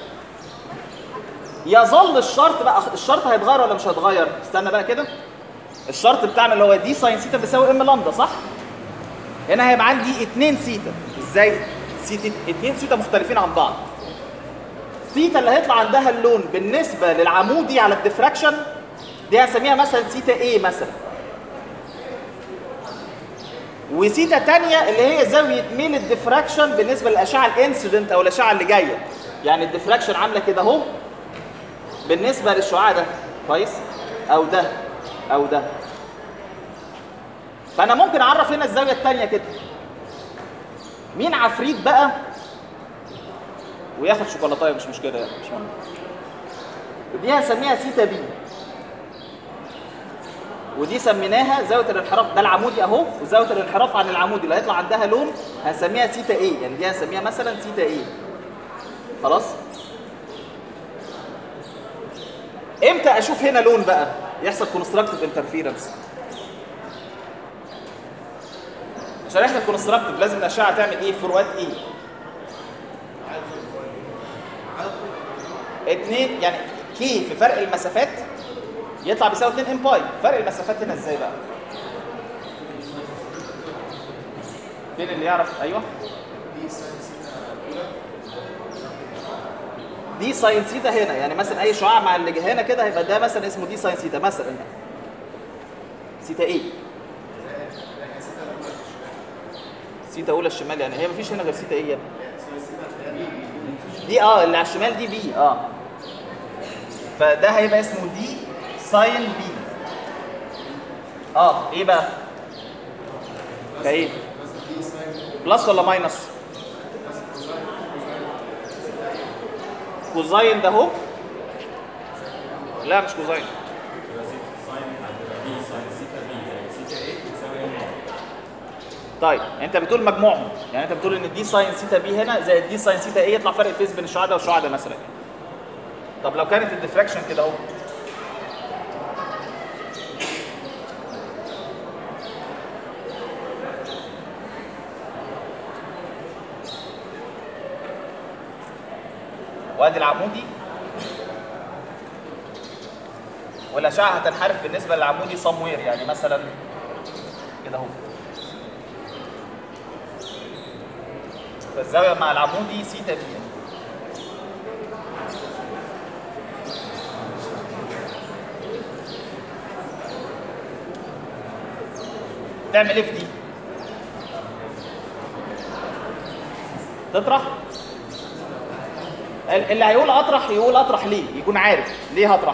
يظل الشرط بقى الشرط هيتغير ولا مش هيتغير استنى بقى كده الشرط بتاعنا اللي هو دي ساين سيتا بيساوي ام لامدا صح هنا هيبقى عندي 2 سيتا ازاي سيتا 2 سيتا مختلفين عن بعض سيتا اللي هيطلع عندها اللون بالنسبه للعمودي على الديفراكشن دي هنسميها مثلا سيتا ايه مثلا وسيتا تانية اللي هي زاوية ميل الديفراكشن بالنسبة للأشعة الانسيدنت أو الأشعة اللي جاية يعني الديفراكشن عاملة كده أهو بالنسبة للشعاع ده كويس أو ده أو ده فأنا ممكن أعرف هنا الزاوية التانية كده مين عفريت بقى وياخد شوكولاتايه مش مشكلة يعني مش مهم دي هنسميها سيتا بي ودي سميناها زاويه الانحراف ده العمودي اهو وزاويه الانحراف عن العمودي اللي هيطلع عندها لون هنسميها سيتا ايه يعني دي هنسميها مثلا سيتا ايه خلاص امتى اشوف هنا لون بقى يحصل كونستراكتيف انترفيرنس عشان احنا الكونستراكتيف لازم الاشعه تعمل ايه فروقات ايه اتنين يعني كي في فرق المسافات يطلع بيساوي 2 ام باي فرق المسافات هنا ازاي بقى فين اللي يعرف ايوه دي ساين سيتا هنا يعني مثلا اي شعاع مع اللي هنا كده هيبقى ده مثلا اسمه دي ساين سيتا مثلا سيتا ايه سيتا اولى الشمال يعني هي مفيش هنا غير سيتا ايه يا ابني؟ دي اه اللي على الشمال دي بي اه فده هيبقى اسمه دي ساين بي اه ايه بقى؟ فايه؟ بلس ولا ماينس؟ كوزاين ده اهو لا مش كوزاين طيب انت بتقول مجموعهم يعني انت بتقول ان دي ساين سيتا بي هنا زائد دي ساين سيتا ايه يطلع فرق الفيز بين الشعاع ده والشعاع ده مثلا طب لو كانت الديفراكشن كده اهو وادي العمودي والاشعه هتنحرف بالنسبه للعمودي somewhere يعني مثلا كده اهو فالزاويه مع العمودي سيتا بي تعمل ايه في دي؟ تطرح ال- اللي هيقول اطرح يقول اطرح ليه يكون عارف ليه هطرح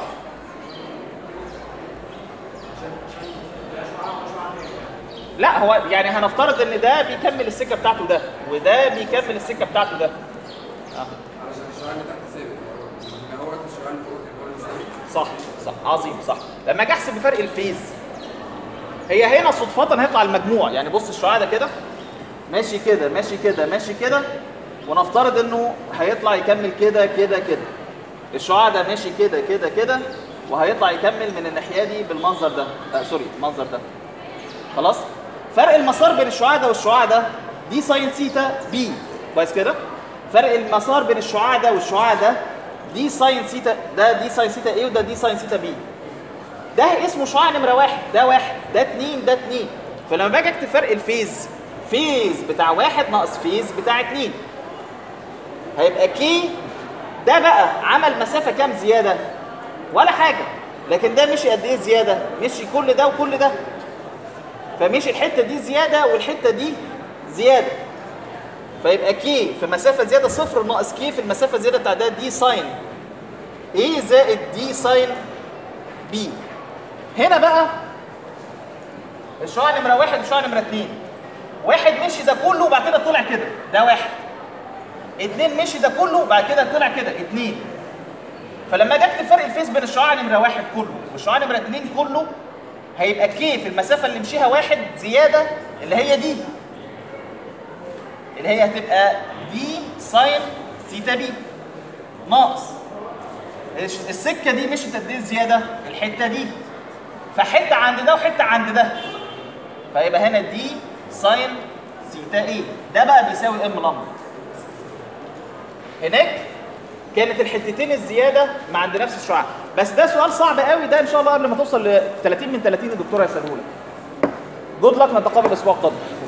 لا هو يعني هنفترض ان ده بيكمل السكه بتاعته ده وده بيكمل السكه بتاعته ده آه. علشان الشعاع اللي تحت ثابت ان هو الشعاع اللي فوق يكون ثابت صح صح عظيم صح لما اجي احسب فرق الفيز هي هنا صدفة هيطلع المجموع يعني بص الشعاع ده كده ماشي كده ماشي كده ماشي كده ونفترض انه هيطلع يكمل كده كده كده الشعاع ده ماشي كده كده كده وهيطلع يكمل من الناحية دي بالمنظر ده آه سوري المنظر ده خلاص فرق المسار بين الشعاع ده والشعاع ده دي ساين سيتا بي كويس كده فرق المسار بين الشعاع ده والشعاع ده دي ساين سيتا ده دي ساين سيتا ايه وده دي ساين سيتا بي ده اسمه شعاع نمره واحد ده واحد ده اتنين ده اتنين فلما باجي اكتب فرق الفيز فيز بتاع واحد ناقص فيز بتاع اتنين هيبقى كي ده بقى عمل مسافه كام زياده ولا حاجه لكن ده مشي قد ايه زياده مشي كل ده وكل ده فمشي الحته دي زياده والحته دي زياده فيبقى كي في مسافه زياده صفر ناقص كي في المسافه زياده بتاع ده دي ساين ايه زائد دي ساين بي هنا بقى الشعاع نمره واحد والشعاع نمره اتنين واحد مشي ده كله وبعد كده طلع كده ده واحد اتنين مشي ده كله وبعد كده طلع كده اتنين فلما اجي اكتب فرق الفيس بين الشعاع نمره واحد كله والشعاع نمره اتنين كله هيبقى كي في المسافه اللي مشيها واحد زياده اللي هي دي اللي هي هتبقى دي ساين سيتا بي ناقص الش- السكه دي مشيت قد ايه زياده الحته دي فحته عند ده وحته عند ده فيبقى هنا دي ساين سيتا ايه ده بقى بيساوي ام لمبه هناك كانت الحتتين الزياده ما عند نفس الشعاع بس ده سؤال صعب قوي ده ان شاء الله قبل ما توصل ل 30 من 30 الدكتور هيساله لك جود لك نتقابل الاسبوع القادم